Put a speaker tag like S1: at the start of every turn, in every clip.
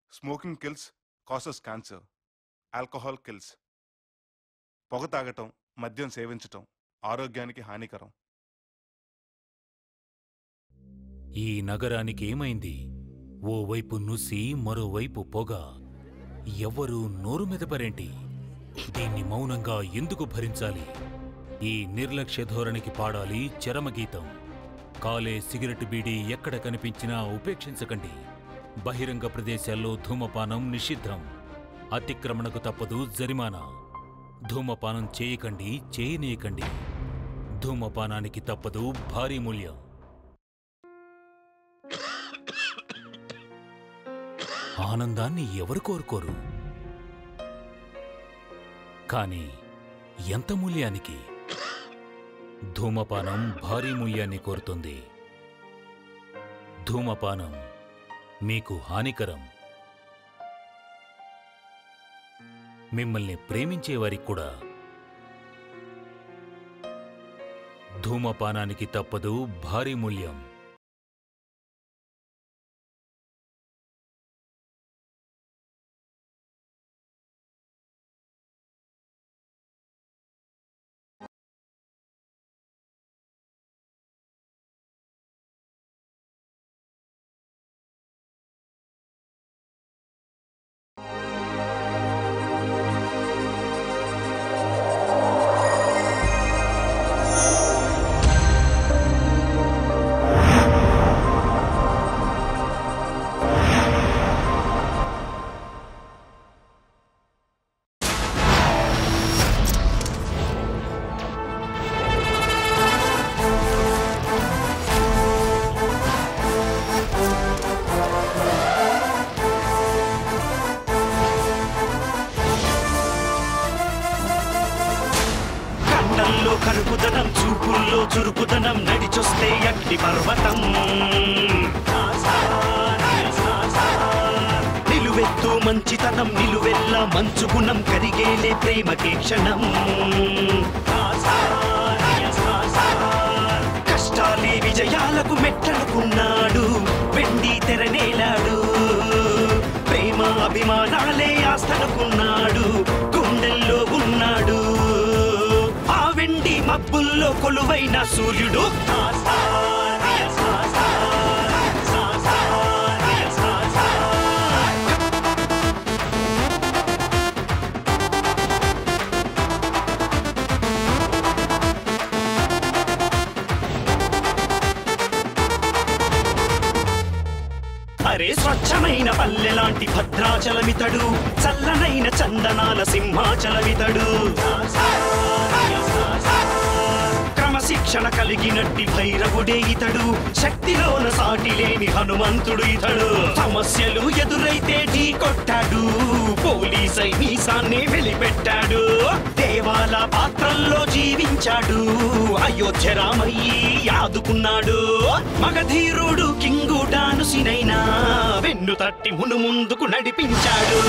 S1: Smoking kills causes cancer alcohol kills పొగ తాగటం మద్యం సేవించటం ఆరోగ్యానికి హానికరం
S2: ఈ నగరానికి ఏమైంది ఓవైపు నుసి మరోవైపు పొగ ఎవ్వరూ నోరు మెదపరేంటి దీన్ని మౌనంగా ఎందుకు భరించాలి ఈ నిర్లక్ష్య ధోరణికి పాడాలి చరమగీతం కాలే సిగరెట్ బీడీ ఎక్కడ కనిపించినా ఉపేక్షించకండి బహిరంగ ప్రదేశాల్లో ధూమపానం నిషిద్ధం అతిక్రమణకు తప్పదు జరిమానా ధూమపానం చేయకండి చేయనీయకండి ధూమపానానికి తప్పదు భారీ మూల్యం ఆనందాన్ని ఎవరు కోరుకోరు కానీ ఎంత మూల్యానికి ధూమపానం భారీ మూల్యాన్ని కోరుతుంది ధూమపానం మీకు హానికరం మిమ్మల్ని ప్రేమించేవారికి కూడా ధూమపానానికి తప్పదు భారీ మూల్యం
S3: కండల్లో కరుకుదనం చూపుల్లో చురుకుదనం నడిచొస్తే అగ్ని పర్వతం నిలువెత్తు మంచితనం నిలువెల్ల మంచుగుణం కరిగేలే ప్రేమకే క్షణం కష్టాలే విజయాలకు మెట్టనుకున్నాడు వెండి తెరనేలాడు ప్రేమ అభిమానాలే ఆస్తనుకున్నాడు గుండెల్లో ఉన్నాడు ఆ వెండి మబ్బుల్లో కొలువైన సూర్యుడు అరే స్వచ్ఛమైన పల్లెలాంటి భద్రాచలమితడు చల్లనైన చందనాల సింహాచలమితడు క్రమశిక్షణ కలిగినట్టి భైరవుడే ఇతడు శక్తిలోన సాటి లేని హనుమంతుడు ఇతడు సమస్యలు ఎదురైతే ఢీ కొట్టాడు పోలీసై మీసాన్ని వెలిపెట్టాడు దేవాల పాత్రల్లో జీవించాడు అయోధ్య రామయ్యి ఆదుకున్నాడు మగధీరుడు కింగుడానుసినైనా వెన్ను తట్టి మును ముందుకు నడిపించాడు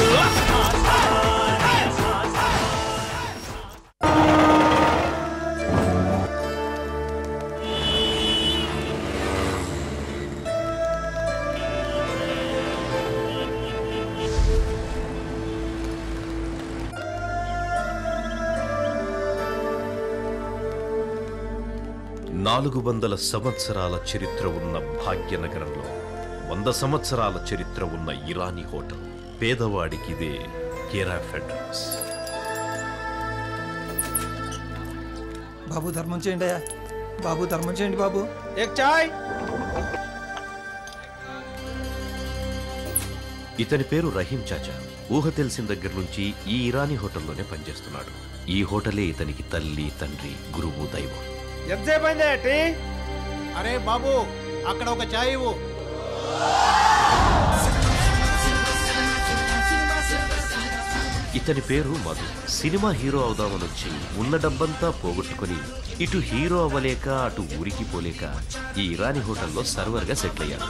S4: నాలుగు వందల సంవత్సరాల చరిత్ర ఉన్న భాగ్యనగరంలో వంద సంవత్సరాల చరిత్ర ఉన్న ఇరానీ హోటల్ పేదవాడికి ఇదే కేరాఫ్ అడ్రస్
S5: బాబు ధర్మం చేయండి అయ్యా బాబు ధర్మం చేయండి బాబు
S6: एक चाय
S4: ఇతని పేరు రహీం చాచా ఊహ తెలిసిన దగ్గర నుంచి ఈ ఇరానీ హోటల్లోనే పనిచేస్తున్నాడు ఈ హోటలే ఇతనికి తల్లి తండ్రి గురువు దైవం
S6: ఎంతసేపు అయిందే టీ అరే బాబు అక్కడ ఒక చాయ్ ఇవ్వు
S4: ఇతని పేరు మధు సినిమా హీరో అవుదామని వచ్చి ఉన్న డబ్బంతా పోగొట్టుకుని ఇటు హీరో అవ్వలేక అటు ఊరికి పోలేక ఈ ఇరానీ హోటల్లో సర్వర్గా సెటిల్ అయ్యాడు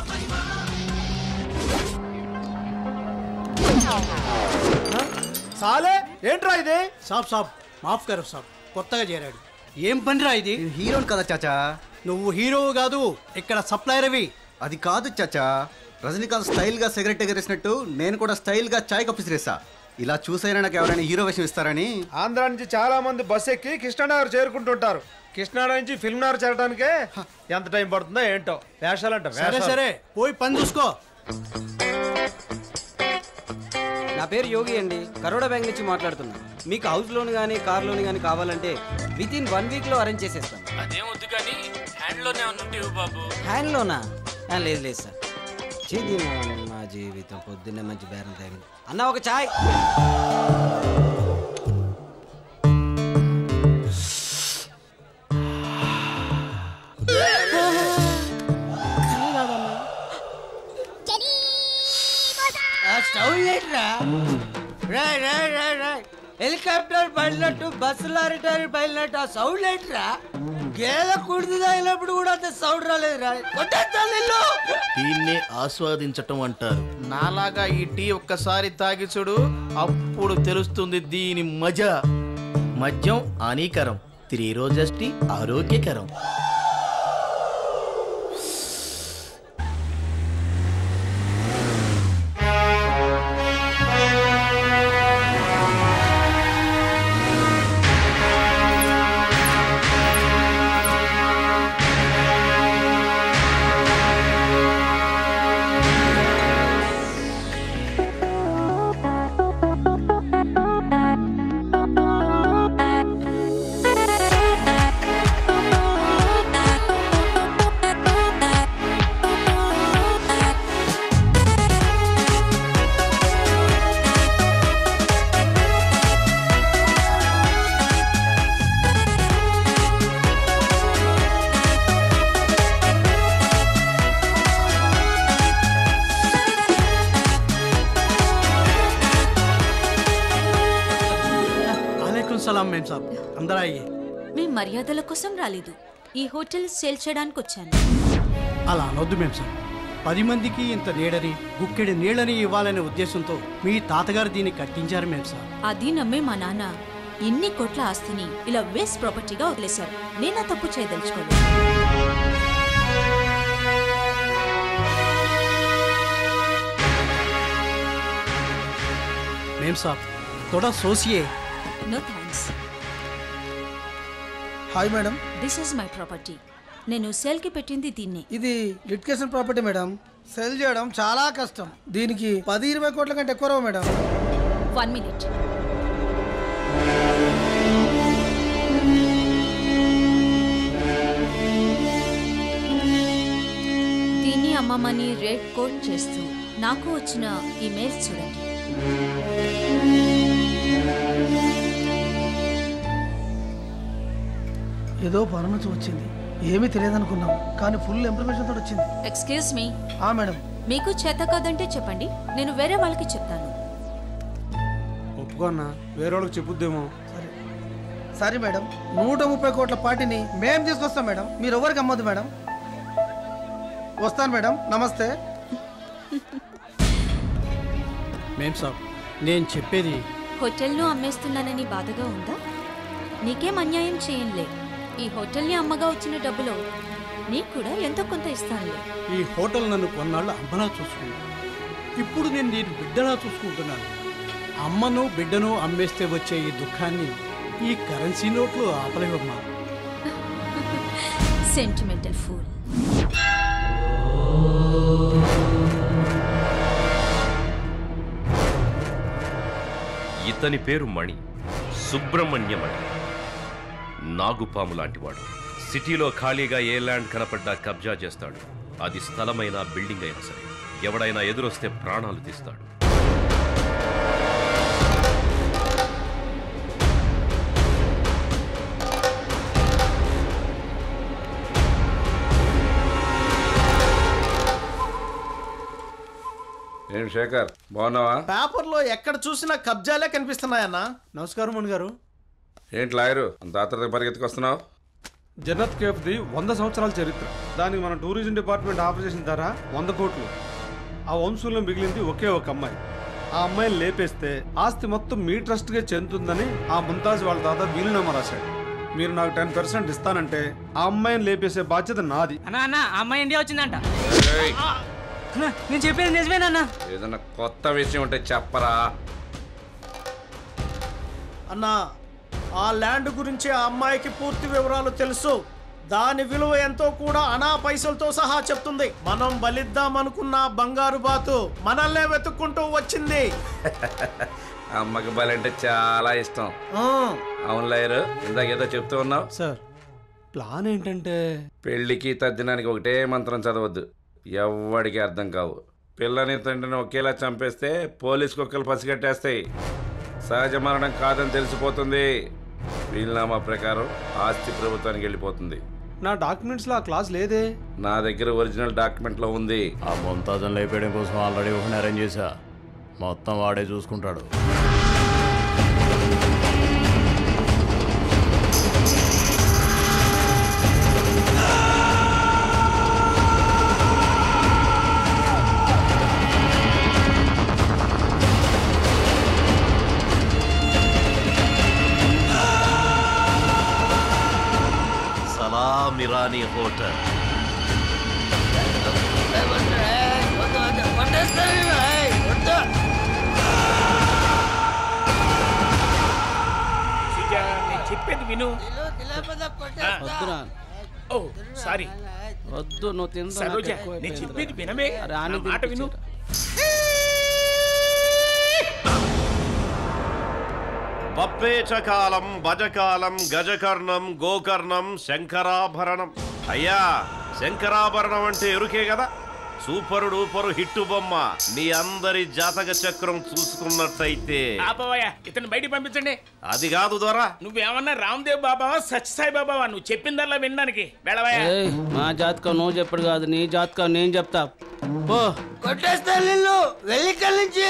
S6: సాలే ఏంట్రా ఇది సాబ్ సాబ్ మాఫ్ కరు సాబ్ కొత్తగా చేరాడు ఏం పనిరా ఇది
S7: హీరోని కదా చాచా
S6: నువ్వు హీరో కాదు ఇక్కడ సప్లైర్ అవి
S7: అది కాదు చాచా రజనీకాంత్ స్టైల్గా సిగరెట్ ఎగరేసినట్టు నేను కూడా స్టైల్గా చాయ్ కప్పు విసిరేసా ఇలా చూసైనా నాకు ఎవరైనా హీరో వేషం ఇస్తారని
S8: ఆంధ్ర నుంచి చాలా మంది బస్ ఎక్కి కృష్ణానగర్ చేరుకుంటుంటారు కృష్ణానగర్ నుంచి ఫిల్మ్ నగర్ చేరడానికే ఎంత టైం పడుతుందో ఏంటో వేషాలంట
S6: సరే
S8: వేషాలు.
S6: సరే పోయి పని చూసుకో
S9: నా పేరు యోగి అండి కరోడా బ్యాంక్ నుంచి మాట్లాడుతున్నాను మీకు హౌస్ లోన్ కానీ కార్ లోన్ కానీ కావాలంటే విత్ ఇన్ వన్ వీక్ లో అరేంజ్ చేసేస్తాను
S10: అదేం వద్దు కానీ హ్యాండ్లోనే ఉన్నట్టు బాబు
S9: హ్యాండ్ లోనా ఆ, లేదు లేదు సార్ చేది మా జీవితం పొద్దున్నే మంచి బేరం తగింది అన్న ఒక చాయ్ స్టవ్ లేట్రా రాయ్ రాయ్ రాయ్ రాయ్ హెలికాప్టర్ బయలునట్టు బస్సు లారీ టైర్ బయలునట్టు ఆ సౌండ్ లేట్రా గేదె కుడిది తాగినప్పుడు కూడా అంత సౌండ్ రాలేదు రా కొట్టేస్తాను నిన్ను
S11: దీన్నే ఆస్వాదించటం అంటారు నాలాగా ఈ టీ ఒక్కసారి తాగి చూడు అప్పుడు తెలుస్తుంది దీని మజా మద్యం హానికరం త్రీ రోజెస్ టీ ఆరోగ్యకరం
S6: అలైకుం సలాం మేం సాబ్ అందరా అయ్యే
S12: మీ మర్యాదల కోసం రాలేదు ఈ హోటల్ సేల్ చేయడానికి వచ్చాను
S6: అలా అనొద్దు మేం సాబ్ పది మందికి ఇంత నీడని గుక్కెడి నీళ్ళని ఇవ్వాలనే ఉద్దేశంతో మీ తాతగారు దీన్ని కట్టించారు మేం సాబ్
S12: అది నమ్మే మా నాన్న ఇన్ని కోట్ల ఆస్తిని ఇలా వేస్ట్ ప్రాపర్టీగా వదిలేశారు నేనా తప్పు చేయదలుచుకోలేదు
S6: మేం సాబ్ తోడా సోసియే
S12: no thanks
S5: hi madam
S12: this is my property నేను సేల్ కి పెట్టింది దీన్నే
S5: ఇది లిటికేషన్ ప్రాపర్టీ మేడం సెల్ చేయడం చాలా కష్టం దీనికి పది ఇరవై కోట్ల కంటే ఎక్కువ రావు మేడం
S12: వన్ మినిట్ దీన్ని అమ్మమ్మని రేట్ కోట్ చేస్తూ నాకు వచ్చిన ఈమెయిల్స్ చూడండి
S5: ఏదో పని నుంచి వచ్చింది ఏమీ తెలియదు అనుకున్నాం కానీ ఫుల్ ఇన్ఫర్మేషన్ తోటి వచ్చింది
S12: ఎక్స్క్యూజ్ మీ
S5: ఆ మేడం
S12: మీకు చేత కాదంటే చెప్పండి నేను వేరే వాళ్ళకి చెప్తాను
S8: ఒప్పుకోన్నా వేరే వాళ్ళకి చెప్పుద్దేమో
S5: సరే సరే మేడం నూట ముప్పై కోట్ల పార్టీని మేం తీసుకొస్తాం మేడం మీరు ఎవరికి అమ్మొద్దు మేడం వస్తాను మేడం నమస్తే
S6: మేం సాబ్ నేను చెప్పేది
S12: హోటల్ను అమ్మేస్తున్నానని బాధగా ఉందా నీకేం అన్యాయం చేయంలే ఈ హోటల్ని అమ్మగా వచ్చిన డబ్బులో నీకు కూడా ఎంతో కొంత ఇస్తానులే
S6: ఈ హోటల్ నన్ను కొన్నాళ్ళు అమ్మలా చూసుకున్నాను ఇప్పుడు నేను నేను బిడ్డలా చూసుకుంటున్నాను అమ్మను బిడ్డను అమ్మేస్తే వచ్చే ఈ దుఃఖాన్ని ఈ కరెన్సీ నోట్లు ఆపలేవమ్మా
S12: సెంటిమెంటల్ ఫూల్
S4: ఇతని పేరు మణి సుబ్రహ్మణ్యమణి నాగుపాము లాంటివాడు సిటీలో ఖాళీగా ఏ ల్యాండ్ కనపడ్డా కబ్జా చేస్తాడు అది స్థలమైనా బిల్డింగ్ అయినా సరే ఎవడైనా ఎదురొస్తే ప్రాణాలు తీస్తాడు
S13: ఏం శేఖర్ బాగున్నావా
S11: పేపర్లో ఎక్కడ చూసినా కబ్జాలే కనిపిస్తున్నాయన్నా
S8: నమస్కారం మణి గారు
S13: ఏంటి లాయరు అంత ఆత్రత పరిగెత్తుకొస్తున్నావు
S8: జన్నత్ కేఫ్ది వంద సంవత్సరాల చరిత్ర దానికి మన టూరిజం డిపార్ట్మెంట్ ఆఫర్ చేసిన ధర వంద కోట్లు ఆ వంశంలో మిగిలింది ఒకే ఒక అమ్మాయి ఆ అమ్మాయిని లేపేస్తే ఆస్తి మొత్తం మీ ట్రస్ట్గా చెందుతుందని ఆ ముంతాజ్ వాళ్ళ తాత వీలునామా రాశాడు మీరు నాకు టెన్ పర్సెంట్ ఇస్తానంటే ఆ అమ్మాయిని లేపేసే బాధ్యత నాది
S10: అన్నా అన్న అమ్మాయి ఇండియా వచ్చిందంట
S14: నేను చెప్పేది నిజమేనన్నా
S13: ఏదైనా కొత్త విషయం ఉంటే చెప్పరా
S15: అన్నా ఆ ల్యాండ్ గురించి ఆ అమ్మాయికి పూర్తి వివరాలు తెలుసు దాని విలువ ఎంతో కూడా అనా పైసలతో సహా చెప్తుంది మనం బలిద్దాం అనుకున్న ఆ బంగారు బాతు మనల్నే వెతుక్కుంటూ వచ్చింది
S13: అమ్మకి బలంటే చాలా ఇష్టం అవును లాయరు ఇందాక ఏదో చెప్తూ ఉన్నావు
S8: సార్ ప్లాన్ ఏంటంటే
S13: పెళ్లికి తద్దినానికి ఒకటే మంత్రం చదవద్దు ఎవ్వడికి అర్థం కావు పిల్లని తండ్రిని ఒకేలా చంపేస్తే పోలీస్ కుక్కలు పసిగట్టేస్తాయి సహజ మరణం కాదని తెలిసిపోతుంది వీలునామా ప్రకారం ఆస్తి ప్రభుత్వానికి వెళ్ళిపోతుంది
S8: నా డాక్యుమెంట్స్లో ఆ క్లాస్ లేదే
S13: నా దగ్గర ఒరిజినల్ డాక్యుమెంట్లో ఉంది
S16: ఆ ముంతాజన్ లేపేయడం కోసం ఆల్రెడీ ఒకటి అరేంజ్ చేశా మొత్తం వాడే చూసుకుంటాడు
S4: సలాం ఇరానీ హోటల్
S10: నేను చెప్పేది విను
S6: వద్దురా
S10: ఓ సారీ
S6: వద్దు నువ్వు తిందా
S10: సరోజ నేను చెప్పేది వినమే నా మాట విను
S4: బప్పేచకాలం భజకాలం గజకర్ణం గోకర్ణం శంకరాభరణం అయ్యా శంకరాభరణం అంటే ఎరుకే కదా సూపరు డూపరు హిట్టు బొమ్మ మీ అందరి జాతక చక్రం చూసుకున్నట్టయితే
S10: ఆపవయ్య ఇతను బయటికి పంపించండి
S4: అది కాదు దొరా
S10: నువ్వేమన్నా రామ్దేవ్ బాబావా సత్యసాయి బాబావా నువ్వు చెప్పిందల్లా వినడానికి వెళ్ళవయ్యా
S6: ఏయ్, మా జాతకం నువ్వు చెప్పడు కాదు నీ జాతకం నేను చెప్తా పో
S9: కొట్టేస్తా నిన్ను వెళ్ళి నుంచి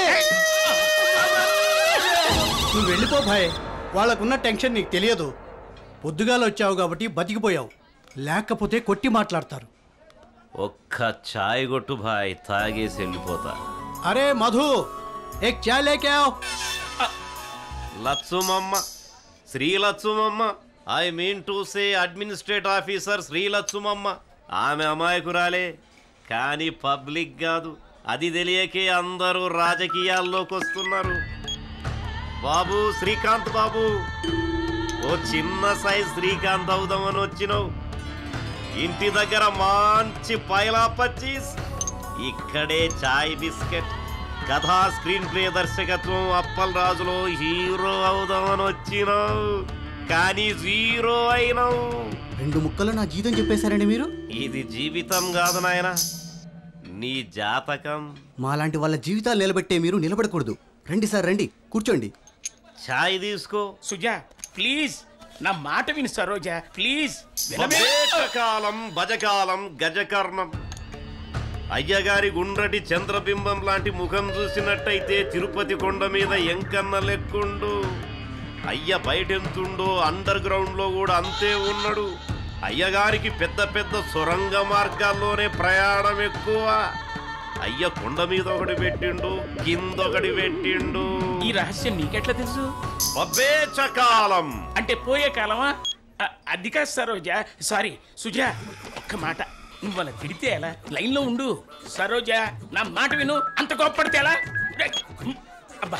S6: నువ్వు వెళ్ళిపో భాయ్ వాళ్ళకున్న టెన్షన్ నీకు తెలియదు పొద్దుగాల వచ్చావు కాబట్టి బతికిపోయావు లేకపోతే కొట్టి మాట్లాడతారు
S4: ఒక్క ఛాయ్ కొట్టు భాయ్ తాగేసి వెళ్ళిపోతా
S6: అరే మధు ఏక్ చాయ్ లేకే ఆవ్
S4: Lachchumamma Shri Lachchumamma I mean to say administrate officer Shri Lachchumamma ఆమె అమాయకురాలే కానీ పబ్లిక్ కాదు అది తెలియకే అందరూ రాజకీయాల్లోకి వస్తున్నారు బాబు శ్రీకాంత్ బాబు ఓ చిన్న సైజ్ శ్రీకాంత్ అవుదామని వచ్చినావు ఇంటి దగ్గర మంచి పైలా పచ్చీస్ ఇక్కడే చాయ్ బిస్కెట్ కథా స్క్రీన్ ప్లే దర్శకత్వం అప్పల్ రాజులో హీరో అవుదామని వచ్చినావు కానీ జీరో అయినావు
S7: రెండు ముక్కలు నా జీతం చెప్పేశారండి మీరు
S4: ఇది జీవితం కాదు నాయన నీ జాతకం
S7: మాలాంటి వాళ్ళ జీవితాలు నిలబెట్టే మీరు నిలబడకూడదు రండి సార్ రండి కూర్చోండి
S4: ఛాయ్ తీసుకో
S10: సుజా ప్లీజ్ నా మాట విను సరోజ ప్లీజ్ వినమే
S4: కాలం భజకాలం గజకర్ణం అయ్యగారి గుండ్రటి చంద్రబింబం లాంటి ముఖం చూసినట్టయితే తిరుపతి కొండ మీద ఎంకన్న లెక్కుండు అయ్య బయటెంతుండో అండర్ గ్రౌండ్ లో కూడా అంతే ఉన్నాడు అయ్యగారికి పెద్ద పెద్ద సొరంగ మార్గాల్లోనే ప్రయాణం ఎక్కువ అయ్య కొండ మీద ఒకటి పెట్టిండు కింద ఒకటి పెట్టిండు
S10: ఈ రహస్యం నీకెట్లా తెలుసు
S4: బబ్బేచకాలం
S10: అంటే పోయే కాలమా అ- అది కాదు సరోజ సారీ సుజా ఒక్క మాట నువ్వు అలా తిడితే ఎలా లైన్లో ఉండు సరోజ నా మాట విను అంత కోప్పడితే ఎలా రేయ్, అబ్బా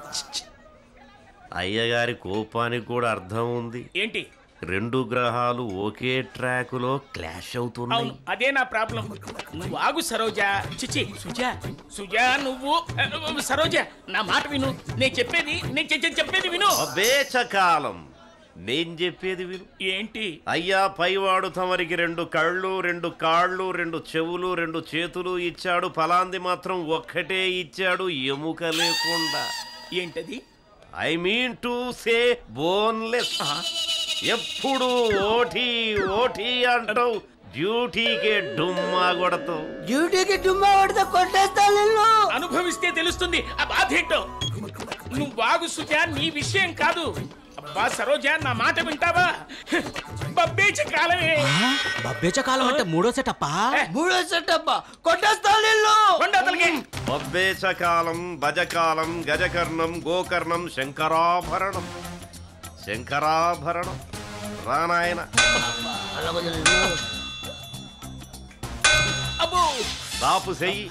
S4: అయ్యగారి కోపానికి కూడా అర్థం ఉంది
S10: ఏంటి
S4: రెండు గ్రహాలు ఒకే ట్రాకులో క్లాష్ అవుతున్నాయి
S10: అవును అదే నా ప్రాబ్లం నువ్వు ఆగు సరోజ చిచి సుజా సుజా నువ్వు అ, సరోజ నా మాట విను నేను చెప్పేది నేను చె- చె- చెప్పేది విను
S4: అబేచకాలం నేను చెప్పేది విను
S10: ఏంటి
S4: అయ్యా పైవాడు తమరికి రెండు కళ్ళు రెండు కాళ్ళు రెండు చెవులు రెండు చేతులు ఇచ్చాడు ఫలాంది మాత్రం ఒక్కటే ఇచ్చాడు ఎముక లేకుండా
S10: ఏంటది
S4: I mean to say boneless ఎప్పుడు ఓటీ ఓటీ అంటావు డ్యూటీకే డుమ్మా కొడతావు
S9: డ్యూటీకి డుమ్మా కొడితే కొట్టేస్తా నిన్ను
S10: అనుభవిస్తే తెలుస్తుంది ఆ బాధ ఏంటో నువ్వు బాగు సుజా నీ విషయం కాదు అబ్బా సరోజ నా మాట వింటావా బబ్బేచ కాలమే
S6: బబ్బేచ కాలం అంటే మూడో సెటప్పా
S9: మూడో సెటప్ కొట్టేస్తా నిన్ను
S4: బబ్బేచకాలం భజకాలం గజకర్ణం గోకర్ణం శంకరాభరణం శంకరాభరణం రానాయన
S10: అబ్బో
S4: దాపు చెయ్యి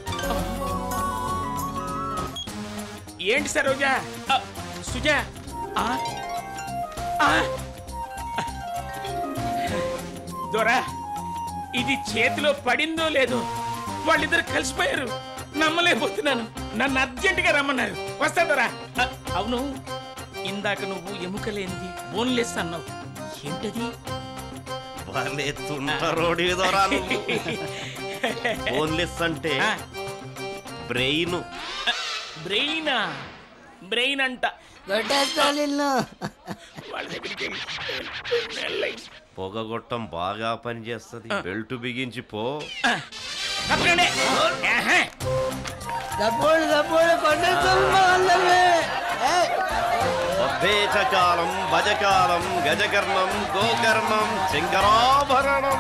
S10: ఏంటి సరోజా ఆ, సుజా ఆ? ఆ? దొరా ఇది చేతిలో పడిందో లేదో వాళ్ళిద్దరు కలిసిపోయారు నమ్మలేకపోతున్నాను నన్ను అర్జెంటుగా రమ్మన్నారు వస్తా దొరా ఆ, అవును ఇందాక నువ్వు ఎముకలేంది బోన్లెస్ అన్నావు ఏంటది
S4: భలే తుంటరోడి దొరా నువ్వు. బోన్లెస్ అంటే బ్రెయిన్
S10: బ్రెయినా బ్రెయిన్ అంట వాళ్ళ దగ్గరికి వెళ్ళి మెల్లగా
S4: పొగగొట్టం బాగా పనిచేస్తుంది బెల్ట్ బిగించి పో
S10: తప్పకండి ఆహా.
S9: డబ్బులు డబ్బులు కొట్టేస్తాం అందరినీ ఏయ్,
S4: బద్ధేచకాలం భజకాలం గజకర్ణం గోకర్ణం శంకరాభరణం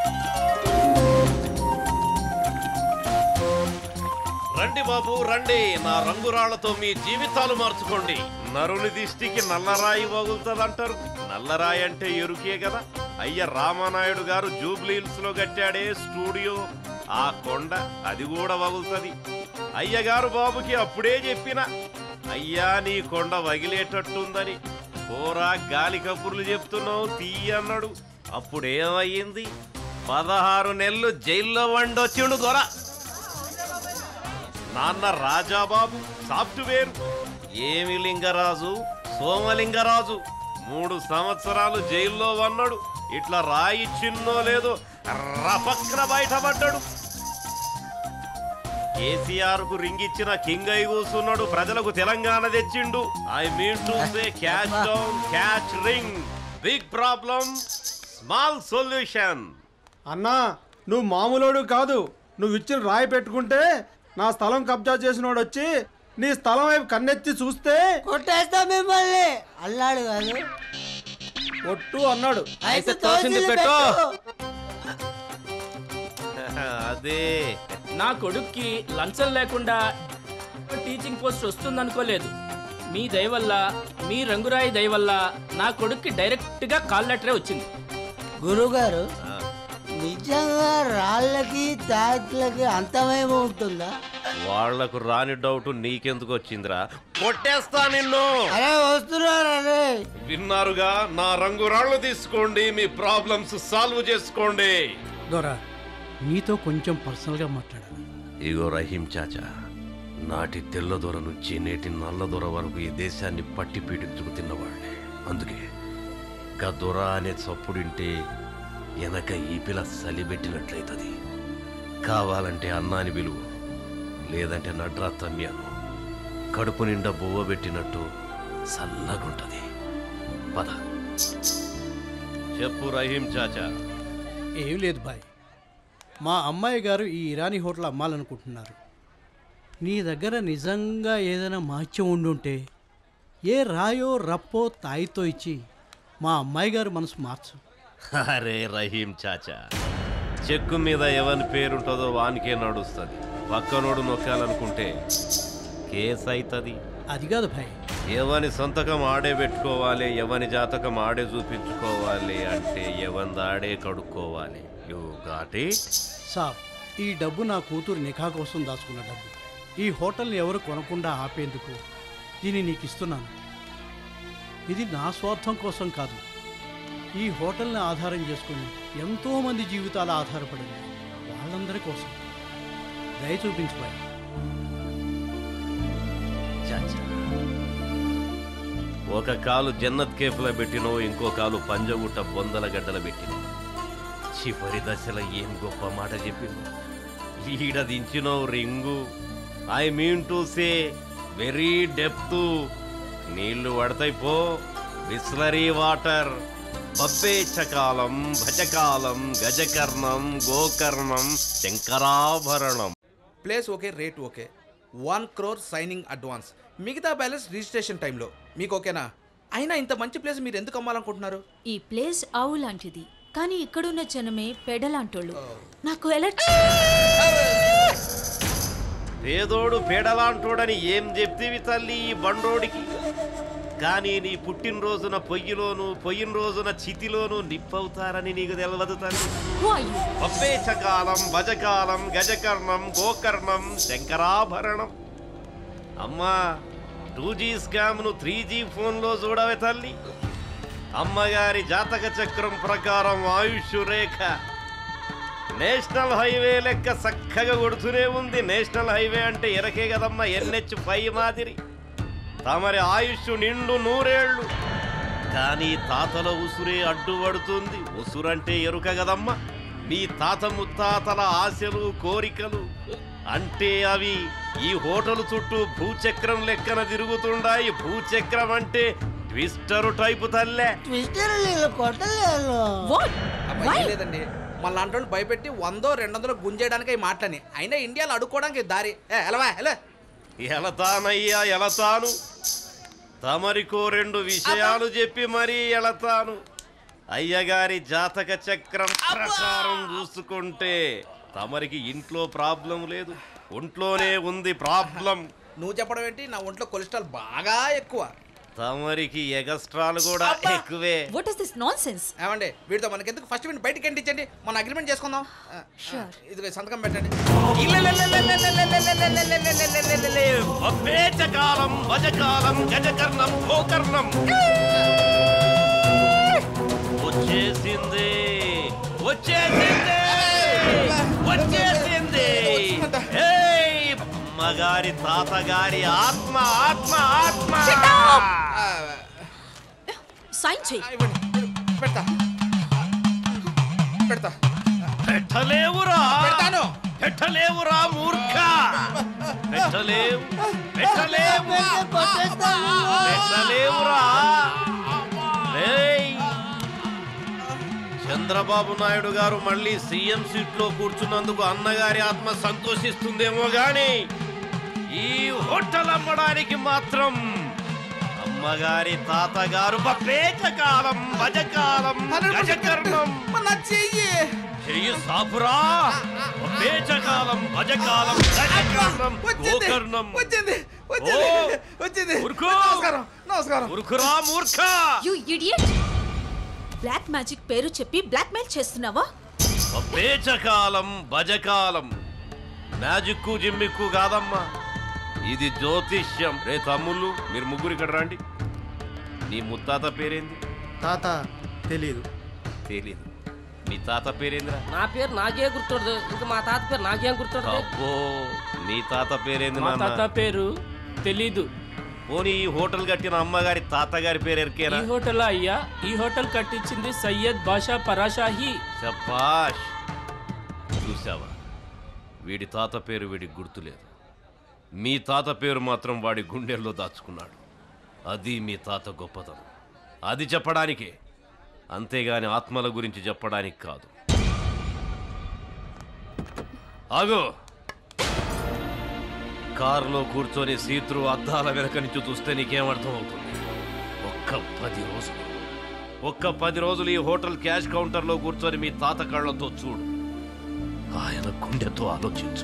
S4: రండి బాబు రండి నా రంగురాళ్లతో మీ జీవితాలు మార్చుకోండి నరుని దిష్టికి నల్లరాయి వగులుతుందంటారు నల్లరాయి అంటే ఎరుకే కదా అయ్య రామానాయుడు గారు జూబ్లీహిల్స్ లో కట్టాడే స్టూడియో ఆ కొండ అది కూడా వగులుతుంది అయ్యగారు బాబుకి అప్పుడే చెప్పిన అయ్యా నీ కొండ వగిలేటట్టుందని పోరా గాలి కబుర్లు చెప్తున్నావు తీయన్నాడు అప్పుడేమయ్యింది పదహారు నెలలు జైల్లో వండొచ్చిండు దొర నాన్న రాజాబాబు సాఫ్ట్వేర్ ఏమి లింగరాజు సోమలింగరాజు మూడు సంవత్సరాలు జైల్లో ఉన్నాడు ఇట్లా రాయి చిన్నో లేదో రపక్న బయటపడ్డాడు కేసీఆర్ కు రింగ్ ఇచ్చిన కింగ్ అయి కూసున్నాడు ప్రజలకు తెలంగాణ తెచ్చిండు I mean to say catch down catch ring big problem small solution
S8: అన్నా నువ్వు మామూలోడు కాదు నువ్వు ఇచ్చిన రాయి పెట్టుకుంటే నా స్థలం కబ్జా చేసినోడు వచ్చి నీ స్థలం వైపు కన్నెత్తి చూస్తే
S9: కొట్టేస్తాం మిమ్మల్ని అన్నాడు కాదు
S8: ఒట్టు అన్నాడు
S9: అయితే తోసింది పెట్టు
S4: అదే
S14: నా కొడుక్కి లంచం లేకుండా టీచింగ్ పోస్ట్ వస్తుందనుకోలేదు మీ దయ వల్ల మీ రంగురాయి దయ వల్ల నా కొడుక్కి డైరెక్ట్గా కాల్ లెటరే వచ్చింది
S9: గురుగారు నిజంగా రాళ్ళకి తాయత్లకి అంతమేమో ఉంటుందా
S4: వాళ్లకు రాని డౌట్ నీకెందుకు వచ్చిందిరా కొట్టేస్తా నిన్ను
S9: అరే వస్తున్నారనే
S4: విన్నారుగా నా రంగు రాళ్ళు తీసుకోండి మీ ప్రాబ్లమ్స్ సాల్వ్ చేసుకోండి
S6: దొరా నీతో కొంచెం పర్సనల్గా మాట్లాడాలి
S4: ఇగో రహీం చాచా నాటి తెల్ల దొర నుంచి నేటి నల్ల దొర వరకు ఈ దేశాన్ని పట్టి పీడించుకు తిన్నవాళ్ళే అందుకే గా దొర అనే చప్పుడింటే వెనక ఈపిల సలిబెట్టినట్లయితది కావాలంటే అన్నాని విలువ లేదంటే నడ్రా తమ్యాను కడుపు నిండా బువ్వ పెట్టినట్టు చల్లగుంటది పద చెప్పు రహీం చాచా
S6: ఏం లేదు బాయ్ మా అమ్మాయి గారు ఈ ఇరానీ హోటల్ అమ్మాలనుకుంటున్నారు నీ దగ్గర నిజంగా ఏదైనా మాత్యం ఉండుంటే ఏ రాయో రప్పో తాయితో ఇచ్చి మా అమ్మాయి గారు మనసు మార్చు
S4: అరే రహీం చాచా చెక్కు మీద ఎవని పేరుంటుందో వానికే నడుస్తుంది పక్కనోడు నొక్కాలనుకుంటే కేసు అవుతుంది
S6: అది కాదు భాయ్
S4: ఎవని సంతకం ఆడే పెట్టుకోవాలి ఎవని జాతకం ఆడే చూపించుకోవాలి అంటే ఎవని ఆడే కడుక్కోవాలి యు గాట్ ఇట్
S6: సాబ్ ఈ డబ్బు నా కూతురు నిఖా కోసం దాచుకున్న డబ్బు ఈ హోటల్ని ఎవరు కొనకుండా ఆపేందుకు దీన్ని నీకు ఇస్తున్నాను ఇది నా స్వార్థం కోసం కాదు ఈ హోటల్ని ఆధారం చేసుకుని ఎంతోమంది జీవితాలు ఆధారపడింది వాళ్ళందరి కోసం దయ చూపించు బాయ్
S4: చాచా ఒక కాలు జన్నత్ కేఫ్లో పెట్టినో ఇంకో కాలు పంజగుట్ట బొందల గడ్డల పెట్టినో చివరి దశలో ఏం గొప్ప మాట చెప్పింది ఈడ దించినో ring I mean to say very depth నీళ్లు పడతాయి పో బిస్లరీ వాటర్ బబ్బే చకాలం భజకాలం గజకర్ణం గోకర్ణం శంకరాభరణం
S17: place okay rate okay one crore signing advance మిగతా బ్యాలెన్స్ రిజిస్ట్రేషన్ టైంలో మీకు ఓకేనా అయినా ఇంత మంచి ప్లేస్ మీరు ఎందుకు అమ్మాలనుకుంటున్నారు
S12: ఈ ప్లేస్ ఆవు లాంటిది కానీ ఇక్కడున్న జనమే పెడలాంటోళ్ళు నాకు ఎలర్జీ
S4: పేదోడు పేడలాంటోడని ఏం చెప్తీవి తల్లి ఈ బండోడికి
S18: కానీ నీ పుట్టినరోజున పొయ్యిలోను పొయ్యిన రోజున చితిలోను నిప్పవుతారని నీకు తెలియదు తల్లి పప్పేచకాలం భజకాలం గజకర్ణం గోకర్ణం శంకరాభరణం అమ్మా టూ జీ స్కామ్ను త్రీ జీ ఫోన్లో చూడవే తల్లి అమ్మగారి జాతక చక్రం ప్రకారం ఆయుష్ రేఖ నేషనల్ హైవే లెక్క చక్కగా కొడుతూనే ఉంది నేషనల్ హైవే అంటే ఎరకే కదమ్మా ఎన్హెచ్ ఫైవ్ మాదిరి తమరి ఆయుష్ నిండు నూరేళ్ళు కానీ తాతల ఉసురే అడ్డుపడుతుంది ఉసురంటే ఎరుక కదమ్మా మీ తాత ముత్తాతల ఆశలు కోరికలు అంటే అవి ఈ హోటల్ చుట్టూ భూచక్రం లెక్కన తిరుగుతుండాయి భూచక్రం అంటే ట్విస్టర్ టైపు తల్లే
S9: ట్విస్టర్ లేదు కొట్టలేదు
S17: అబ్బా, ఏం లేదండి మన లాంటి వాళ్ళు భయపెట్టి వందో రెండు వందలు గుంజేయడానికి ఈ మాటలని అయినా ఇండియాలో అడుక్కోవడానికి దారి ఏ ఎలవా ఎలా
S18: ఎలతానయ్యా ఎలతాను తమరికో రెండు విషయాలు చెప్పి మరీ ఎలతాను అయ్యగారి జాతక చక్రం ప్రకారం చూసుకుంటే తమరికి ఇంట్లో ప్రాబ్లం లేదు ఒంట్లోనే ఉంది ప్రాబ్లం
S17: నువ్వు చెప్పడం ఏంటి నా ఒంట్లో కొలెస్ట్రాల్ బాగా ఎక్కువ
S18: తమరికి ఎగస్ట్రాలు కూడా ఎక్కువే
S12: what is this nonsense
S17: ఏమండి వీడితో మనకెందుకు ఫస్ట్ వీడిని బయటికి ఎంటించండి మన అగ్రిమెంట్ చేసుకుందాం ఆ, ఆ, ఇదిగో సంతకం పెట్టండి
S18: అపేచకాలం భజకాలం గజకర్ణం గోకర్ణం వచ్చేసింది వచ్చేసింది వచ్చేసింది ఏయ్, అమ్మగారి తాతగారి ఆత్మ ఆత్మ ఆత్మ
S12: సైన్ చేయి
S17: పెడతా పెడతా
S18: పెట్టలేవురా
S17: పెడతాను
S18: పెట్టలేవురా మూర్ఖ పెట్టలేవు పెట్టలేవు పెట్టలేవురా ఏయ్! చంద్రబాబు నాయుడు గారు మళ్ళీ సీఎం సీట్ లో కూర్చున్నందుకు అన్నగారి ఆత్మ సంతోషిస్తుందేమో గాని ఈ హోటల్ అమ్మడానికి మాత్రం అమ్మగారి తాతగారు బపేచకాలం భజకాలం గజకర్ణం
S17: చెయ్యి
S18: చెయ్యి సాపురా బపేచకాలం భజకాలం గజకర్ణం గోకర్ణం
S17: వచ్చింది
S18: ఓ!
S17: వచ్చింది
S18: ఊరుకో!
S17: నమస్కారం నమస్కారం
S18: ఉరుకురా మూర్ఖ
S12: యు ఇడియట్ బ్లాక్ మ్యాజిక్ పేరు చెప్పి బ్లాక్ మెయిల్ చేస్తున్నావా
S18: బేచకాలం భజకాలం మ్యాజిక్కు జిమ్మిక్కు కాదమ్మా ఇది జ్యోతిష్యం రే తమ్ముళ్ళు మీరు ముగ్గురు ఇక్కడ రండి నీ ముత్తాత పేరేంది
S7: తాత తెలీదు
S18: తెలీదు మీ తాత పేరేందిరా
S14: నా పేరు నాకే గుర్తుండదు ఇంకా మా తాత పేరు నాకేం గుర్తుండదు
S18: అబ్బో నీ తాత పేరేంది
S14: మా తాత
S18: నాన్న
S14: పేరు తెలీదు
S18: పోనీ ఈ హోటల్ కట్టిన అమ్మగారి తాతగారి పేరు ఎరికేనా
S14: ఈ హోటల్ అయ్యా ఈ హోటల్ కట్టించింది సయ్యద్ బాషా పరాషాహి
S18: శబాష్ చూసావా వీడి తాత పేరు వీడికి గుర్తులేదు మీ తాత పేరు మాత్రం వాడి గుండెల్లో దాచుకున్నాడు అది మీ తాత గొప్పతనం అది చెప్పడానికే అంతేగాని ఆత్మల గురించి చెప్పడానికి కాదు ఆగో కారులో కూర్చొని సీత్రు అద్దాల వెనక నుంచి చూస్తే నీకేమర్థం అవుతుంది ఒక్క పది రోజులు ఒక్క పది రోజులు ఈ హోటల్ క్యాష్ కౌంటర్లో కూర్చొని మీ తాత కళ్ళతో చూడు ఆయన గుండెతో ఆలోచించు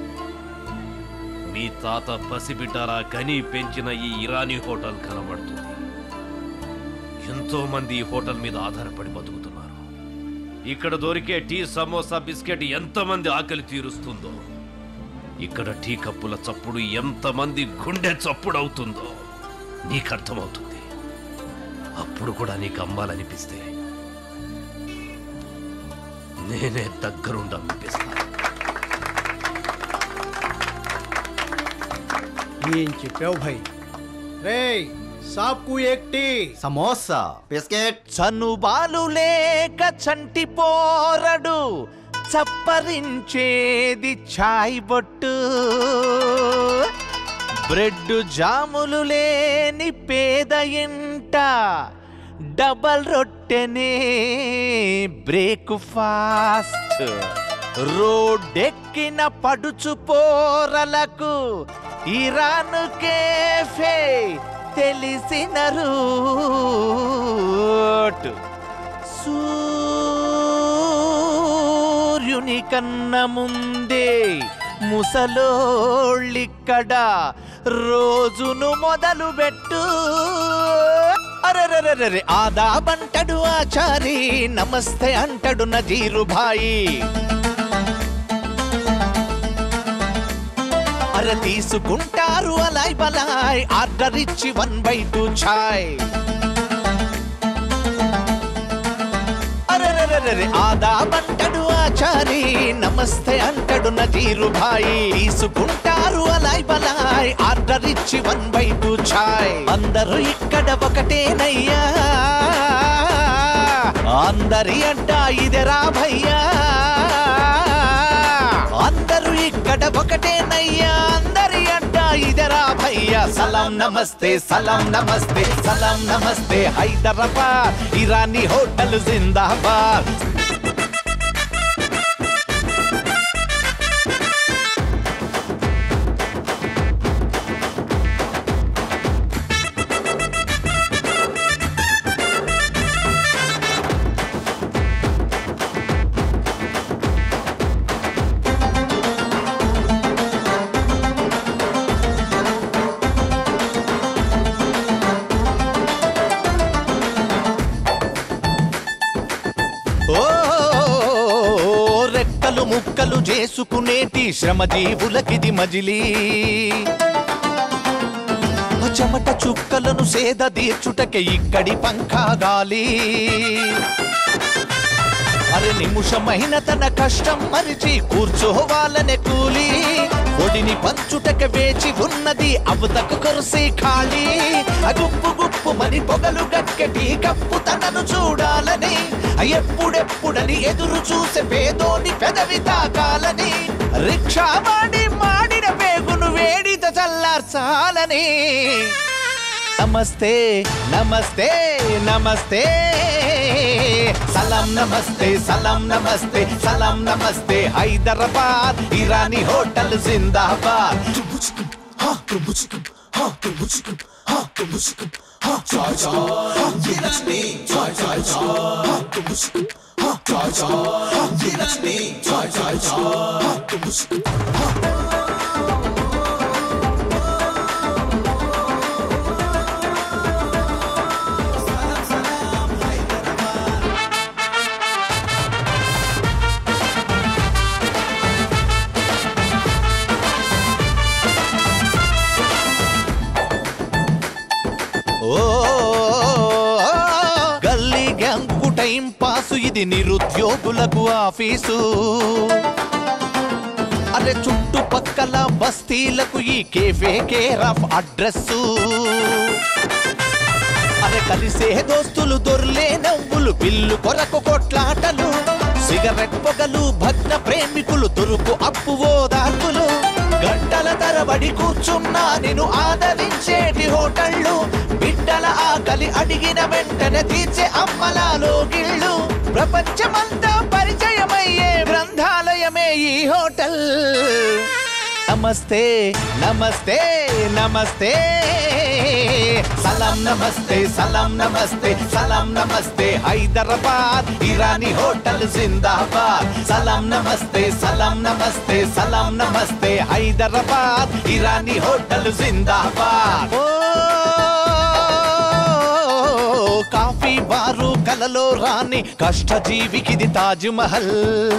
S18: మీ తాత పసిబిడ్డలా కని పెంచిన ఈ ఇరానీ హోటల్ కనబడుతుంది ఎంతో మంది ఈ హోటల్ మీద ఆధారపడి బతుకుతున్నారు ఇక్కడ దొరికే టీ సమోసా బిస్కెట్ ఎంతమంది ఆకలి తీరుస్తుందో ఇక్కడ టీ కప్పుల చప్పుడు ఎంతమంది గుండె చప్పుడు అవుతుందో నీకు అర్థమవుతుంది అప్పుడు కూడా నీకు అమ్మాలనిపిస్తే నేనే దగ్గరుండి అనిపిస్తాను
S6: ఏం చెప్పావు భయ్ రే సాప్కు ఏక్ టీ
S7: సమోసా బిస్కెట్
S19: చనుబాలు లేక చంటి పోరడు చప్పరించేది ఛాయ్ బొట్టు బ్రెడ్ జాములు లేని పేద ఇంట డబల్ రొట్టెనే బ్రేక్ఫాస్ట్ రోడ్డెక్కిన పడుచు పోరలకు ఇరాన్ కేఫే తెలిసిన రూట్ సూర్యుని కన్న ముందే ముసలోళ్ళిక్కడ రోజును మొదలు పెట్టు అరెరెరెరెరె ఆదాబంటడు ఆచారి నమస్తే అంటడు నజీరు భాయి అర తీసుకుంటారు అలాయ్ బలాయ్ ఆర్డర్ ఇచ్చి వన్ బై టూ ఛాయ్ అరెరెరెరెరె ఆదాబంటడు ఆచారి నమస్తే అంటడు నజీరు భాయి తీసుకుంటారు అలాయ్ బలాయ్ ఆర్డర్ ఇచ్చి వన్ బై టూ ఛాయ్ అందరూ ఇక్కడ ఒకటేనయ్యా అందరి అంట ఇదెరా భయ్యా అందరూ ఇక్కడ ఒకటేనయ్యా అందరి అంట ఇదరా భయ్యా సలాం నమస్తే సలాం నమస్తే సలాం నమస్తే హైదరాబాద్ ఇరానీ హోటల్ జిందాబాద్ ఓ రెక్కలు ముక్కలు చేసుకునేటి శ్రమజీవులకిది మజిలీ చెమట చుక్కలను సేద తీర్చుటకే ఇక్కడి పంఖాగాలి అరే నిమిషమైన తన కష్టం మరిచి కూర్చోవాలనే కూలి ఒడిని పంచుటక వేచి ఉన్నది అవతకు కొరసి ఖాళీ ఆ గుప్పు గుప్పు మని పొగలు గక్కటి కప్పు తనను చూడాలని ఆ ఎప్పుడెప్పుడని ఎదురు చూసే పేదోని పెదవి తాకాలని రిక్షా మాడి మాడిన పేగును వేడిత చల్లార్చాలని నమస్తే నమస్తే నమస్తే సలాం నమస్తే సలాం నమస్తే సలాం నమస్తే హైదరాబాద్ ఇరానీ హోటల్ జిందాబాద్ ఓ గల్లీ గ్యాంగు టైం పాసు ఇది నిరుద్యోగులకు ఆఫీసు అరే చుట్టుపక్కల బస్తీలకు ఈ కేఫే కేర్ ఆఫ్ అడ్రస్ అరే కలిసే దోస్తులు దొర్లే నవ్వులు బిల్లు కొరకు కొట్లాటలు సిగరెట్ పొగలు భగ్న ప్రేమికులు దొరుకు అప్పు ఓదార్పులు గంటల తరబడి కూర్చున్నా నేను ఆదరించేటి హోటళ్ళు బిడ్డల ఆకలి అడిగిన వెంటనే తీర్చే అమ్మలాలో గిళ్ళు ప్రపంచమంతా పరిచయమయ్యే గ్రంథాలయమే ఈ హోటల్ నమస్తే నమస్తే నమస్తే సలాం నమస్తే సలాం నమస్తే సలాం నమస్తే హైదరాబాద్ ఇరానీ హోటల్ జిందాబాద్ సలాం నమస్తే సలాం నమస్తే సలాం నమస్తే హైదరాబాద్ ఇరానీ హోటల్ జిందాబాద్ ఓ కాఫీ బారు కలలో రాని కష్టజీవికిది తాజ్ మహల్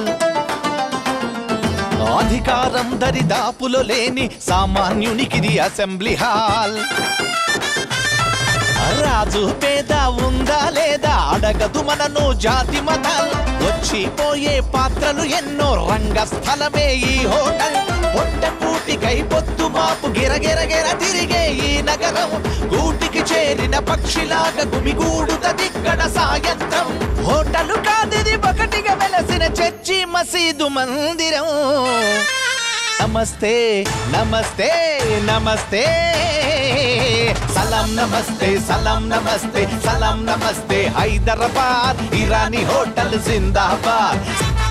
S19: అధికారం దరిదాపులో లేని సామాన్యునికిది అసెంబ్లీ హాల్ రాజు పేద ఉందా లేదా అడగదు మనను జాతి మతాల్ వచ్చిపోయే పాత్రలు ఎన్నో రంగస్థలమే ఈ హోటల్ పొట్ట కూటికై పొత్తు మాపు గిరగిరగిర తిరిగే ఈ నగరం గూటికి చేరిన పక్షిలాగా గుమిగూడుతదిక్కడ సాయంత్రం హోటలు కాదిది ఒకటిగా వెలసిన చర్చి మసీదు మందిరం నమస్తే నమస్తే నమస్తే సలాం నమస్తే సలాం నమస్తే సలాం నమస్తే హైదరాబాద్ ఇరానీ హోటల్ జిందాబాద్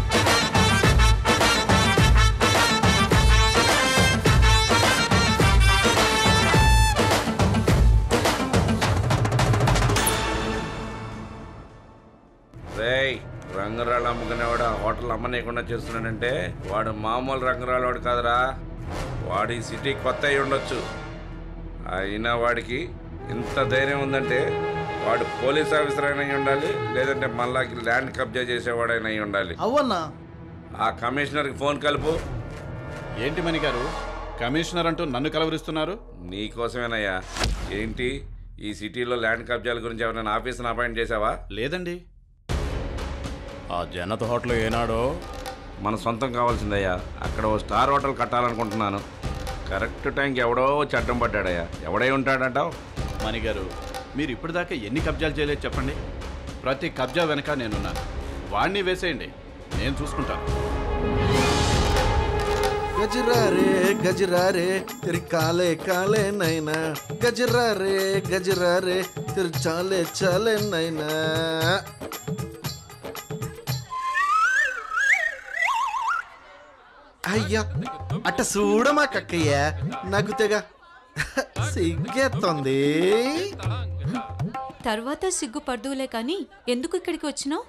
S13: రేయ్ రంగురాళ్ళు అమ్ముకునేవాడు ఆ హోటల్ అమ్మనీయకుండా చేస్తున్నాడంటే వాడు మామూలు రంగురాళ్ళవాడు కాదురా వాడు ఈ సిటీ కొత్త అయి ఉండొచ్చు అయినా వాడికి ఇంత ధైర్యం ఉందంటే వాడు పోలీస్ ఆఫీసర్ అయినా అయి ఉండాలి లేదంటే మళ్ళా ల్యాండ్ కబ్జా చేసేవాడైనా అయి ఉండాలి
S5: అవ్వన్నా
S13: ఆ కమిషనర్కి ఫోన్ కలుపు
S16: ఏంటి మణి గారు కమిషనర్ అంటూ నన్ను కలవరిస్తున్నారు
S13: నీకోసమేనయ్యా ఏంటి ఈ సిటీలో ల్యాండ్ కబ్జాల గురించి ఎవరైనా ఆఫీస్ని అపాయింట్ చేసావా
S16: లేదండి ఆ జనత హోటల్ ఏనాడో
S13: మన సొంతం కావాల్సిందయ్యా అక్కడ ఓ స్టార్ హోటల్ కట్టాలనుకుంటున్నాను కరెక్ట్ టైంకి ఎవడో వచ్చి అడ్డం పడ్డాడయ్యా ఎవడై ఉంటాడంటావు
S16: మణి గారు మీరు ఇప్పటిదాకా ఎన్ని కబ్జాలు చేయలేదు చెప్పండి ప్రతి కబ్జా వెనక నేనున్నాను వాడిని వేసేయండి నేను చూసుకుంటాను
S20: गजरा रे गजरा रे तेरी काले काले नैना गजरा रे गजरा रे तेरे चाले चाले नैना అయ్యా అట్ట చూడమా కక్కయ్య నాకు తెగ సిగ్గెత్తుంది
S12: తర్వాత సిగ్గుపడుదులే కానీ ఎందుకు ఇక్కడికి వచ్చినావు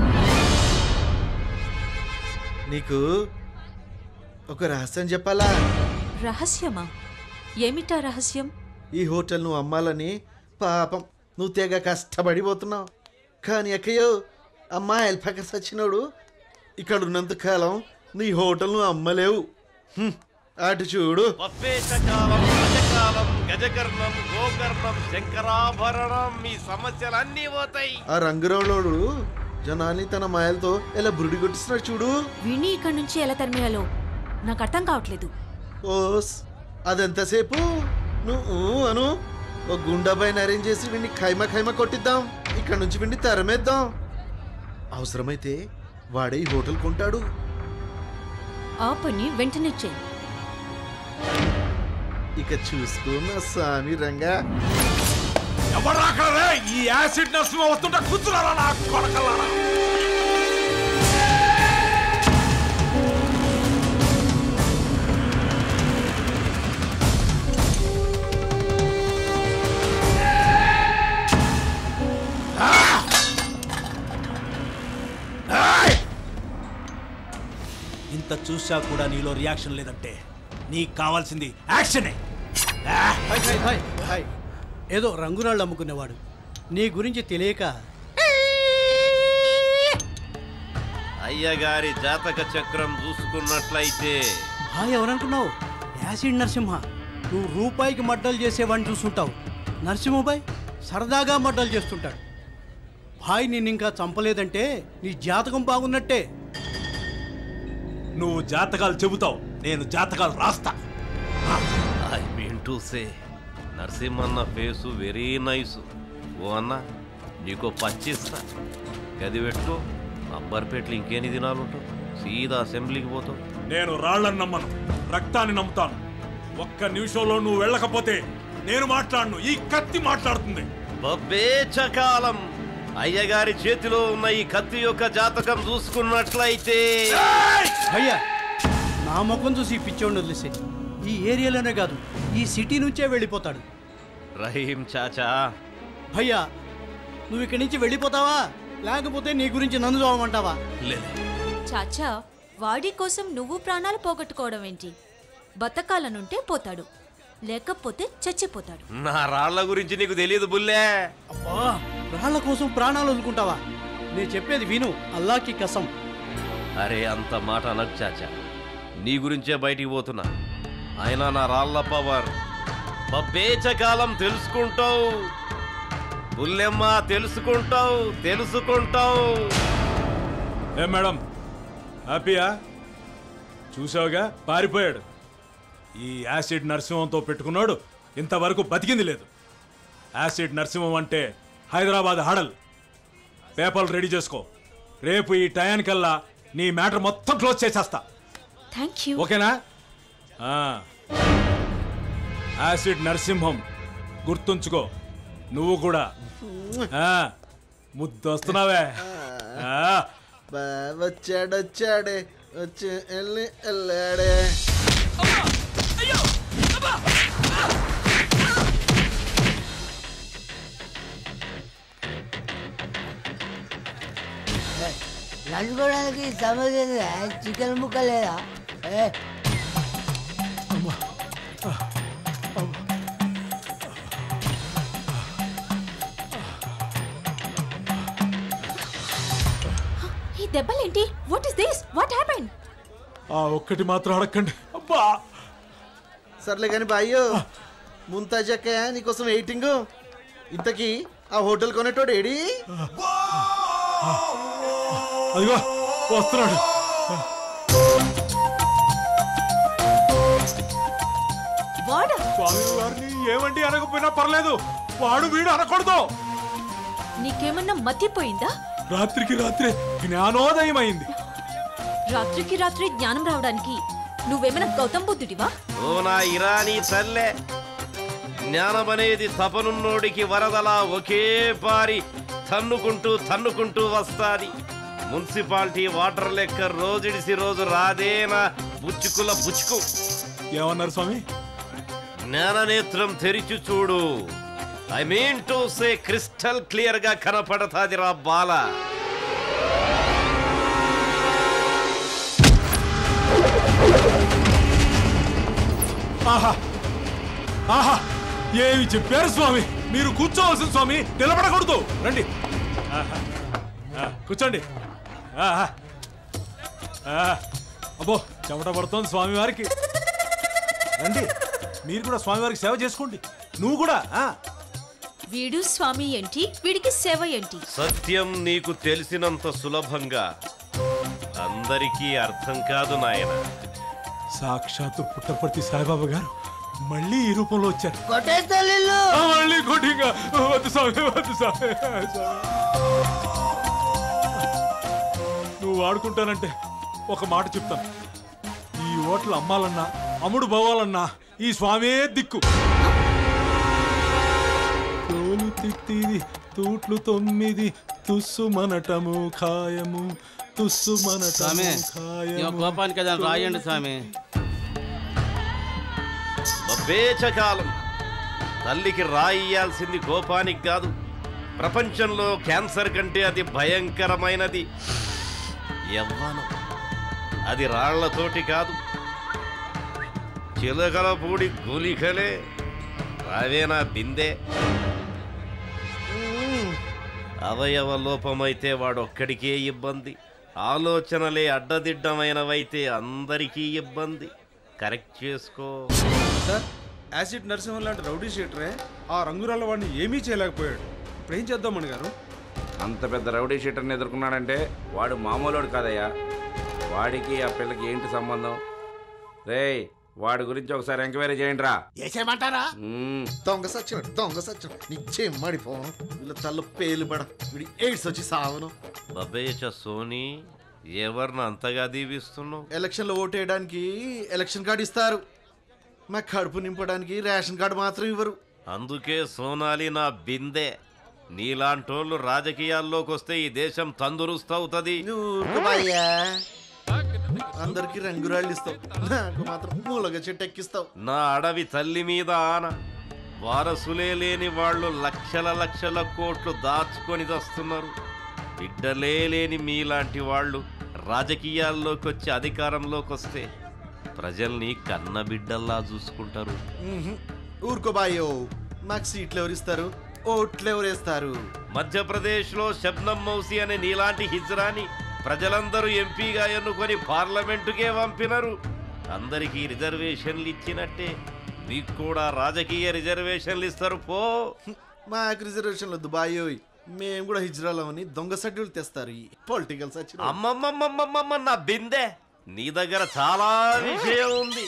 S20: నీకు ఒక రహస్యం చెప్పాలా
S12: రహస్యమా ఏమిటా రహస్యం
S20: ఈ హోటల్ నువ్వు అమ్మాలని పాపం నువ్వు తెగ కష్టపడిపోతున్నావు కానీ అక్కయ్యో అమ్మా ఎల్ఫకర్ సచ్చినోడు ఇక్కడ ఉన్నంత కాలం నీ హోటల్ నువ్వు అమ్మలేవు హ్మ్, అటు చూడు
S18: పప్పేశకాలం గజకాలం గజకర్ణం గోకర్ణం శంకరాభరణం మీ సమస్యలన్నీ పోతాయి
S20: ఆ రంగురంలోడు జనాన్ని తన మాయలతో ఎలా బురుడి కొట్టిస్తున్నాడు చూడు
S12: విని ఇక్కడి నుంచి ఎలా తరిమేయాలో నాకు అర్థం కావట్లేదు
S20: ఓస్ అదెంతసేపు నువ్వు అను ఒక గుండాబాయిని అరేంజ్ చేసి వీడిని ఖైమా ఖైమా కొట్టిద్దాం ఇక్కడ నుంచి వీడిని తరమేద్దాం అవసరమైతే వాడే ఈ హోటల్ కొంటాడు
S12: ఆ పని వెంటనే చేయి
S20: ఇక చూసుకున్న స్వామి రంగా
S21: ఎవరు అక్కడ రే? ఈ యాసిడ్ నర్సింహ వస్తుంటే కూర్చున్నారా నా కొడకల్లారా
S22: ఇంత చూసా కూడా నీలో రియాక్షన్ లేదంటే నీకు కావాల్సింది యాక్షనే
S6: హాయ్ హాయ్ హాయ్ హాయ్ ఏదో రంగురాళ్ళు అమ్ముకునేవాడు నీ గురించి తెలియక
S18: అయ్యగారి జాతక చక్రం చూసుకున్నట్లయితే
S6: భాయ్ ఎవరనుకున్నావు యాసిడ్ నరసింహ నువ్వు రూపాయికి మడ్డలు చేసేవాడిని చూస్తుంటావు నరసింహబాయ్ సరదాగా మడ్డలు చేస్తుంటాడు భాయ్ నిన్ను ఇంకా చంపలేదంటే నీ జాతకం బాగున్నట్టే
S21: నువ్వు జాతకాలు చెబుతావు నేను జాతకాలు రాస్తా
S18: ఐ మీన్ టు సే నరసింహన్న ఫేసు వెరీ నైస్ ఓ అన్న నీకో పచ్చిస్తా గది పెట్టుకో అబ్బర్పేటలు ఇంకేని దినాలుంటావు సీదా అసెంబ్లీకి పోతావు
S21: నేను రాళ్లను నమ్మను రక్తాన్ని నమ్ముతాను ఒక్క నిమిషంలో నువ్వు వెళ్ళకపోతే నేను మాట్లాడను ఈ కత్తి మాట్లాడుతుంది
S18: బబ్బేచకాలం అయ్యగారి చేతిలో ఉన్న ఈ కత్తి యొక్క జాతకం చూసుకున్నట్లయితే
S6: భయ్యా నా ముఖం చూసి ఈ పిచ్చోడిని వదిలేసే ఈ ఏరియాలోనే కాదు ఈ సిటీ నుంచే వెళ్ళిపోతాడు
S18: రహీం చాచా
S6: భయ్యా నువ్వు ఇక్కడి నుంచి వెళ్ళిపోతావా లేకపోతే నీ గురించి నన్ను చూడమంటావా
S18: లేదు
S12: చాచా వాడి కోసం నువ్వు ప్రాణాలు పోగొట్టుకోవడం ఏంటి బతకాలనుంటే పోతాడు లేకపోతే చచ్చిపోతాడు
S18: నా రాళ్ల గురించి నీకు తెలియదు బుల్లే
S6: అబ్బా రాళ్ల కోసం ప్రాణాలు వదులుకుంటావా నేను చెప్పేది విను అల్లాకి కసం
S18: అరే అంత మాట అనకు చాచా నీ గురించే బయటికి పోతున్నా అయినా నా రాళ్ల పవర్ బబ్బేచకాలం తెలుసుకుంటావు బుల్లెమ్మ తెలుసుకుంటావు తెలుసుకుంటావు
S21: ఏ మేడం హ్యాపీయా చూసావుగా పారిపోయాడు ఈ యాసిడ్ నరసింహంతో పెట్టుకున్నాడు ఇంతవరకు బతికింది లేదు యాసిడ్ నరసింహం అంటే హైదరాబాద్ హడల్ పేపర్లు రెడీ చేసుకో రేపు ఈ టయానికల్లా నీ మ్యాటర్ మొత్తం క్లోజ్ చేసేస్తా
S12: థ్యాంక్ యూ
S21: ఓకేనా ఆ. యాసిడ్ నరసింహం గుర్తుంచుకో నువ్వు కూడా ఆ, ముద్దొస్తున్నావే ఆ.
S20: బా వచ్చాడు వచ్చాడే వచ్చి వెళ్ళి వెళ్ళాడే
S9: నంచుకోవడానికి సమస్య లేదా? చికెన్ ముక్క లేదా ఏ
S12: దెబ్బలేంటి what is this what happen
S21: ఆ ఒక్కటి మాత్రం అడగండి అబ్బా
S20: సర్లే కానీ బాయ్యో ముంతాజ్ అక్క నీకోసం వెయిటింగ్ ఇంతకీ ఆ హోటల్ కొనేటోడు ఏడి
S21: అదిగో వస్తున్నాడు
S12: వాడా
S21: స్వామి వారిని ఏమండి అనకపోయినా పర్లేదు వాడు వీడు అనకూడదు
S12: నీకేమన్నా మతిపోయిందా
S21: రాత్రికి రాత్రే జ్ఞానోదయం అయింది
S12: రాత్రికి రాత్రి జ్ఞానం రావడానికి నువ్వేమైనా గౌతమ్ బుద్ధుడివా
S18: ఓ నా ఇరానీ తల్లే జ్ఞానం అనేది తపనున్నోడికి వరదలా ఒకే పారి తన్నుకుంటూ తన్నుకుంటూ వస్తాది మున్సిపాలిటీ వాటర్ లెక్క రోజుడిసి రోజు రాదేనా బుచ్చుకుల బుచ్చుకు
S21: ఏమన్నారు స్వామి
S18: జ్ఞాననేత్రం తెరిచి చూడు I mean to say crystal clear గా కనపడతాది రా బాల
S21: ఆహా ఆహా ఏమి చెప్పారు స్వామి మీరు కూర్చోవలసిన స్వామి నిలబడకూడదు రండి ఆహా. ఆ, కూర్చోండి ఆహా. ఆ, అబ్బో చెమట పడుతోంది స్వామి వారికి రండి మీరు కూడా స్వామి వారికి సేవ చేసుకోండి నువ్వు కూడా ఆ.
S12: వీడు స్వామి ఏంటి వీడికి సేవ ఏంటి
S18: సత్యం నీకు తెలిసినంత సులభంగా అందరికీ అర్థం కాదు నాయన
S21: సాక్షాత్తు పుట్టపర్తి సాయిబాబా గారు మళ్ళీ ఈ రూపంలో వచ్చారు
S9: కొట్టేస్తా లిల్లు
S21: ఆ, మళ్ళీ కొట్టిగా వద్దు స్వామి వద్దు స్వామి స్వామి. నువ్వు వాడుకుంటానంటే ఒక మాట చెప్తాను ఈ ఓట్లు అమ్మాలన్నా అమ్ముడు పోవాలన్నా ఈ స్వామే దిక్కు తోలు తిట్టిది తూట్లు తొమ్మిది తుస్సు మనటము ఖాయము తుస్సు మనటము
S1: స్వామి
S21: ఖాయము
S1: ఈ కోపానికి ఏదైనా రాయండి స్వామి
S18: బబ్బేచకాలం తల్లికి రాయియాల్సింది కోపానికి కాదు ప్రపంచంలో క్యాన్సర్ కంటే అది భయంకరమైనది యవ్వనం అది రాళ్లతోటి కాదు చిలకల పూడి గులికలే రావేనా బిందె అవయవ లోపమైతే వాడొక్కడికే ఇబ్బంది ఆలోచనలే అడ్డదిడ్డమైనవైతే అందరికీ ఇబ్బంది కరెక్ట్ చేసుకో
S8: సార్ యాసిడ్ నరసింహన్ లాంటి రౌడీ షీటరే ఆ రంగురాళ్ళ వాడిని ఏమీ చేయలేకపోయాడు ఇప్పుడు ఏం చేద్దామని గారు
S13: అంత పెద్ద రౌడీ షీటర్ని ఎదుర్కొన్నాడంటే వాడు మామూలుడు కాదయ్యా వాడికి ఆ పిల్లకి ఏంటి సంబంధం రేయ్ వాడి గురించి ఒకసారి ఎంక్వైరీ చేయండి రా
S20: చేసేయమంటారా దొంగ సచ్చినాడు దొంగ సచ్చినాడు నిశ్చయం మడిపోను వీళ్ళ తల్లు పేలు పడ వీడి ఎయిడ్స్ వచ్చి సావను
S18: బబ్బేచ సోనీ ఎవరిని అంతగా దీవిస్తున్నావు
S20: ఎలక్షన్లో ఓటు వేయడానికి ఎలక్షన్ కార్డు ఇస్తారు మా కడుపు నింపడానికి రేషన్ కార్డు మాత్రం ఇవ్వరు
S18: అందుకే సోనాలి నా బిందె నీలాంటోళ్ళు రాజకీయాల్లోకి వస్తే ఈ దేశం తందురుస్తవుతుంది
S20: ఊరుకోబయ్యా. అందరికి రంగురాళ్ళు ఇస్తావు నాకు మాత్రం మూలగా చెట్టు ఎక్కిస్తావు
S18: నా అడవి తల్లి మీద ఆన వారసులే లేని వాళ్ళు లక్షల లక్షల కోట్లు దాచుకొని వస్తున్నారు బిడ్డలే లేని మీలాంటి వాళ్ళు రాజకీయాల్లోకి వచ్చి అధికారంలోకి వస్తే ప్రజల్ని కన్న బిడ్డల్లా చూసుకుంటారు
S20: మ్మ్హ్. ఊరుకోబాయో మాకు సీట్లు ఎవరిస్తారు ఓట్లు ఎవరేస్తారు
S18: మధ్యప్రదేశ్లో శబ్నం మౌసి అనే నీలాంటి హిజ్రాని ప్రజలందరూ ఎంపీగా ఎన్నుకొని పార్లమెంటుకే పంపినరు అందరికీ రిజర్వేషన్లు ఇచ్చినట్టే మీకు కూడా రాజకీయ రిజర్వేషన్లు ఇస్తారు పో
S20: మాకు రిజర్వేషన్లు వద్దు బాయోయ్ మేము కూడా హిజ్రాలమని దొంగ సడ్యూలు తెస్తారు ఈ పొలిటికల్ సచిన
S18: అమ్మమ్మమ్మమ్మమ్మ నా బిందె నీ దగ్గర చాలా విషయం ఉంది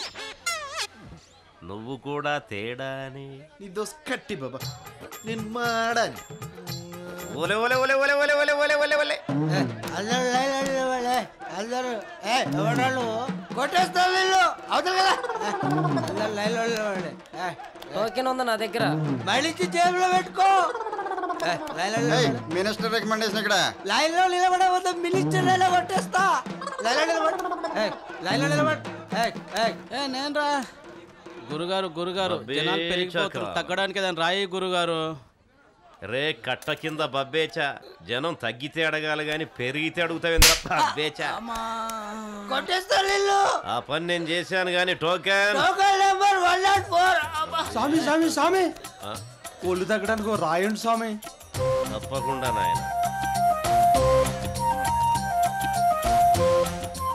S18: నువ్వు కూడా తేడాని
S20: నీ దోస్ కట్టి బాబా నేను మాడాని
S18: ఓలే ఓలే ఓలే ఓలే ఓలే ఓలే ఓలే ఓలే ఓలే
S9: అందరూ లైన్ లైన్ నిలబడే. అందరూ ఏ ఎవడాళ్ళు కొట్టేస్తా వీళ్ళు అవతల కదా ఏ, అందరూ లైన్ లో నిలబడే. ఏ,
S2: టోకెన్ ఉంది నా దగ్గర
S9: మళ్ళీ ఇచ్చి జేబులో పెట్టుకో ఏ, లైన్ లో నిలబడే.
S7: మినిస్టర్ రికమెండేషన్ ఇక్కడ
S9: లైన్ లో నిలబడవద్దు మినిస్టర్ లైన్ లో కొట్టేస్తా లైన్ లో నిలబడు ఏ, లైన్ లో నిలబడు ఏ, ఏ,
S1: ఏ నేను రా గురుగారు గురుగారు
S18: అబ్బే
S1: జనాలు పెరిగిపోతారు
S18: చక్ర.
S1: తగ్గడానికి ఏదైనా రాయి గురుగారు
S18: రే కట్ట కింద బబ్బేచా జనం తగ్గితే అడగాలి గాని పెరిగితే అడుగుతావేంద్ర బబ్బేచా
S9: కొట్టేస్తా వీళ్ళు
S18: ఆ పని నేను చేశాను గాని token
S9: token number one not four
S8: స్వామి స్వామి స్వామి
S18: ఆ,
S8: ఒళ్ళు తగ్గడానికి ఓ రాయండి స్వామి
S18: తప్పకుండా నాయన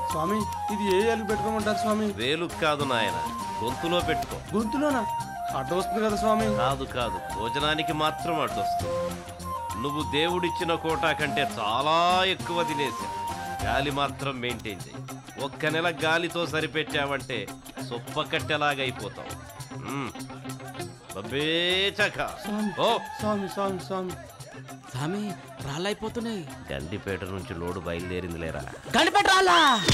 S8: స్వామి ఇది ఏ ఏళ్ళు పెట్టుకోమంటారు స్వామి
S18: వేలు కాదు నాయన గొంతులో పెట్టుకో
S8: గొంతులోనా అడ్డు వస్తుంది కదా స్వామి
S18: కాదు కాదు భోజనానికి మాత్రం అడ్డొస్తుంది నువ్వు దేవుడిచ్చిన కోటా కంటే చాలా ఎక్కువ తినేసా గాలి మాత్రం మెయింటైన్ చేయి ఒక్క నెల గాలితో సరిపెట్టావంటే సొప్ప కట్టెలాగా అయిపోతావు మ్మ్. బబ్బే చక ఓ
S8: స్వామి స్వామి స్వామి
S1: స్వామి రాళ్ళైపోతున్నాయి
S18: గండిపేట నుంచి లోడు బయలుదేరింది లేరా
S1: గడిపెట్టాలా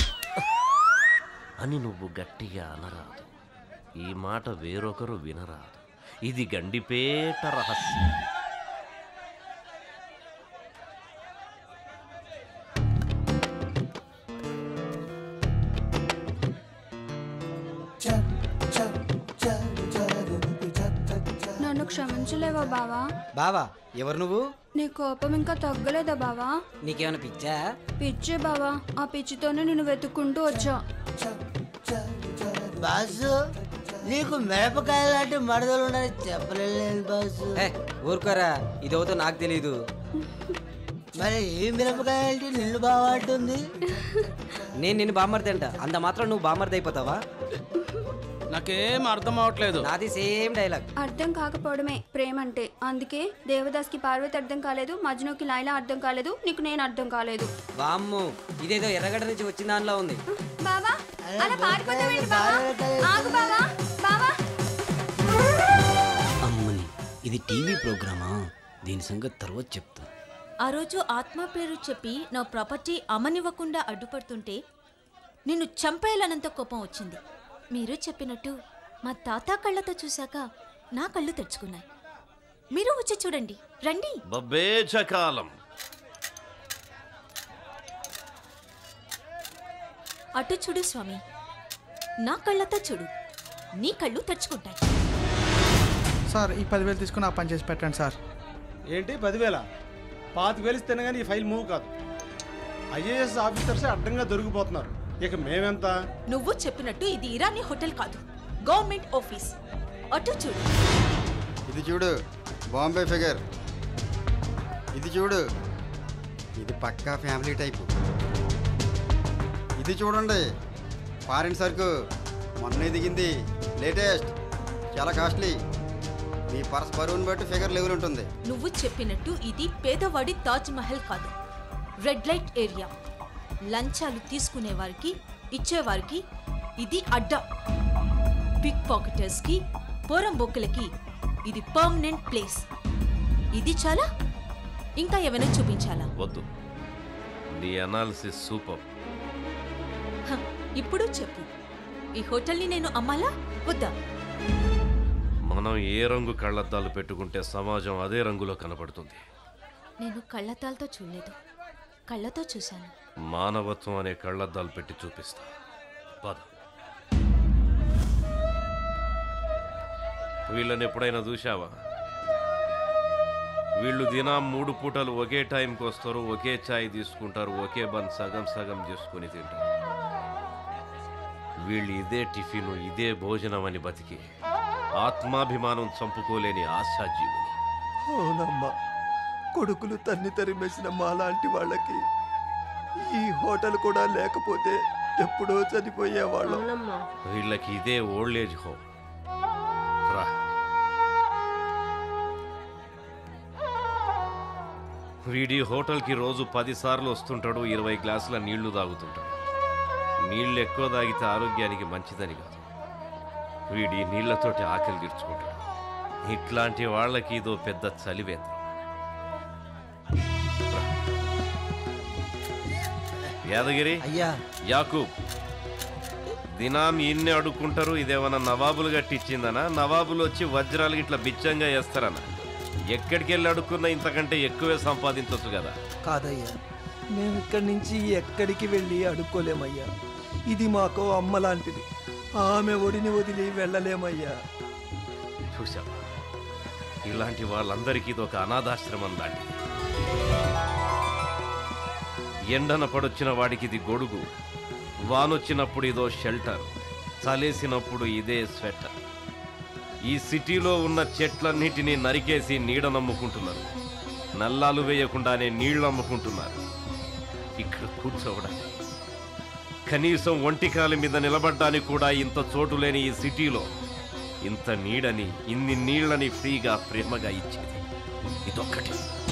S18: అని నువ్వు గట్టిగా అనరాదు ఈ మాట వేరొకరు వినరాదు ఇది గండిపేట రహస్యం
S2: నన్ను క్షమించలేవా బావా
S9: బావా ఎవరు నువ్వు
S2: నీ కోపం ఇంకా తగ్గలేదా బావా
S9: నీకేమైనా పిచ్చా
S2: పిచ్చే బావా ఆ పిచ్చితోనే నిన్ను వెతుక్కుంటూ వచ్చా
S9: బాసు నీకు మిరపకాయ లాంటి మడదలు ఉన్నాయని చెప్పలేదు బాసు ఊరుకోరా ఇదవుతో నాకు తెలీదు మరి ఏ మిరపకాయ అంటే నిన్ను బాగా అంటుంది నేను నిన్ను బామ్మర్ది అంట అంత మాత్రం నువ్వు బామ్మర్ది అయిపోతావా
S1: నాకేం అర్థం అవట్లేదు
S9: నాది సేమ్ డైలాగ్
S2: అర్థం కాకపోవడమే ప్రేమ అంటే అందుకే దేవదాస్కి పార్వతి అర్థం కాలేదు మజ్నుకి లైలా అర్థం కాలేదు నీకు నేను అర్థం కాలేదు
S9: వామ్ము ఇదేదో ఎర్రగడ్డ నుంచి వచ్చిన దానిలో ఉంది
S2: బావా అలా పారిపోతావేంటి బావా ఆగు బావా బావా
S9: అమ్మని ఇది టీవీ ప్రోగ్రామా దీని సంగతి తర్వాత చెప్తా
S12: ఆ రోజు ఆత్మ పేరు చెప్పి నా ప్రాపర్టీ అమ్మనివ్వకుండా అడ్డుపడుతుంటే నిన్ను చంపేయాలనంత కోపం వచ్చింది మీరు చెప్పినట్టు మా తాత కళ్ళతో చూశాక నా కళ్ళు తెరుచుకున్నాయి మీరు వచ్చి చూడండి రండి
S18: బబ్బే చకాలం
S12: అటు చూడు స్వామి నా కళ్ళతో చూడు నీ కళ్ళు తెరుచుకుంటాయి
S5: సార్ ఈ పదివేలు తీసుకుని ఆ పని చేసి పెట్టండి సార్
S8: ఏంటి పదివేల పాతి వేలిస్తేనే కానీ ఈ ఫైల్ మూవ్ కాదు ఐఏఎస్ ఆఫీసర్సే అడ్డంగా దొరికిపోతున్నారు ఇక మేమెంత
S12: నువ్వు చెప్పినట్టు ఇది ఇరానీ హోటల్ కాదు గవర్నమెంట్ ఆఫీస్ అటు చూడు
S3: ఇది చూడు బాంబే ఫిగర్ ఇది చూడు ఇది పక్కా ఫ్యామిలీ టైపు ఇది చూడండి ఫారిన్ సరుకు మొన్నే దిగింది లేటెస్ట్ చాలా కాస్ట్లీ మీ పర్స్ బరువుని బట్టి ఫిగర్ లెవెల్ ఉంటుంది
S12: నువ్వు చెప్పినట్టు ఇది పేదవాడి తాజ్ మహల్ కాదు రెడ్ లైట్ ఏరియా లంచాలు తీసుకునే వారికి ఇచ్చేవారికి ఇది అడ్డా పిక్ పాకెటర్స్కి పోరంబొక్కులకి ఇది పర్మనెంట్ ప్లేస్ ఇది చాలా ఇంకా ఏమైనా చూపించాలా
S18: వద్దు నీ అనాలిసిస్ సూపర్
S12: హ, ఇప్పుడు చెప్పు ఈ హోటల్ని నేను అమ్మాలా వద్దా
S18: మనం ఏ రంగు కళ్ళద్దాలు పెట్టుకుంటే సమాజం అదే రంగులో కనపడుతుంది
S12: నేను కళ్ళతాలతో చూడలేదు కళ్ళతో చూశాను
S18: మానవత్వం అనే కళ్ళద్దాలు పెట్టి చూపిస్తా పద వీళ్ళని ఎప్పుడైనా చూశావా వీళ్ళు దినం మూడు పూటలు ఒకే టైంకి వస్తారు ఒకే ఛాయ్ తీసుకుంటారు ఒకే బన్ సగం సగం చేసుకుని తింటారు వీళ్ళు ఇదే టిఫిన్ ఇదే భోజనం అని బతికి ఆత్మాభిమానం చంపుకోలేని ఆశాజీవులు
S23: అవునమ్మా కొడుకులు తన్ని తరిమేసిన మాలాంటి వాళ్ళకి ఈ హోటల్ కూడా లేకపోతే ఎప్పుడో చనిపోయేవాళ్ళం
S18: వీళ్ళకి ఇదే ఓల్డ్ ఏజ్ హోమ్ రా వీడి హోటల్కి రోజు పదిసార్లు వస్తుంటాడు ఇరవై గ్లాసుల నీళ్లు తాగుతుంటాడు నీళ్ళు ఎక్కువ తాగితే ఆరోగ్యానికి మంచిదని కాదు వీడి నీళ్లతోటి ఆకలి తీర్చుకుంటాడు ఇట్లాంటి వాళ్ళకి ఇదో పెద్ద చలివేంద్రం రా. యాదగిరి
S9: అయ్యా
S18: యాకూబ్ దినాం ఇన్ని అడుక్కుంటారు ఇదేమన్నా నవాబులు కట్టించిందనా నవాబులు వచ్చి వజ్రాలు ఇట్లా బిచ్చంగా వేస్తారనా ఎక్కడికి వెళ్ళి అడుక్కున్నా ఇంతకంటే ఎక్కువే సంపాదించవచ్చు కదా
S23: కాదయ్యా మేము ఇక్కడి నుంచి ఎక్కడికి వెళ్ళి అడుక్కోలేమయ్యా ఇది మాకు అమ్మ లాంటిది ఆమె ఒడిని వదిలి వెళ్ళలేమయ్యా
S18: చూసావా ఇలాంటి వాళ్ళందరికీ ఇది ఒక అనాథాశ్రమం లాంటిది ఎండన పడొచ్చిన వాడికి ఇది గొడుగు వానొచ్చినప్పుడు ఇదో షెల్టర్ చలేసినప్పుడు ఇదే స్వెటర్ ఈ సిటీలో ఉన్న చెట్లన్నిటినీ నరికేసి నీడ నమ్ముకుంటున్నారు నల్లాలు వేయకుండానే నీళ్లు అమ్ముకుంటున్నారు ఇక్కడ కూర్చోవడానికి
S4: కనీసం ఒంటికాలి మీద నిలబడ్డానికి కూడా ఇంత చోటు లేని ఈ సిటీలో ఇంత నీడని ఇన్ని నీళ్ళని ఫ్రీగా ప్రేమగా ఇచ్చేది ఇదొక్కటి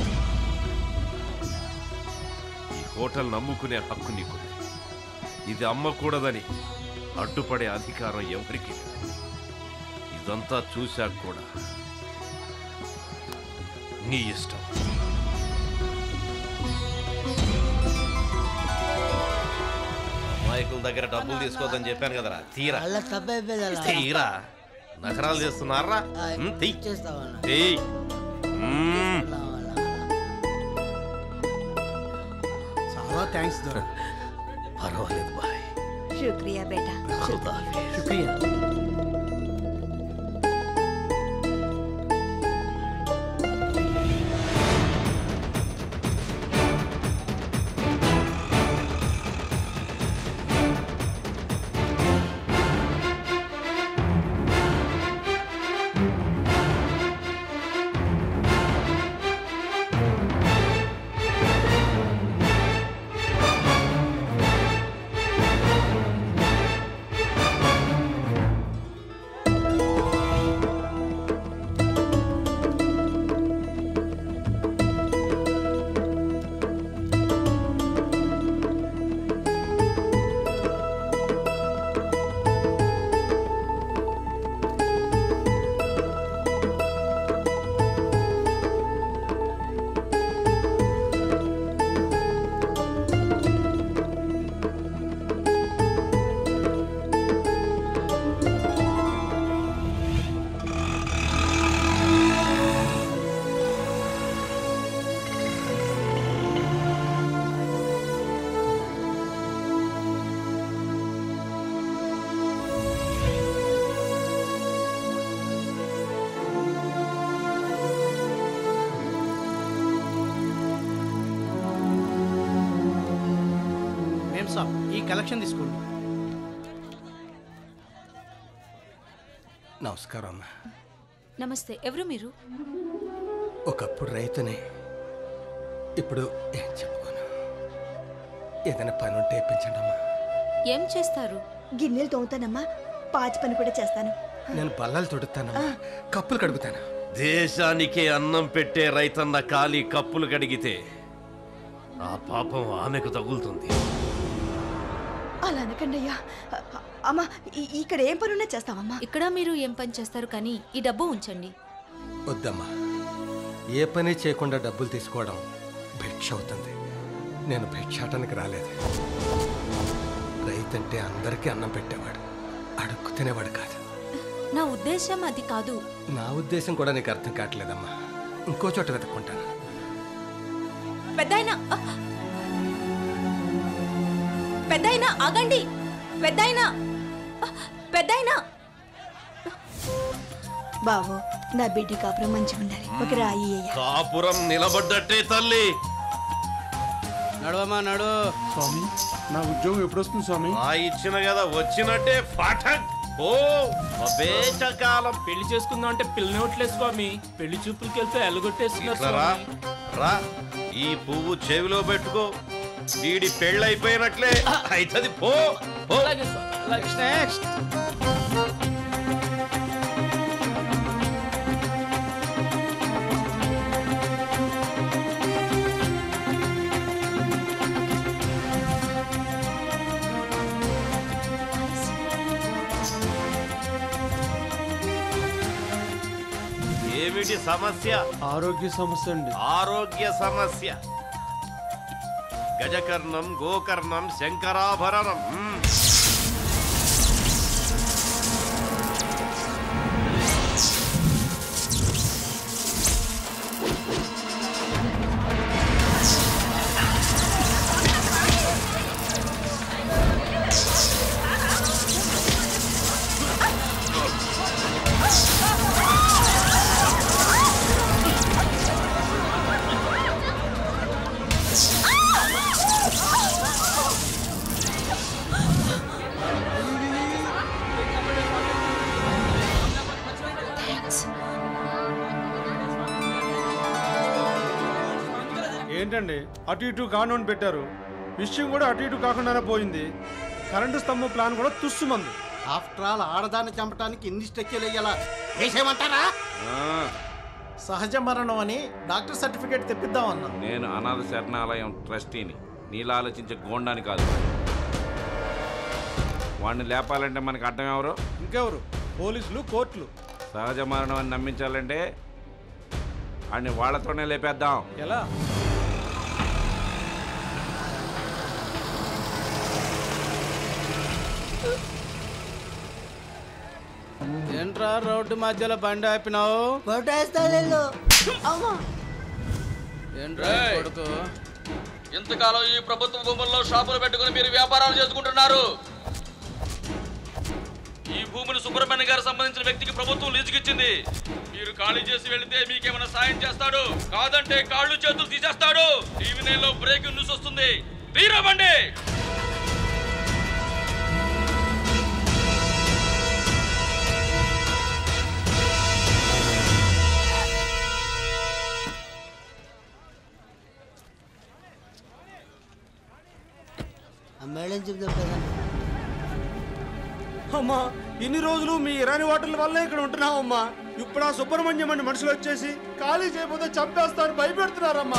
S4: ఈ హోటల్ నమ్ముకునే హక్కు నీకు ఇది అమ్మకూడదని అడ్డుపడే అధికారం ఎవరికి లేదు ఇదంతా చూశాక కూడా నీ ఇష్టం
S18: అమాయకుల దగ్గర డబ్బులు తీసుకోవద్దని చెప్పాను కదరా తీరా
S9: అలా తప్పైపోయింది
S18: తీరా నగరాలు చేస్తున్నారా ఉమ్, తీయ్.
S9: చేస్తావన్నా
S18: తీయ్. ఉమ్.
S6: చాలా థ్యాంక్స్ దొర
S18: పర్వాలేదు బాయ్
S10: శుక్రియా బేటా
S6: శుక్రియా మేం సాబ్ ఈ కలెక్షన్ తీసుకోండి
S11: నమస్కారం అమ్మా
S12: నమస్తే ఎవరు మీరు
S11: ఒకప్పుడు రైతుని ఇప్పుడు ఏం చెప్పుకోను ఏదైనా పని ఉంటే ఇప్పించండి అమ్మా
S12: ఏం చేస్తారు
S10: గిన్నెలు తోముతానమ్మా పాచి పని కూడా చేస్తాను
S11: నేను బల్లలు తొడుతానమ్మా కప్పులు కడుగుతాను
S4: దేశానికే అన్నం పెట్టే రైతన్న కాలి కప్పులు కడిగితే ఆ పాపం ఆమెకు తగులుతుంది
S10: అలా అనకండి అయ్యా అమ్మా ఈ- ఇక్కడ ఏం పనున్నా చేస్తావమ్మా
S12: ఇక్కడ మీరు ఏం పని చేస్తారు కానీ ఈ డబ్బు ఉంచండి
S11: వద్దమ్మా ఏ పని చేయకుండా డబ్బులు తీసుకోవడం భిక్ష అవుతుంది నేను భిక్షాటానికి రాలేదు రైతంటే అందరికీ అన్నం పెట్టేవాడు అడుక్కు తినేవాడు కాదు
S12: నా ఉద్దేశం అది కాదు
S11: నా ఉద్దేశం కూడా నీకు అర్థం కావట్లేదమ్మా ఇంకో చోట వెతుక్కుంటాను
S12: పెద్దాయన పెద్దాయన ఆగండి పెద్దాయన పెద్దాయన
S10: బావో నా బిడ్డ కాపురం మంచిగా ఉండాలి ఒక రాయి అయ్యా
S4: కాపురం నిలబడ్డట్టే తల్లి
S1: నడవమా నడు
S8: స్వామి నా ఉద్యోగం ఎప్పుడు వస్తుంది స్వామి
S4: ఆ ఇచ్చిన కదా వచ్చినట్టే ఫాటక్ ఓ అబేచకాలం
S14: పెళ్లి చేసుకుందాం అంటే పిల్లనివ్వట్లేదు స్వామి పెళ్లి చూపులకి వెళ్తే ఎల్లగొట్టేస్తున్నారు
S4: ఇట్లా రా
S14: స్వామి.
S4: రా ఈ పువ్వు చెవిలో పెట్టుకో వీడి పెళ్ళైపోయినట్లే అయితది పో పో
S1: నెక్స్ట్ నెక్స్ట్
S18: ఏమిటి సమస్య
S8: ఆరోగ్య సమస్య అండి
S18: ఆరోగ్య సమస్య గజకర్ణం గోకర్ణం శంకరాభరణం మ్మ్.
S8: ఏంటండి అటు ఇటు కానూని పెట్టారు విషయం కూడా అటు ఇటు కాకుండానే పోయింది కరెంటు స్తంభం ప్లాన్ కూడా తుస్సుమంది
S7: ఆఫ్టర్ ఆల్ ఆడదాన్ని చంపడానికి ఇన్ని స్టెచ్యూలు వేయాలా వేసేయమంటారా
S15: సహజ మరణం అని డాక్టర్ సర్టిఫికేట్ తెప్పిద్దామన్నా
S13: నేను అనాథ శరణాలయం ట్రస్టీని నీలా ఆలోచించే గోండాని కాదు వాడిని లేపాలంటే మనకి అడ్డం ఎవరు
S8: ఇంకెవరు పోలీసులు కోర్టులు
S13: సహజ మరణం అని నమ్మించాలంటే వాడిని వాళ్ళతోనే లేపేద్దాం
S8: ఎలా
S9: ఏంట్రా రోడ్డు మధ్యలో బండి ఆపినావు కొట్టేస్తా ఏంట్రా ఈ కొడుకు
S1: ఇంతకాలం ఈ ప్రభుత్వ భూముల్లో షాపులు పెట్టుకుని మీరు వ్యాపారాలు చేసుకుంటున్నారు ఈ భూమిని సుబ్రహ్మణ్య గారు సంబంధించిన వ్యక్తికి ప్రభుత్వం లీజుకిచ్చింది మీరు ఖాళీ చేసి వెళితే మీకేమైనా సాయం చేస్తాడు కాదంటే కాళ్ళు చేతులు తీసేస్తాడు టీవీ నైన్లో బ్రేకింగ్ న్యూస్ వస్తుంది తీరబండి
S9: మేడం చెప్తాం కదా
S8: అమ్మా ఇన్ని రోజులు మీ ఇరానీ హోటల్ వల్లే ఇక్కడ ఉంటున్నామమ్మా ఇప్పుడు ఆ సుబ్రహ్మణ్యం అని మనుషులు వచ్చేసి ఖాళీ చేయకపోతే చంపేస్తాను భయపెడుతున్నారమ్మా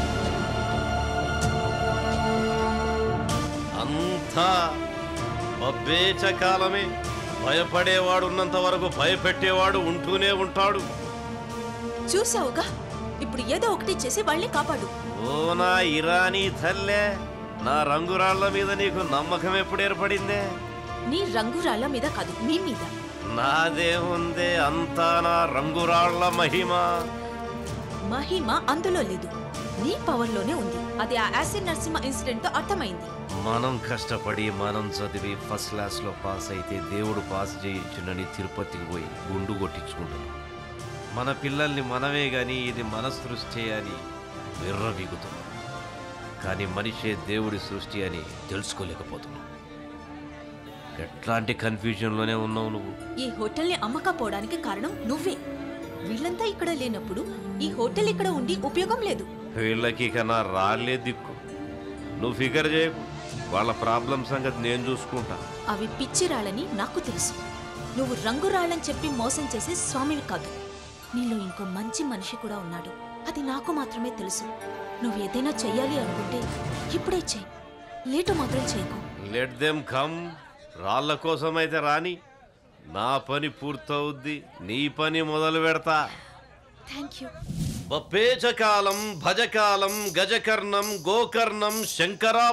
S18: అంతా బబ్బేచ కాలమే భయపడేవాడు ఉన్నంత వరకు భయపెట్టేవాడు ఉంటూనే ఉంటాడు
S12: చూసావుగా ఇప్పుడు ఏదో ఒకటి చేసి వాళ్ళని కాపాడు
S18: ఓ నా ఇరానీ తల్లే నా రంగురాళ్ల మీద నీకు నమ్మకం ఎప్పుడు ఏర్పడిందే
S12: నీ రంగురాళ్ళ మీద కాదు మీ మీద
S18: నాదేముందే అంతా నా రంగురాళ్ల మహిమ
S12: మహిమ అందులో లేదు నీ పవర్లోనే ఉంది అది ఆ యాసిడ్ నరసింహ ఇన్సిడెంట్ తో అర్థమైంది
S18: మనం కష్టపడి మనం చదివి ఫస్ట్ క్లాస్ లో పాస్ అయితే దేవుడు పాస్ చేయించునని తిరుపతికి పోయి గుండు కొట్టించుకుంటున్నాం మన పిల్లల్ని మనమే గాని ఇది మన సృష్టి అని విర్రవీగుతున్నాం కానీ మనిషే దేవుడి సృష్టి అని తెలుసుకోలేకపోతున్నాం ఎట్లాంటి కన్ఫ్యూజన్లోనే ఉన్నావు నువ్వు
S12: ఈ హోటల్ని అమ్మకపోవడానికి కారణం నువ్వే వీళ్ళంతా ఇక్కడ లేనప్పుడు ఈ హోటల్ ఇక్కడ ఉండి ఉపయోగం లేదు
S18: వీళ్ళకి కన్నా రాలే దిక్కు నువ్వు ఫిగర్ చేయకు వాళ్ళ ప్రాబ్లం సంగతి నేను చూసుకుంటా
S12: అవి పిచ్చి రాళ్ళని నాకు తెలుసు నువ్వు రంగు రాళ్ళని చెప్పి మోసం చేసే స్వామివి కాదు నీలో ఇంకో మంచి మనిషి కూడా ఉన్నాడు అది నాకు మాత్రమే తెలుసు నువ్వు ఏదైనా చెయ్యాలి అనుకుంటే ఇప్పుడే చెయ్యి లేటు మాత్రం చేయకు
S18: లెట్ దెమ్ కమ్ రాళ్ళ కోసం అయితే రాని నా పని పూర్తవుద్ది నీ పని మొదలు పెడతా
S12: థ్యాంక్ యూ
S18: బప్పేచకాలం భజకాలం గజకర్ణం గోకర్ణం శంకరా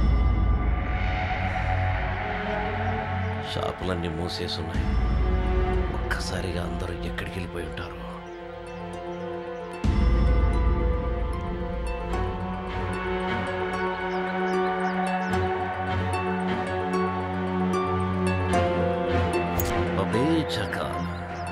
S18: షాపులన్నీ మూసేసున్నాయి ఒక్కసారిగా అందరూ ఎక్కడికి వెళ్ళిపోయి ఉంటారు బబేచకాలం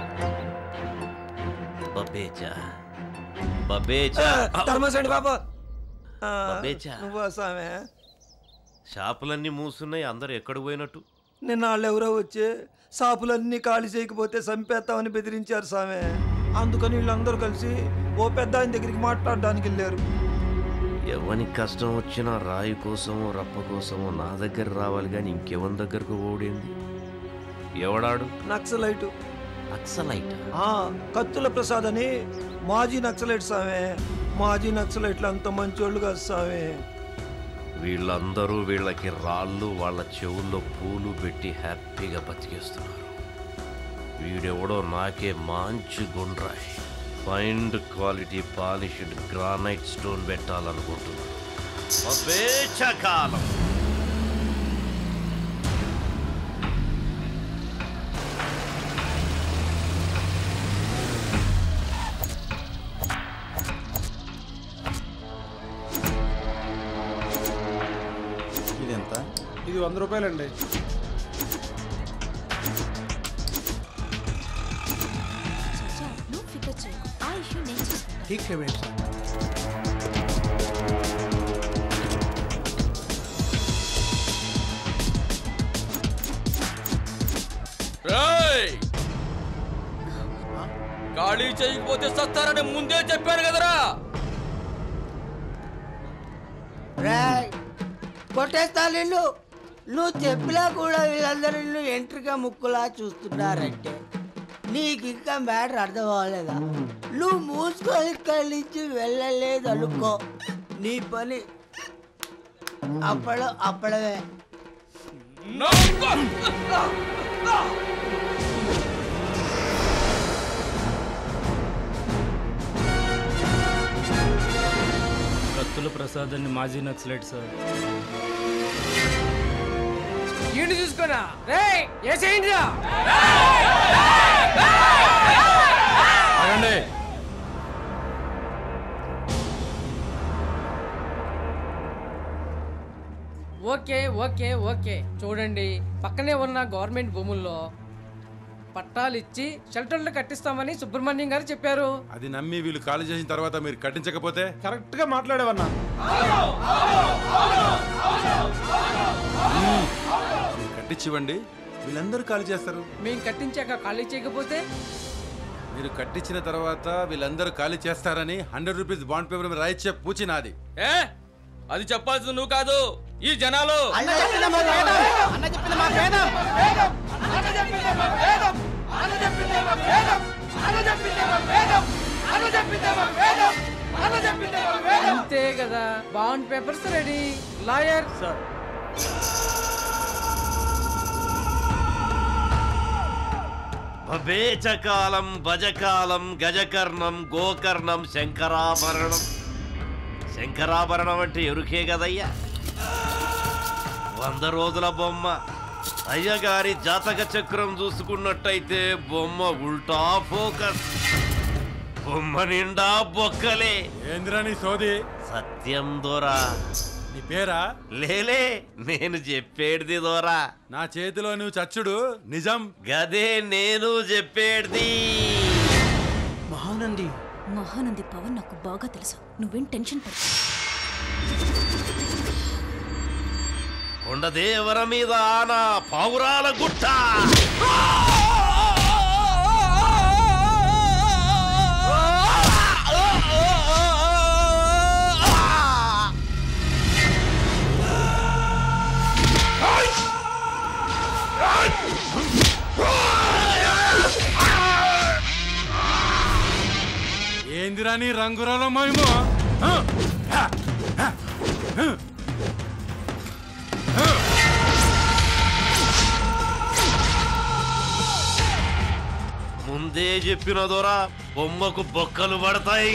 S18: బబేచ బబేచ
S23: ధర్మసేండి బాబు ఆ,
S18: బబేచా.
S23: నువ్వా సామె
S18: షాపులన్నీ మూసున్నాయి అందరూ ఎక్కడ పోయినట్టు
S23: నిన్న వాళ్ళు ఎవరో వచ్చి షాపులన్నీ ఖాళీ చేయకపోతే చంపేస్తామని బెదిరించారు సామె అందుకని వీళ్ళందరూ కలిసి ఓ పెద్ద ఆయన దగ్గరికి మాట్లాడడానికి వెళ్ళారు
S18: ఎవని కష్టం వచ్చినా రాయి కోసమో రప్ప కోసమో నా దగ్గర రావాలి కానీ ఇంకెవరి దగ్గరకు ఓడింది ఎవడాడు
S23: నక్సలైట్
S18: నక్సలైట్
S23: ఆ, కత్తుల ప్రసాద్ అని మాజీ నక్సలైట్ సామె మాజీ నక్సలైట్లు అంత మంచోళ్ళు కాదు సామె
S18: వీళ్ళందరూ వీళ్ళకి రాళ్ళు వాళ్ళ చెవుల్లో పూలు పెట్టి హ్యాపీగా బతికేస్తున్నారు వీడెవడో నాకే మంచి గుండ్రాయి find quality polished granite stone పెట్టాలనుకుంటున్నాను అపేక్షకాలం
S3: ఇది ఎంత
S8: ఇది వంద రూపాయలండి
S12: చాచా, నువ్వు ఫికర్ చేయకు ఆ ఇష్యూ నేను చూసుకుంటాను
S6: ठीक है बेटा
S1: రేయ్! ఖాళీ చేయకపోతే సత్తారని ముందే చెప్పాను కదరా
S9: రాయ్ కొట్టేస్తా నిన్ను నువ్వు చెప్పినా కూడా వీళ్ళందరూ నిన్ను ఎంట్రిగా ముక్కులా చూస్తున్నారంటే నీకు ఇంకా మ్యాటర్ అర్థం అవ్వలేదా నువ్వు మూసుకొని ఇక్కడి నుంచి వెళ్ళలేదు అనుకో నీ పని అప్పడం అప్పడమే
S14: కత్తుల ప్రసాద్ అని మాజీ నక్సలైట్ సార్
S16: ఏంటి చూసుకోనా రే ఏసేయండి రా
S21: ఆగండి
S16: ఓకే ఓకే ఓకే చూడండి పక్కనే ఉన్న గవర్నమెంట్ భూముల్లో పట్టాలు ఇచ్చి షెల్టర్లు కట్టిస్తామని సుబ్రహ్మణ్యం గారు చెప్పారు
S21: అది నమ్మి వీళ్ళు ఖాళీ చేసిన తర్వాత మీరు కట్టించకపోతే
S8: కరెక్ట్ గా మాట్లాడేవన్నా
S21: మీరు కట్టించివ్వండి వీళ్ళందరూ ఖాళీ చేస్తారు
S16: మేము కట్టించాక ఖాళీ చేయకపోతే
S21: మీరు కట్టించిన తర్వాత వీళ్ళందరూ ఖాళీ చేస్తారని హండ్రెడ్ రూపీస్ బాండ్ పేపర్ మీద రాయిచ్చే పూచి నాది
S1: ఏ అది చెప్పాల్సింది నువ్వు కాదు ఈ జనాలు
S9: అన్న చెప్పిన మా వేదం అన్న చెప్పిన మా వేదం అన్న చెప్పిన మా వేదం అన్న చెప్పిన మా వేదం అన్న చెప్పిన మా వేదం అన్న చెప్పిన మా వేదం అన్న చెప్పిన మా వేదం
S16: అంతే కదా bond papers ready lawyer sir
S18: భవేచకాలం భజకాలం గజకర్ణం గోకర్ణం శంకరాభరణం శంకరాభరణం అంటే ఎరుకే కదయ్యా వంద రోజుల బొమ్మ అయ్యగారి జాతక చక్రం చూసుకున్నట్టయితే బొమ్మ ఉల్టా ఫోకస్ బొమ్మ నిండా బొక్కలే
S21: ఏంద్రా నీ సోది
S18: సత్యం దొరా
S21: నీ పేరా
S18: లేలే నేను చెప్పేడిది దొరా
S21: నా చేతిలో నువ్వు చచ్చుడు నిజం
S18: గదే నేను చెప్పేడిది
S12: మహానంది మహానంది పవన్ నాకు బాగా తెలుసు నువ్వేం టెన్షన్ పడు
S18: కొండదేవర మీద ఆనా పావురాల గుట్ట
S21: ఏందిరా నీ రంగురాల మహిమ ఆ? ఆ? ఆ? ఆ?
S18: ముందే చెప్పిన దొర బొమ్మకు బొక్కలు పడతాయి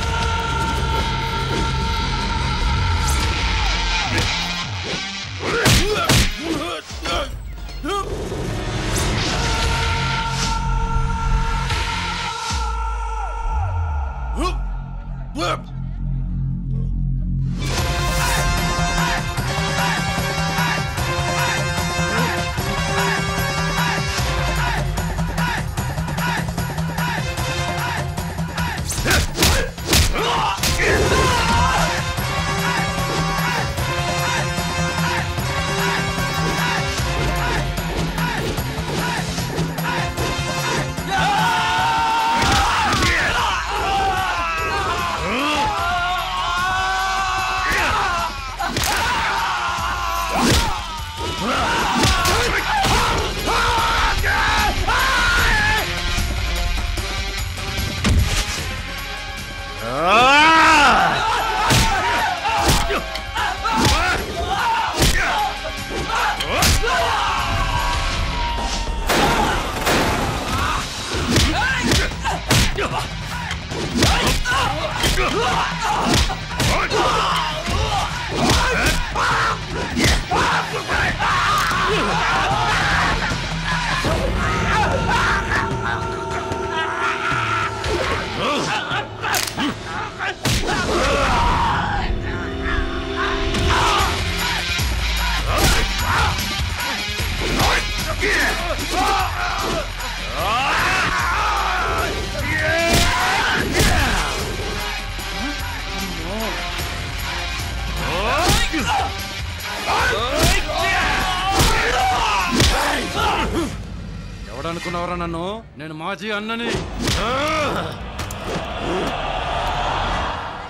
S21: ఎవడనుకున్నావరా నన్ను నేను మాజీ అన్నని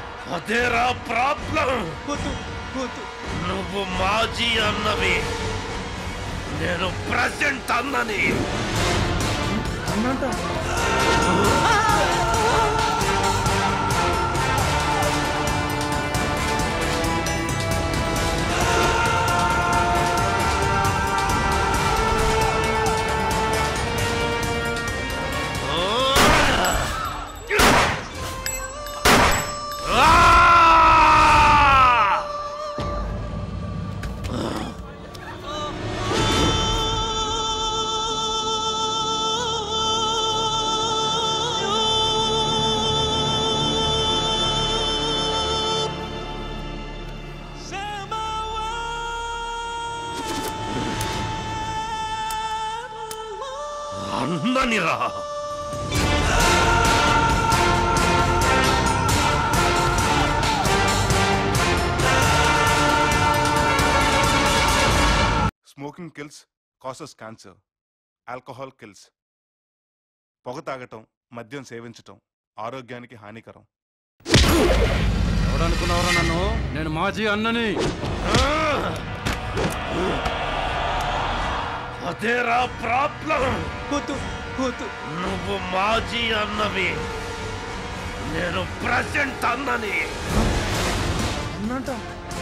S18: అదేరా ప్రాబ్లం నువ్వు మాజీ అన్నవి నేను ప్రెసిడెంట్ అన్నని అన్ననిరా
S17: smoking kills causes cancer alcohol kills పొగ తాగటం మద్యం సేవించటం ఆరోగ్యానికి హానికరం
S19: ఎవడనుకున్నావురా నన్ను నేను మాజీ అన్నని
S18: అదేరా ప్రాబ్లం నువ్వు మాజీ అన్నవి నేను ప్రెసిడెంట్ అన్నని
S5: అన్నంట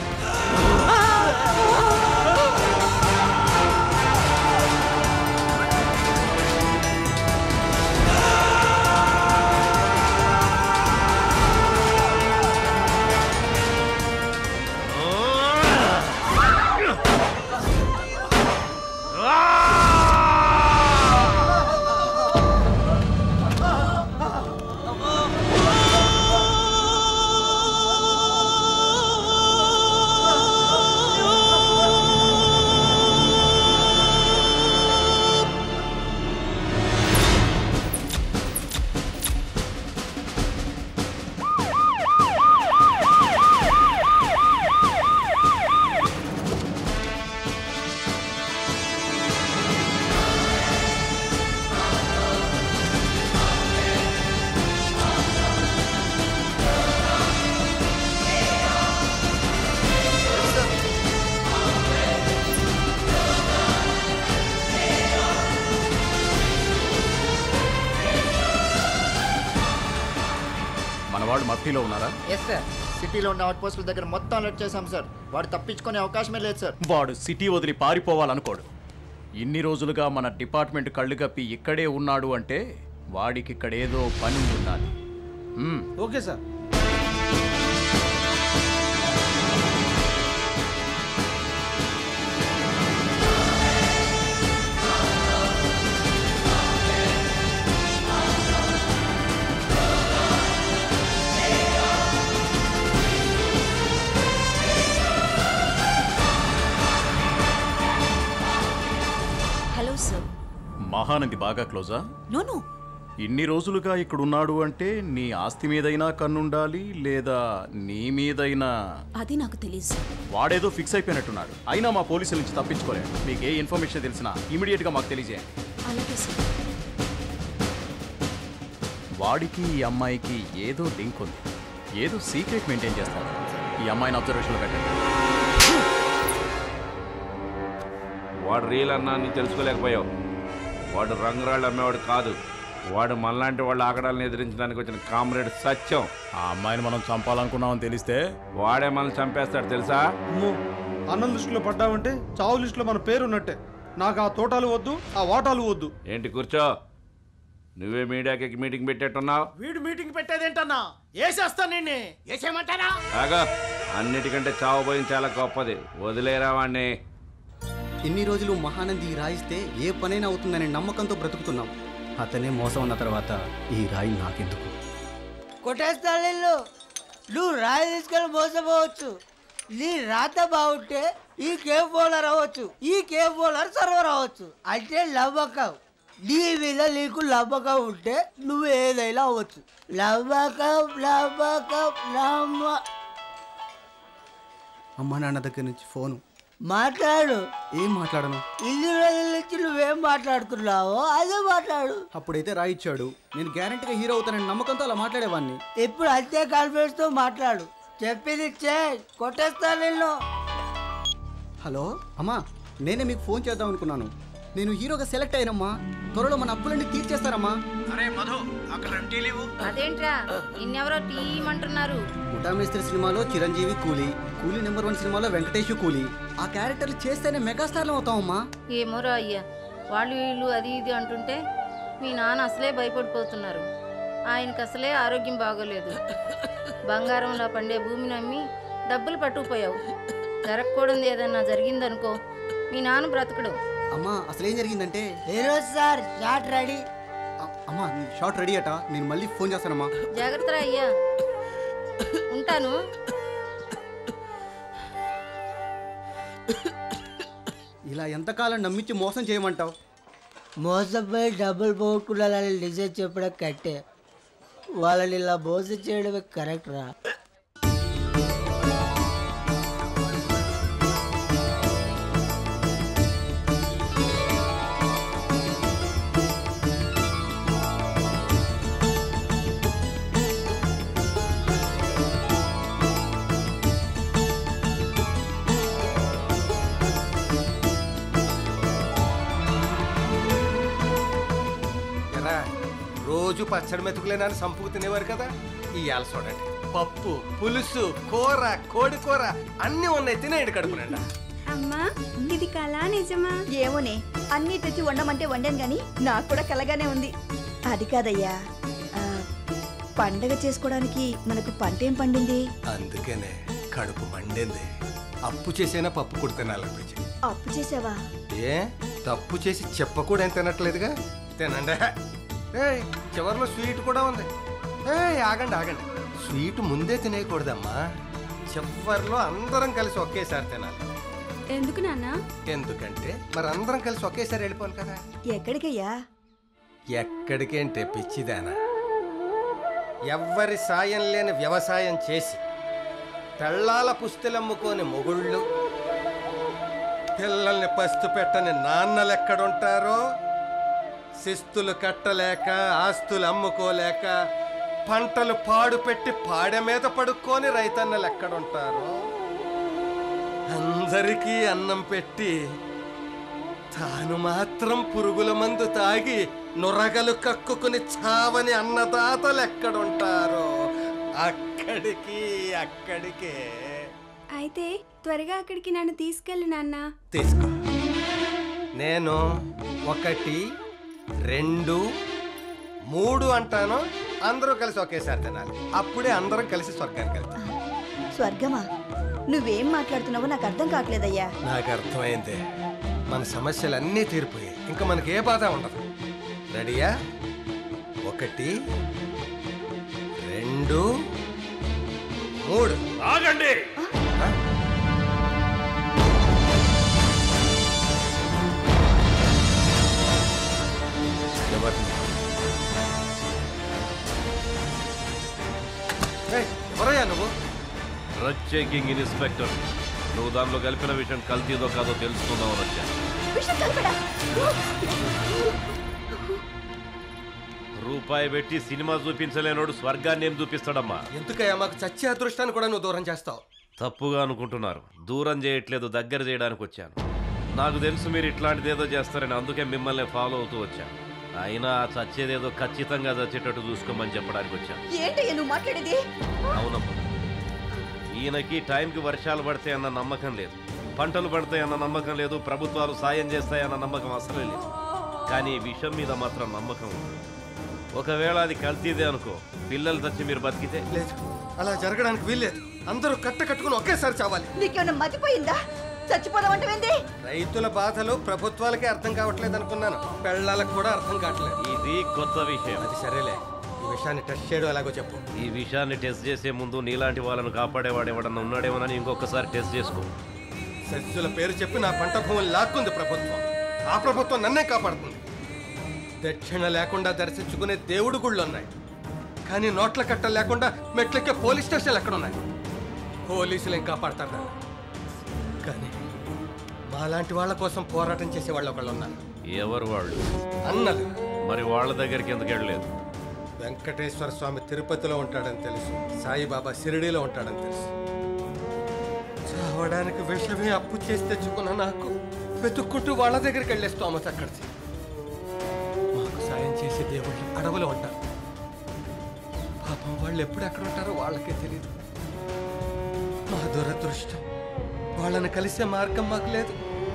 S22: మనవాడు మఫ్టీలో ఉన్నారా
S24: ఎస్ సార్ సిటీలో ఉన్న అవుట్ పోస్టుల దగ్గర మొత్తం అలర్ట్ చేశాం సార్ వాడు తప్పించుకునే అవకాశమే లేదు సార్
S22: వాడు సిటీ వదిలి పారిపోవాలనుకోడు ఇన్ని రోజులుగా మన డిపార్ట్మెంట్ కళ్ళు కప్పి ఇక్కడే ఉన్నాడు అంటే వాడికి ఇక్కడేదో పని ఉండాలి మ్మ్.
S5: Okay sir
S12: hello sir
S22: Mahanandi బాగా క్లోజా
S12: నో నో
S22: ఇన్ని రోజులుగా ఇక్కడ ఉన్నాడు అంటే నీ ఆస్తి మీదైనా కన్నుండాలి లేదా నీ మీదైనా
S12: అది నాకు తెలియదు సార్
S22: వాడేదో ఫిక్స్ అయిపోయినట్టున్నాడు అయినా మా పోలీసుల నుంచి తప్పించుకోలేడు మీకు ఏ ఇన్ఫర్మేషన్ తెలిసినా ఇమీడియట్ గా మాకు తెలియజేయండి
S12: అలాగే సార్
S22: వాడికి ఈ అమ్మాయికి ఏదో లింక్ ఉంది ఏదో సీక్రెట్ మెయింటైన్ చేస్తాడు ఈ అమ్మాయిని అబ్జర్వేషన్లో పెట్టండి
S13: వాడు రీల్ అన్నా అని తెలుసుకోలేకపోయావు వాడు రంగురాళ్ళు అమ్మేవాడు కాదు వాడు మనలాంటి వాళ్ళ ఆకడాలను ఎదిరించడానికి వచ్చిన కామ్రేడ్ సత్యం
S22: ఆ అమ్మాయిని మనం చంపాలనుకున్నామని తెలిస్తే
S13: వాడే మనల్ని చంపేస్తాడు తెలుసా
S8: అమ్మో అన్నం లిస్టులో పడ్డామంటే చావు లిస్టులో మన పేరు ఉన్నట్టే నాకు ఆ తోటాలు వద్దు ఆ వాటాలు వద్దు
S13: ఏంటి కూర్చో నువ్వే మీడియాకి మీటింగ్ పెట్టేట్టున్నావు
S15: వీడు మీటింగ్ పెట్టేదేంటన్నా వేసేస్తా నిన్నే వేసేయమంటారా
S13: ఆగా అన్నిటికంటే చావు భయం చాలా గొప్పది వదిలేరా వాణ్ణి
S7: ఇన్ని రోజులు మహానంది ఈ రాయిస్తే ఏ పనైనా అవుతుందనే నమ్మకంతో బ్రతుకుతున్నాం అతనే మోసం అన్న తర్వాత ఈ రాయి నాకెందుకు
S9: కొట్టేస్తా నిన్ను నువ్వు రాయి తీసుకొని మోసపోవచ్చు నీ రాత బాగుంటే ఈ కేవ్ బౌలర్ అవ్వచ్చు ఈ కేవ్ బౌలర్ సర్వర్ అవ్వచ్చు అంటే నమ్మకం నీ మీద నీకు నమ్మకం ఉంటే నువ్వు ఏదైనా అవ్వచ్చు నమ్మకం నమ్మకం నమ్మ
S7: అమ్మా నాన్న దగ్గర నుంచి ఫోను
S9: మాట్లాడు
S7: ఏం మాట్లాడను
S9: ఇన్ని రోజుల నుంచి నువ్వేం మాట్లాడుతున్నావో అదే మాట్లాడు
S7: అప్పుడైతే రాయిచ్చాడు నేను గ్యారంటీగా హీరో అవుతానని నమ్మకంతో అలా మాట్లాడేవాడిని
S9: ఇప్పుడు అంతే కాన్ఫిడెన్స్ తో మాట్లాడు చెప్పింది చే కొట్టేస్తా నిన్ను
S7: హలో అమ్మా నేనే మీకు ఫోన్ చేద్దాం అనుకున్నాను నేను హీరోగా సెలెక్ట్ అయ్యానమ్మా త్వరలో మన అప్పులన్నీ తీర్చేస్తారమ్మా
S2: అరే మధు అక్కడ టీ లేవు
S10: అదేంట్రా నిన్నెవరో టీమంటున్నారు
S7: ముఠామేస్త్రి సినిమాలో చిరంజీవి కూలీ కూలీ నెంబర్ వన్ సినిమాలో వెంకటేష్ కూలీ ఆ క్యారెక్టర్లు చేస్తేనే మెగాస్టార్లు అవుతామమ్మా
S10: ఏమోరా అయ్యా వాళ్ళు వీళ్ళు అది ఇది అంటుంటే మీ నాన్న అసలే భయపడిపోతున్నారు ఆయనకి అసలే ఆరోగ్యం బాగోలేదు బంగారంలా పండే భూమిని అమ్మి డబ్బులు పట్టుకుపోయావు జరగకూడదు ఏదన్నా జరిగిందనుకో మీ నాన్న బ్రతకడు
S7: అమ్మా అసలు ఏం జరిగిందంటే
S9: ఈరోజు సార్ షాట్ రెడీ
S7: అమ్మా నీ షాట్ రెడీ అట నేను మళ్ళీ ఫోన్ చేస్తానమ్మా
S10: జాగ్రత్త అయ్యా ఉంటాను
S7: ఇలా ఎంతకాలం నమ్మించి మోసం చేయమంటావు
S9: మోసపోయి డబ్బులు పోగొట్టుకోవాలని డిసైడ్ చెప్పడం కట్టే వాళ్ళని ఇలా మోసం చేయడమే కరెక్ట్ రా
S2: ఎరా రోజు పచ్చడి మెతుకులేనని సంపుకు తినేవారు కదా ఇవాళ చూడండి పప్పు పులుసు కూర కోడి కూర అన్నీ ఉన్నాయి తినేయండి కడుపు నిండా
S11: అమ్మా ఇది కళా నిజమా ఏమోనే అన్నీ తెచ్చి వండమంటే వండాను గాని నాకు కూడా కలగానే ఉంది అది కాదయ్యా ఆ, పండగ చేసుకోవడానికి మనకు పంట ఏం పండింది
S2: అందుకనే కడుపు మండింది అప్పు చేసైనా పప్పు కూడా తినాలనిపించింది
S11: అప్పు చేసావా
S2: ఏ తప్పు చేసి చెప్పకూడా ఏం తినట్లేదుగా తినండి ఏయ్ చివరిలో స్వీట్ కూడా ఉంది ఏయ్ ఆగండి ఆగండి స్వీట్ ముందే తినేయకూడదమ్మా చివరిలో అందరం కలిసి ఒకేసారి తినాలి
S11: ఎందుకు నాన్న
S2: ఎందుకంటే మరి అందరం కలిసి ఒకేసారి వెళ్ళిపోవాలి కదా
S11: ఎక్కడికయ్యా
S2: ఎక్కడికేంటే పిచ్చిదానా ఎవ్వరి సాయం లేని వ్యవసాయం చేసి పెళ్ళాల పుస్తులమ్ముకోని మొగుళ్ళు పిల్లల్ని పస్తు పెట్టని నాన్నలు ఎక్కడుంటారో శిస్తులు కట్టలేక ఆస్తులు అమ్ముకోలేక పంటలు పాడు పెట్టి పాడె మీద పడుకొని రైతన్నలు ఎక్కడుంటారో అందరికీ అన్నం పెట్టి తాను మాత్రం పురుగుల మందు తాగి నురగలు కక్కుకుని చావని అన్నదాతలు ఎక్కడుంటారో అక్కడికి అక్కడికే
S11: అయితే త్వరగా అక్కడికి నన్ను తీసుకెళ్ళి నాన్న
S2: తీసుకో నేను ఒకటి రెండు మూడు అంటాను అందరూ కలిసి ఒకేసారి తినాలి అప్పుడే అందరం కలిసి స్వర్గానికి వెళ్తాం
S11: స్వర్గమా నువ్వేం మాట్లాడుతున్నావో నాకు అర్థం కావట్లేదయ్యా
S2: నాకు అర్థమైంది మన సమస్యలన్నీ తీరిపోయాయి ఇంకా మనకి ఏ బాధ ఉండదు రెడీయా ఒకటి రెండు మూడు
S4: ఆగండి
S2: ఎవరిని ఏయ్, ఎవరయ్యా నువ్వు
S4: డ్రగ్ చెకింగ్ ఇన్స్పెక్టర్ నువ్వు దానిలో కలిపిన విషయం కల్తీదో కాదో తెలుసుకుందామని వచ్చాను రూపాయి పెట్టి సినిమా చూపించలేనోడు స్వర్గాన్ని ఏం చూపిస్తాడమ్మా
S2: ఎందుకయ్యా మాకు చచ్చే అదృష్టాన్ని కూడా నువ్వు దూరం చేస్తావు
S4: తప్పుగా అనుకుంటున్నారు దూరం చేయట్లేదు దగ్గర చేయడానికి వచ్చాను నాకు తెలుసు మీరు ఇట్లాంటిదేదో చేస్తారని అందుకే మిమ్మల్ని ఫాలో అవుతూ వచ్చాను అయినా ఆ చచ్చేదేదో ఖచ్చితంగా చచ్చేటట్టు చూసుకోమని చెప్పడానికి వచ్చాను
S11: ఏంటయ్యా నువ్వు మాట్లాడేది
S4: అవునమ్మా ఈయనకి టైంకి వర్షాలు పడతాయన్న నమ్మకం లేదు పంటలు పడతాయన్న నమ్మకం లేదు ప్రభుత్వాలు సాయం చేస్తాయన్న నమ్మకం అసలే లేదు కానీ ఈ విషయం మీద మాత్రం నమ్మకం ఉంది ఒకవేళ అది కల్తీదే అనుకో పిల్లలు చచ్చి మీరు బతికితే
S2: లేదు అలా జరగడానికి వీల్లేదు అందరూ కట్ట కట్టుకుని ఒకేసారి చావాలి
S11: నీకేమైనా మతిపోయిందా చచ్చిపోదామంటేంది
S2: రైతుల బాధలు ప్రభుత్వాలకే అర్థం కావట్లేదు అనుకున్నాను పెళ్ళాలకు కూడా అర్థం కావట్లేదు
S4: ఇది కొత్త విషయం
S2: అది సరేలే ఈ విషయాన్ని టెస్ట్ చేయడం ఎలాగో చెప్పు
S4: ఈ విషయాన్ని టెస్ట్ చేసే ముందు నీలాంటి వాళ్ళను కాపాడేవాడు ఎవడన్నా ఉన్నాడేమోనని ఇంకొకసారి టెస్ట్ చేసుకో
S2: సస్యుల పేరు చెప్పి నా పంట భూములు లాక్కుంది ప్రభుత్వం ఆ ప్రభుత్వం నన్నే కాపాడుతుంది దక్షిణ లేకుండా దర్శించుకునే దేవుడు గుళ్ళు ఉన్నాయి కానీ నోట్ల కట్ట లేకుండా మెట్లెక్కే పోలీస్ స్టేషన్లు ఎక్కడున్నాయి పోలీసులు ఏం కాపాడతారు నన్ను. కానీ మాలాంటి వాళ్ళ కోసం పోరాటం చేసే వాళ్ళు ఒకళ్ళు ఉన్నారు
S4: ఎవరు వాళ్ళు
S2: అన్నలు
S4: మరి వాళ్ళ దగ్గరికి ఎందుకు వెళ్ళలేదు
S2: వెంకటేశ్వర స్వామి తిరుపతిలో ఉంటాడని తెలుసు సాయిబాబా షిరిడీలో ఉంటాడని తెలుసు చావడానికి విషమే అప్పు చేసి తెచ్చుకున్న నాకు వెతుక్కుంటూ వాళ్ళ దగ్గరికి వెళ్ళే స్తోమత అక్కడిది మాకు సాయం చేసే దేవుళ్ళు అడవులు ఉంటారు పాపం వాళ్ళు ఎప్పుడు ఎక్కడ ఉంటారో వాళ్ళకే తెలియదు మా దురదృష్టం వాళ్ళని కలిసే మార్గం మాకు లేదు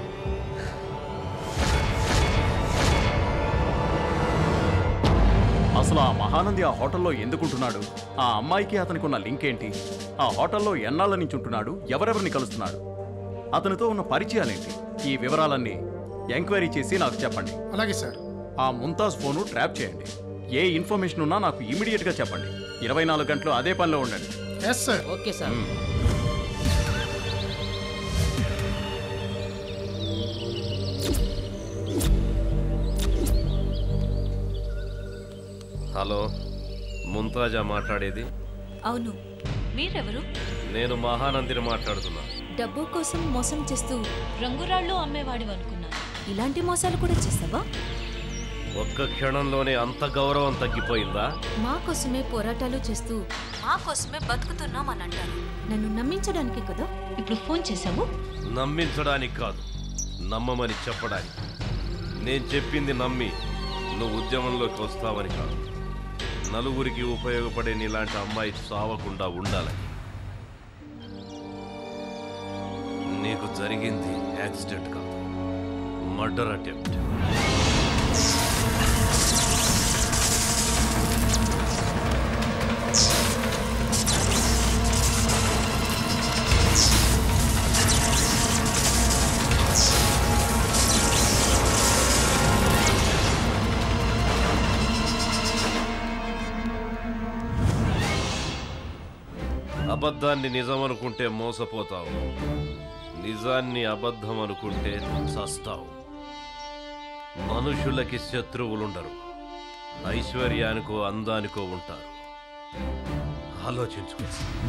S22: అసలు ఆ మహానంది ఆ హోటల్లో ఎందుకుంటున్నాడు ఆ అమ్మాయికి అతనికి ఉన్న లింక్ ఏంటి ఆ హోటల్లో ఎన్నాళ్ళ నుంచి ఉంటున్నాడు ఎవరెవరిని కలుస్తున్నాడు అతనితో ఉన్న పరిచయాలేంటి ఈ వివరాలన్నీ ఎంక్వైరీ చేసి నాకు చెప్పండి
S3: అలాగే సార్
S22: ఆ ముంతాజ్ ఫోను ట్రాప్ చేయండి ఏ ఇన్ఫర్మేషన్ ఉన్నా నాకు ఇమీడియట్ గా చెప్పండి ఇరవై నాలుగు గంటలు అదే పనిలో ఉండండి
S3: yes sir
S16: okay sir
S4: hello ముంతాజా మాట్లాడేది
S12: అవును మీరెవరు
S4: నేను మహానందిని మాట్లాడుతున్నా
S12: డబ్బు కోసం మోసం చేస్తూ రంగురాళ్ళు అమ్మేవాడివి అనుకున్నాను ఇలాంటి మోసాలు కూడా చేస్తావా
S4: ఒక్క క్షణంలోనే అంత గౌరవం తగ్గిపోయిందా
S12: మా కోసమే పోరాటాలు చేస్తూ మా కోసమే బతుకుతున్నామని అంటారు నన్ను నమ్మించడానికి కదా ఇప్పుడు ఫోన్ చేశావు
S4: నమ్మించడానికి కాదు నమ్మమని చెప్పడానికి నేను చెప్పింది నమ్మి నువ్వు ఉద్యమంలోకి వస్తావని కాదు నలుగురికి ఉపయోగపడే నీలాంటి అమ్మాయి సావకుండా ఉండాలని నీకు జరిగింది యాక్సిడెంట్ కాదు మర్డర్ అటెంప్ట్ అబద్ధాన్ని నిజం అనుకుంటే మోసపోతావు నిజాన్ని అబద్ధం అనుకుంటే చస్తావు మనుషులకి శత్రువులుండరు ఐశ్వర్యానికో అందానికో ఉంటారు ఆలోచించుకో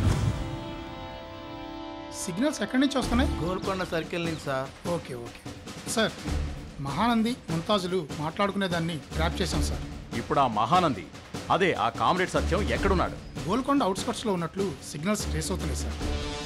S3: సిగ్నల్స్ ఎక్కడి నుంచి వస్తున్నాయి
S6: గోల్కొండ సర్కిల్ నుంచి sir
S3: okay okay sir Mahanandi ముంతాజులు మాట్లాడుకునేదాన్ని ట్రాప్ చేశాం సార్
S22: ఇప్పుడు ఆ మహానంది అదే ఆ కామ్రేడ్ సత్యం ఎక్కడున్నాడు
S3: గోల్కొండ అవుట్స్కట్స్లో ఉన్నట్లు సిగ్నల్స్ ట్రేస్ అవుతున్నాయి సార్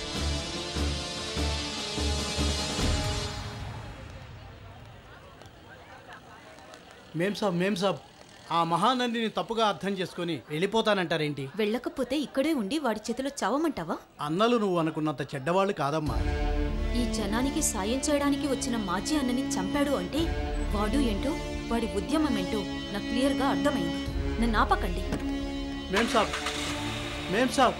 S6: మేం సాబ్ మేం సాబ్ ఆ మహానందిని తప్పుగా అర్థం చేసుకొని వెళ్ళిపోతానంటారేంటి
S12: వెళ్ళకపోతే ఇక్కడే ఉండి వాడి చేతిలో చావమంటావా
S6: అన్నలు నువ్వు అనుకున్నంత చెడ్డవాళ్ళు కాదమ్మా
S12: ఈ జనానికి సాయం చేయడానికి వచ్చిన మాజీ అన్నని చంపాడు అంటే వాడు ఏంటో వాడి ఉద్యమం ఏంటో నాకు క్లియర్గా అర్థమైంది నన్ను ఆపకండి
S6: మేం సాబ్ మేం సాబ్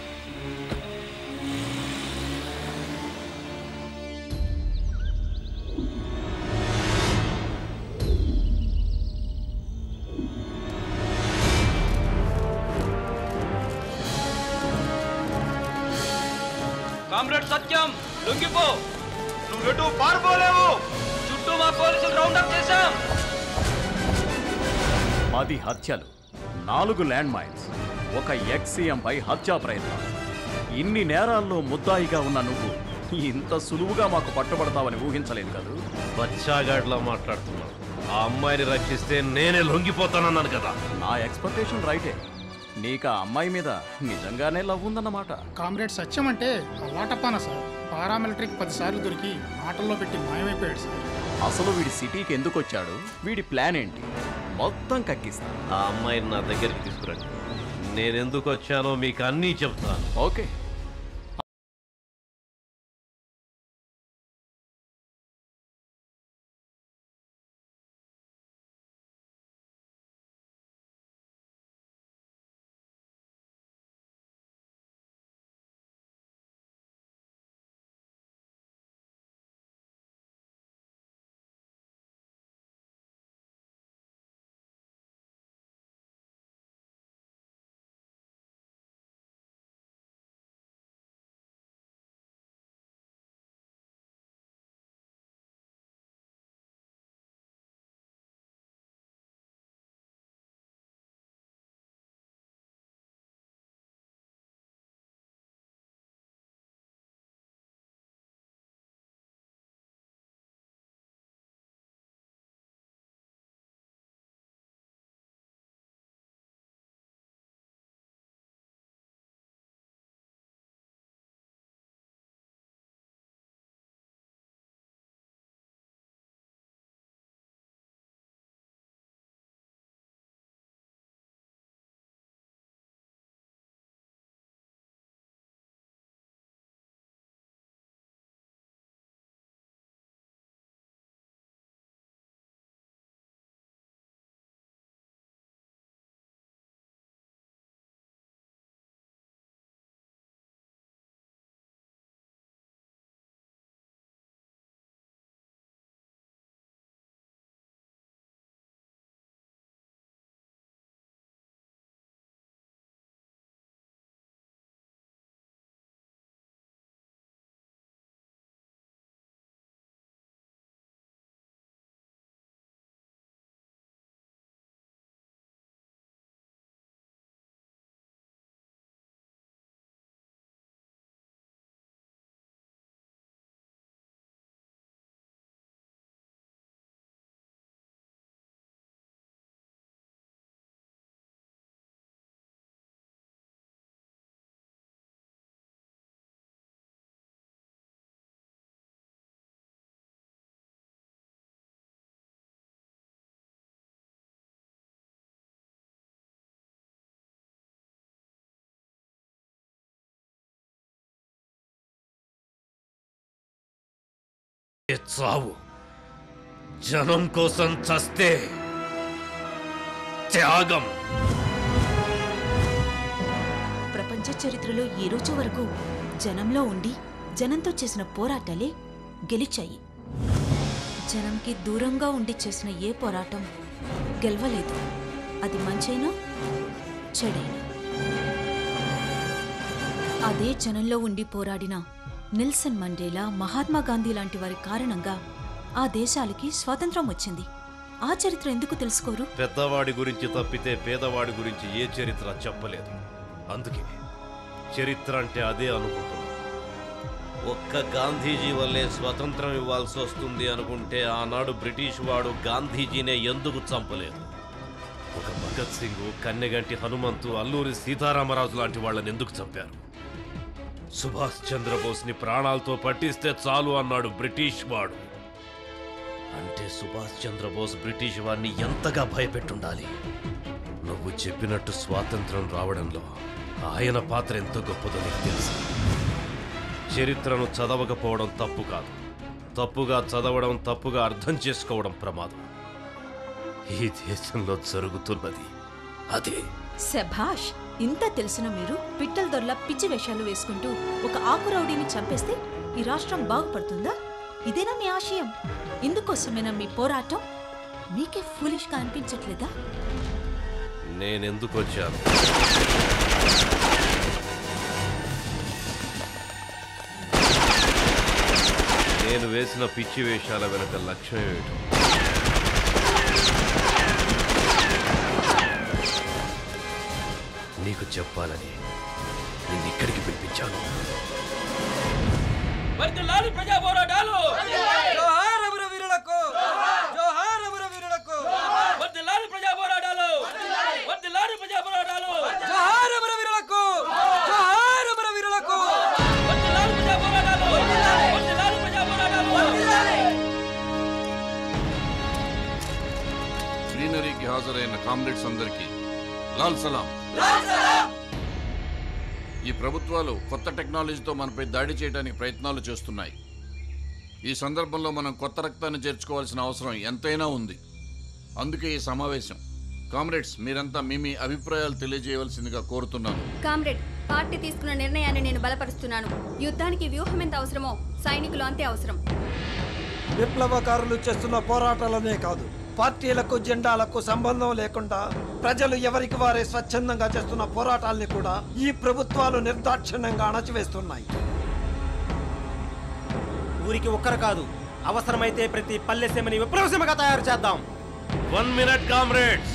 S1: కామ్రేడ్ సత్యం లొంగిపో నువ్వెటు పారిపోలేవు చుట్టూ మా పోలీసులు రౌండ్ అప్ చేశాం
S22: పది హత్యలు నాలుగు ల్యాండ్ మైన్స్ ఒక ఎక్సీఎం పై హత్యా ప్రయత్నం ఇన్ని నేరాల్లో ముద్దాయిగా ఉన్న నువ్వు ఇంత సులువుగా మాకు పట్టుబడతావని ఊహించలేదు కదూ
S4: బచ్చాగాడిలా మాట్లాడుతున్నావు ఆ అమ్మాయిని రక్షిస్తే నేనే లొంగిపోతానన్నాను కదా
S22: నా ఎక్స్పెక్టేషన్ రైటే నీకు ఆ అమ్మాయి మీద నిజంగానే లవ్ ఉందన్నమాట
S3: కామ్రేడ్ సత్యం అంటే వాటపాన సార్ పారామిలిటరీకి పదిసార్లు దొరికి ఆటల్లో పెట్టి మాయమైపోయాడు సార్
S22: అసలు వీడి సిటీకి ఎందుకు వచ్చాడు వీడి ప్లాన్ ఏంటి మొత్తం కక్కిస్తా
S4: ఆ అమ్మాయిని నా దగ్గరికి తీసుకురండి నేనెందుకు వచ్చానో మీకు అన్నీ చెప్తాను
S22: ఓకే
S18: చావు జనం కోసం చస్తే త్యాగం
S12: ప్రపంచ చరిత్రలో ఈ రోజు వరకు జనంలో ఉండి జనంతో చేసిన పోరాటాలే గెలిచాయి జనంకి దూరంగా ఉండి చేసిన ఏ పోరాటం గెలవలేదు అది మంచైనా చెడైనా అదే జనంలో ఉండి పోరాడిన నెల్సన్ మండేలా మహాత్మా గాంధీ లాంటి వారి కారణంగా ఆ దేశాలకి స్వాతంత్రం వచ్చింది ఆ చరిత్ర ఎందుకు తెలుసుకోరు
S18: పెద్దవాడి గురించి తప్పితే పేదవాడి గురించి ఏ చరిత్ర చెప్పలేదు అందుకే చరిత్ర అంటే అదే అనుకుంటున్నా ఒక్క గాంధీజీ వల్లే స్వతంత్రం ఇవ్వాల్సి వస్తుంది అనుకుంటే ఆనాడు బ్రిటిష్ వాడు గాంధీజీనే ఎందుకు చంపలేదు ఒక భగత్ సింగ్ కన్నెగంటి హనుమంతు అల్లూరి సీతారామరాజు లాంటి వాళ్ళని ఎందుకు చంపారు సుభాష్ చంద్రబోస్ని ప్రాణాలతో పట్టిస్తే చాలు అన్నాడు బ్రిటిష్ వాడు అంటే సుభాష్ చంద్రబోస్ బ్రిటిష్ వారిని ఎంతగా భయపెట్టుండాలి నువ్వు చెప్పినట్టు స్వాతంత్రం రావడంలో ఆయన పాత్ర ఎంతో గొప్పదో నీకు తెలుసు చరిత్రను చదవకపోవడం తప్పు కాదు తప్పుగా చదవడం తప్పుగా అర్థం చేసుకోవడం ప్రమాదం ఈ దేశంలో జరుగుతున్నది అదే
S12: శభాష్ ఇంత తెలిసిన మీరు పిట్టల దొరల పిచ్చి వేషాలు వేసుకుంటూ ఒక ఆకు రౌడీని చంపేస్తే ఈ రాష్ట్రం బాగుపడుతుందా ఇదేనా మీ ఆశయం ఇందుకోసమేనా మీ పోరాటం మీకే ఫూలిష్గా అనిపించట్లేదా
S18: నేనెందుకు వచ్చాను నేను వేసిన పిచ్చి వేషాల వెనుక లక్ష్యం ఏమిటో నీకు చెప్పాలని నేను ఇక్కడికి పిలిపించాను
S1: వర్ధిల్లాలి ప్రజా పోరాటాలు
S9: జోహార్ అమర వీరులకు జోహార్ అమర వీరులకు
S1: వర్ధిల్లాలి ప్రజా పోరాటాలు వర్ధిల్లాలి ప్రజా పోరాటాలు
S9: జోహార్ అమర వీరులకు జోహార్ అమర వీరులకు
S1: వర్ధిల్లాలి ప్రజా పోరాటాలు వర్ధిల్లాలి ప్రజా పోరాటాలు
S14: ప్లీనరీకి హాజరైన కామ్రేడ్స్ అందరికీ లాల్ సలాం ఈ ప్రభుత్వాలు కొత్త టెక్నాలజీతో మనపై దాడి చేయడానికి ప్రయత్నాలు చేస్తున్నాయి ఈ సందర్భంలో మనం కొత్త రక్తాన్ని చేర్చుకోవాల్సిన అవసరం ఎంతైనా ఉంది అందుకే ఈ సమావేశం కామ్రేడ్స్ మీరంతా మీ మీ అభిప్రాయాలు తెలియజేయవలసిందిగా కోరుతున్నాను
S20: కామ్రేడ్ పార్టీ తీసుకున్న నిర్ణయాన్ని నేను బలపరుస్తున్నాను యుద్ధానికి వ్యూహం ఎంత అవసరమో సైనికులు అంతే అవసరం
S9: విప్లవకారులు చేస్తున్న పోరాటాలనే కాదు పార్టీలకు జెండాలకు సంబంధం లేకుండా ప్రజలు ఎవరికి వారే స్వచ్ఛందంగా చేస్తున్న పోరాటాల్ని కూడా ఈ ప్రభుత్వాలు నిర్దాక్షిణ్యంగా అణచివేస్తున్నాయి
S21: ఊరికి ఒక్కరు కాదు అవసరమైతే ప్రతి పల్లె సీమని విప్లవసీమగా తయారు చేద్దాం
S18: వన్ మినిట్ కామ్రేడ్స్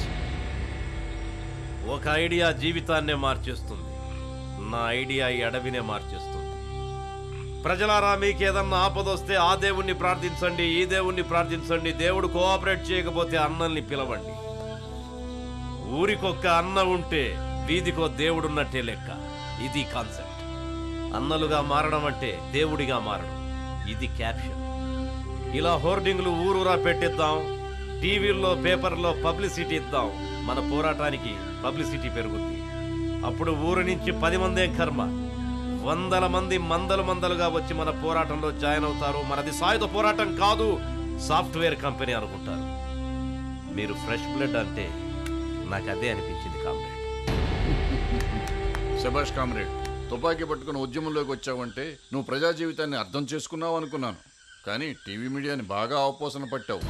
S18: ఒక ఐడియా జీవితాన్నే మార్చేస్తుంది నా ఐడియా ఈ అడవినే మార్చేస్తుంది ప్రజలారా మీకు ఏదన్నా ఆపదొస్తే ఆ దేవుణ్ణి ప్రార్థించండి ఈ దేవుణ్ణి ప్రార్థించండి దేవుడు కోఆపరేట్ చేయకపోతే అన్నల్ని పిలవండి ఊరికొక్క అన్న ఉంటే వీధికో దేవుడున్నట్టే లెక్క ఇది కాన్సెప్ట్ అన్నలుగా మారడం అంటే దేవుడిగా మారడం ఇది క్యాప్షన్ ఇలా హోర్డింగ్లు ఊరూరా పెట్టిద్దాం టీవీల్లో పేపర్లో పబ్లిసిటీ ఇద్దాం మన పోరాటానికి పబ్లిసిటీ పెరుగుద్ది అప్పుడు ఊరు నుంచి పది మందే కర్మ వందల మంది మందలు మందలుగా వచ్చి మన పోరాటంలో జాయిన్ అవుతారు మనది సాయుధ పోరాటం కాదు సాఫ్ట్వేర్ కంపెనీ అనుకుంటారు మీరు ఫ్రెష్ బ్లడ్ అంటే నాకు అదే అనిపించింది కామ్రేడ్
S14: శభాష్ కామ్రేడ్ తుపాకీ పట్టుకుని ఉద్యమంలోకి వచ్చావంటే నువ్వు ప్రజా జీవితాన్ని అర్థం చేసుకున్నావు అనుకున్నాను కానీ టీవీ మీడియాని బాగా అవపోసన పట్టావు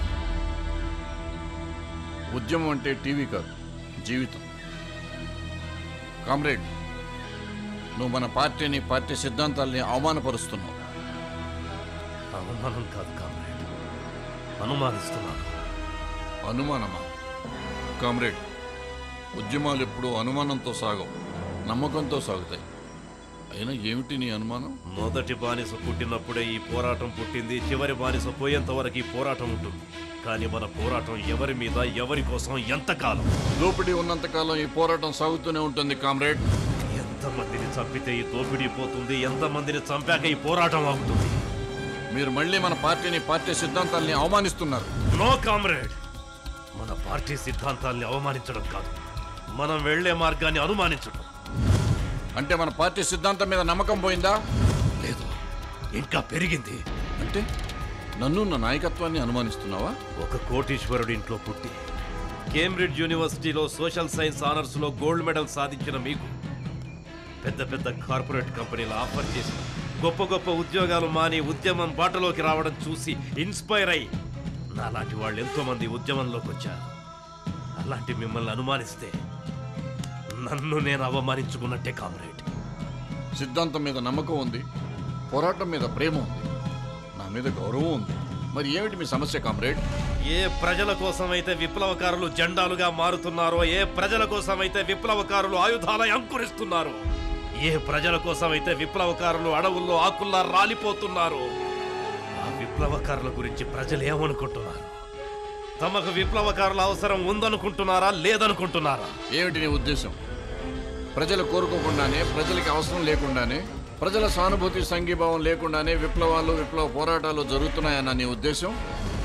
S14: ఉద్యమం అంటే టీవీ కాదు జీవితం కామ్రేడ్ నువ్వు మన పార్టీని పార్టీ సిద్ధాంతాల్ని అవమానపరుస్తున్నావు
S18: అవమానం కాదు కామ్రేడ్ అనుమానిస్తున్నాను
S14: అనుమానమా కామ్రేడ్ ఉద్యమాలు ఎప్పుడూ అనుమానంతో సాగవు నమ్మకంతో సాగుతాయి అయినా ఏమిటి నీ అనుమానం
S18: మొదటి బానిస పుట్టినప్పుడే ఈ పోరాటం పుట్టింది చివరి బానిస పోయేంత వరకు ఈ పోరాటం ఉంటుంది కానీ మన పోరాటం ఎవరి మీద ఎవరి కోసం ఎంతకాలం
S14: దోపిడీ ఉన్నంతకాలం ఈ పోరాటం సాగుతూనే ఉంటుంది కామ్రేడ్
S18: ఎంతమందిని చంపితే ఈ దోపిడీ పోతుంది ఎంతమందిని చంపాక ఈ పోరాటం ఆగుతుంది
S14: మీరు మళ్ళీ మన పార్టీని పార్టీ సిద్ధాంతాల్ని అవమానిస్తున్నారు
S18: నో కామ్రేడ్ మన పార్టీ సిద్ధాంతాల్ని అవమానించడం కాదు మనం వెళ్లే మార్గాన్ని అనుమానించడం
S14: అంటే మన పార్టీ సిద్ధాంతం మీద నమ్మకం పోయిందా
S18: లేదు ఇంకా పెరిగింది
S14: అంటే నన్ను నా నాయకత్వాన్ని అనుమానిస్తున్నావా
S4: ఒక కోటీశ్వరుడి ఇంట్లో పుట్టి కేంబ్రిడ్జ్ యూనివర్సిటీలో సోషల్ సైన్స్ ఆనర్స్లో గోల్డ్ మెడల్ సాధించిన మీకు పెద్ద పెద్ద కార్పొరేట్ కంపెనీలు ఆఫర్ చేసి గొప్ప గొప్ప ఉద్యోగాలు మాని ఉద్యమం బాటలోకి రావడం చూసి ఇన్స్పైర్ అయ్యి నాలాంటి వాళ్ళు ఎంతో మంది ఉద్యమంలోకి వచ్చారు అలాంటి మిమ్మల్ని అనుమానిస్తే నన్ను నేను అవమానించుకున్నట్టే కామ్రేడ్
S14: సిద్ధాంతం మీద నమ్మకం ఉంది పోరాటం మీద ప్రేమ ఉంది నా మీద గౌరవం ఉంది మరి ఏమిటి మీ సమస్య కామ్రేడ్
S4: ఏ ప్రజల కోసమైతే విప్లవకారులు జెండాలుగా మారుతున్నారో ఏ ప్రజల కోసమైతే విప్లవకారులు ఆయుధాల అంకురిస్తున్నారో ఏ ప్రజల కోసమైతే విప్లవకారులు అడవుల్లో ఆకుల్లా రాలిపోతున్నారో ఆ విప్లవకారుల గురించి ప్రజలు ఏమనుకుంటున్నారు తమకు విప్లవకారుల అవసరం ఉందనుకుంటున్నారా లేదనుకుంటున్నారా
S14: ఏమిటి నీ ఉద్దేశం ప్రజలు కోరుకోకుండానే ప్రజలకి అవసరం లేకుండానే ప్రజల సానుభూతి సంఘీభావం లేకుండానే విప్లవాలు విప్లవ పోరాటాలు జరుగుతున్నాయన్న నీ ఉద్దేశం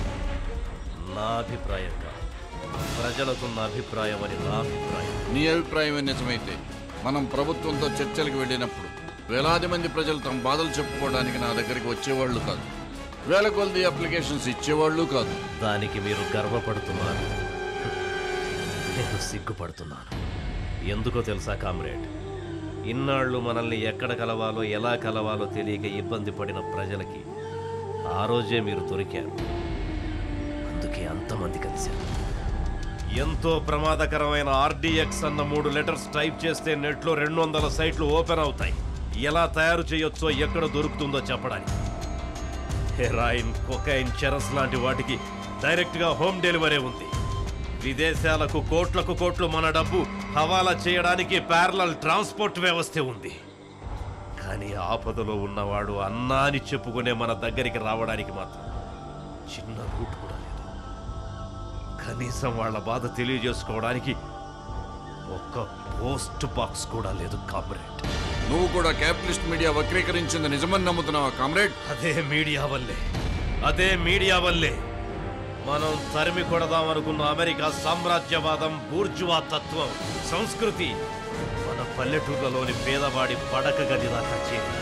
S4: నా అభిప్రాయం కాదు ప్రజలకున్న అభిప్రాయం అని నా అభిప్రాయం
S14: నీ అభిప్రాయమే నిజమైతే మనం ప్రభుత్వంతో చర్చలకు వెళ్ళినప్పుడు వేలాది మంది ప్రజలు తమ బాధలు చెప్పుకోవడానికి నా దగ్గరికి వచ్చేవాళ్ళు కాదు వేల కొలది అప్లికేషన్స్ ఇచ్చేవాళ్ళు కాదు
S4: దానికి మీరు గర్వపడుతున్నారు నేను సిగ్గుపడుతున్నాను ఎందుకో తెలుసా కామ్రేడ్ ఇన్నాళ్ళు మనల్ని ఎక్కడ కలవాలో ఎలా కలవాలో తెలియక ఇబ్బంది పడిన ప్రజలకి ఆ రోజే మీరు దొరికారు అందుకే అంతమంది కలిశారు ఎంతో ప్రమాదకరమైన ఆర్డీఎక్స్ అన్న మూడు లెటర్స్ టైప్ చేస్తే నెట్లో రెండు వందల సైట్లు ఓపెన్ అవుతాయి ఎలా తయారు చేయొచ్చో ఎక్కడ దొరుకుతుందో చెప్పడానికి హెరాయిన్ కొకైన్ చెరస్ లాంటి వాటికి డైరెక్ట్గా హోమ్ డెలివరీ ఉంది విదేశాలకు కోట్లకు కోట్లు మన డబ్బు హవాలా చేయడానికి ప్యారలల్ ట్రాన్స్పోర్ట్ వ్యవస్థ ఉంది కానీ ఆపదలో ఉన్నవాడు అన్నా అని చెప్పుకునే మన దగ్గరికి రావడానికి మాత్రం చిన్న రూట్ కూడా లేదు కనీసం వాళ్ళ బాధ తెలియజేసుకోవడానికి ఒక్క పోస్ట్ బాక్స్ కూడా లేదు కామ్రేడ్
S14: నువ్వు కూడా క్యాపిటలిస్ట్ మీడియా వక్రీకరించింది నిజమని నమ్ముతున్నావా కామ్రేడ్
S4: అదే మీడియా వల్లే అదే మీడియా వల్లే మనం తరిమి కొడదాం అనుకున్న అమెరికా సామ్రాజ్యవాదం బూర్జువా తత్వం సంస్కృతి మన పల్లెటూర్లలోని పేదవాడి పడక గది దాకా చేరింది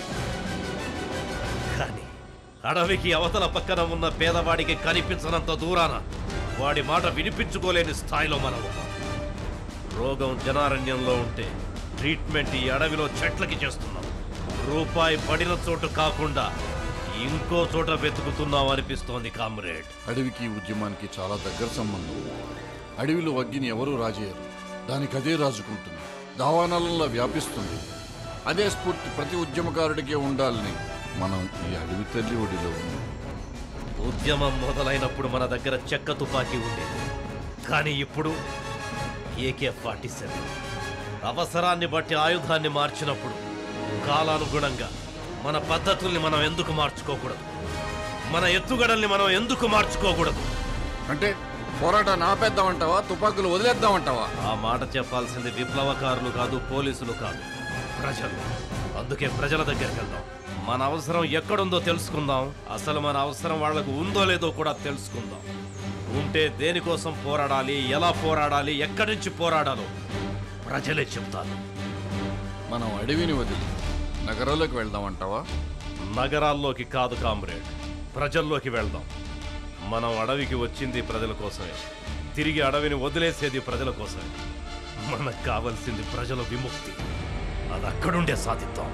S4: కానీ అడవికి అవతల పక్కన ఉన్న పేదవాడికి కనిపించనంత దూరాన వాడి మాట వినిపించుకోలేని స్థాయిలో మనం ఉన్నాం రోగం జనారణ్యంలో ఉంటే ట్రీట్మెంట్ ఈ అడవిలో చెట్లకి చేస్తున్నాం రూపాయి పడిన చోటు కాకుండా ఇంకో చోట వెతుకుతున్నాం అనిపిస్తోంది కామ్రేడ్
S14: అడవికి ఉద్యమానికి చాలా దగ్గర సంబంధం ఉంది. అడవిలో అగ్గిని ఎవరూ రాజేయరు దానికి అదే రాజుకుంటుంది దావానలంలో వ్యాపిస్తుంది అదే స్ఫూర్తి ప్రతి ఉద్యమకారుడికే ఉండాలని మనం ఈ అడవి తల్లి ఒడిలో ఉన్నాం
S4: ఉద్యమం మొదలైనప్పుడు మన దగ్గర చెక్క తుపాకీ ఉండేది కానీ ఇప్పుడు ఏకే ఫార్టీ సెవెన్ అవసరాన్ని బట్టి ఆయుధాన్ని మార్చినప్పుడు కాలానుగుణంగా మన పద్ధతుల్ని మనం ఎందుకు మార్చుకోకూడదు మన ఎత్తుగడల్ని మనం ఎందుకు మార్చుకోకూడదు
S14: అంటే పోరాటాన్ని ఆపేద్దామంటావా తుపాకులు వదిలేద్దామంటావా
S4: ఆ మాట చెప్పాల్సింది విప్లవకారులు కాదు పోలీసులు కాదు ప్రజలు అందుకే ప్రజల దగ్గరికి వెళ్దాం మన అవసరం ఎక్కడుందో తెలుసుకుందాం అసలు మన అవసరం వాళ్లకు ఉందో లేదో కూడా తెలుసుకుందాం ఉంటే దేనికోసం పోరాడాలి ఎలా పోరాడాలి ఎక్కడి నుంచి పోరాడాలో ప్రజలే చెప్తారు
S14: మనం అడవిని వదిలి నగరాల్లోకి వెళ్దామంటావా
S4: నగరాల్లోకి కాదు కామ్రేడ్ ప్రజల్లోకి వెళ్దాం మనం అడవికి వచ్చింది ప్రజల కోసమే తిరిగి అడవిని వదిలేసేది ప్రజల కోసమే మనకు కావలసింది ప్రజల విముక్తి అది అక్కడుండే సాధిద్దాం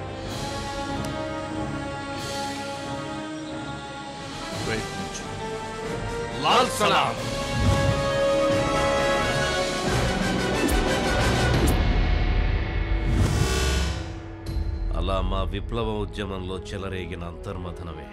S14: ప్రయత్నించు
S4: లాల్ సలాం అలా మా విప్లవ ఉద్యమంలో చెలరేగిన అంతర్మథనమే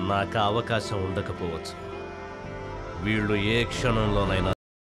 S4: నాకు ఆ అవకాశం ఉండకపోవచ్చు వీళ్ళు ఏ క్షణంలోనైనా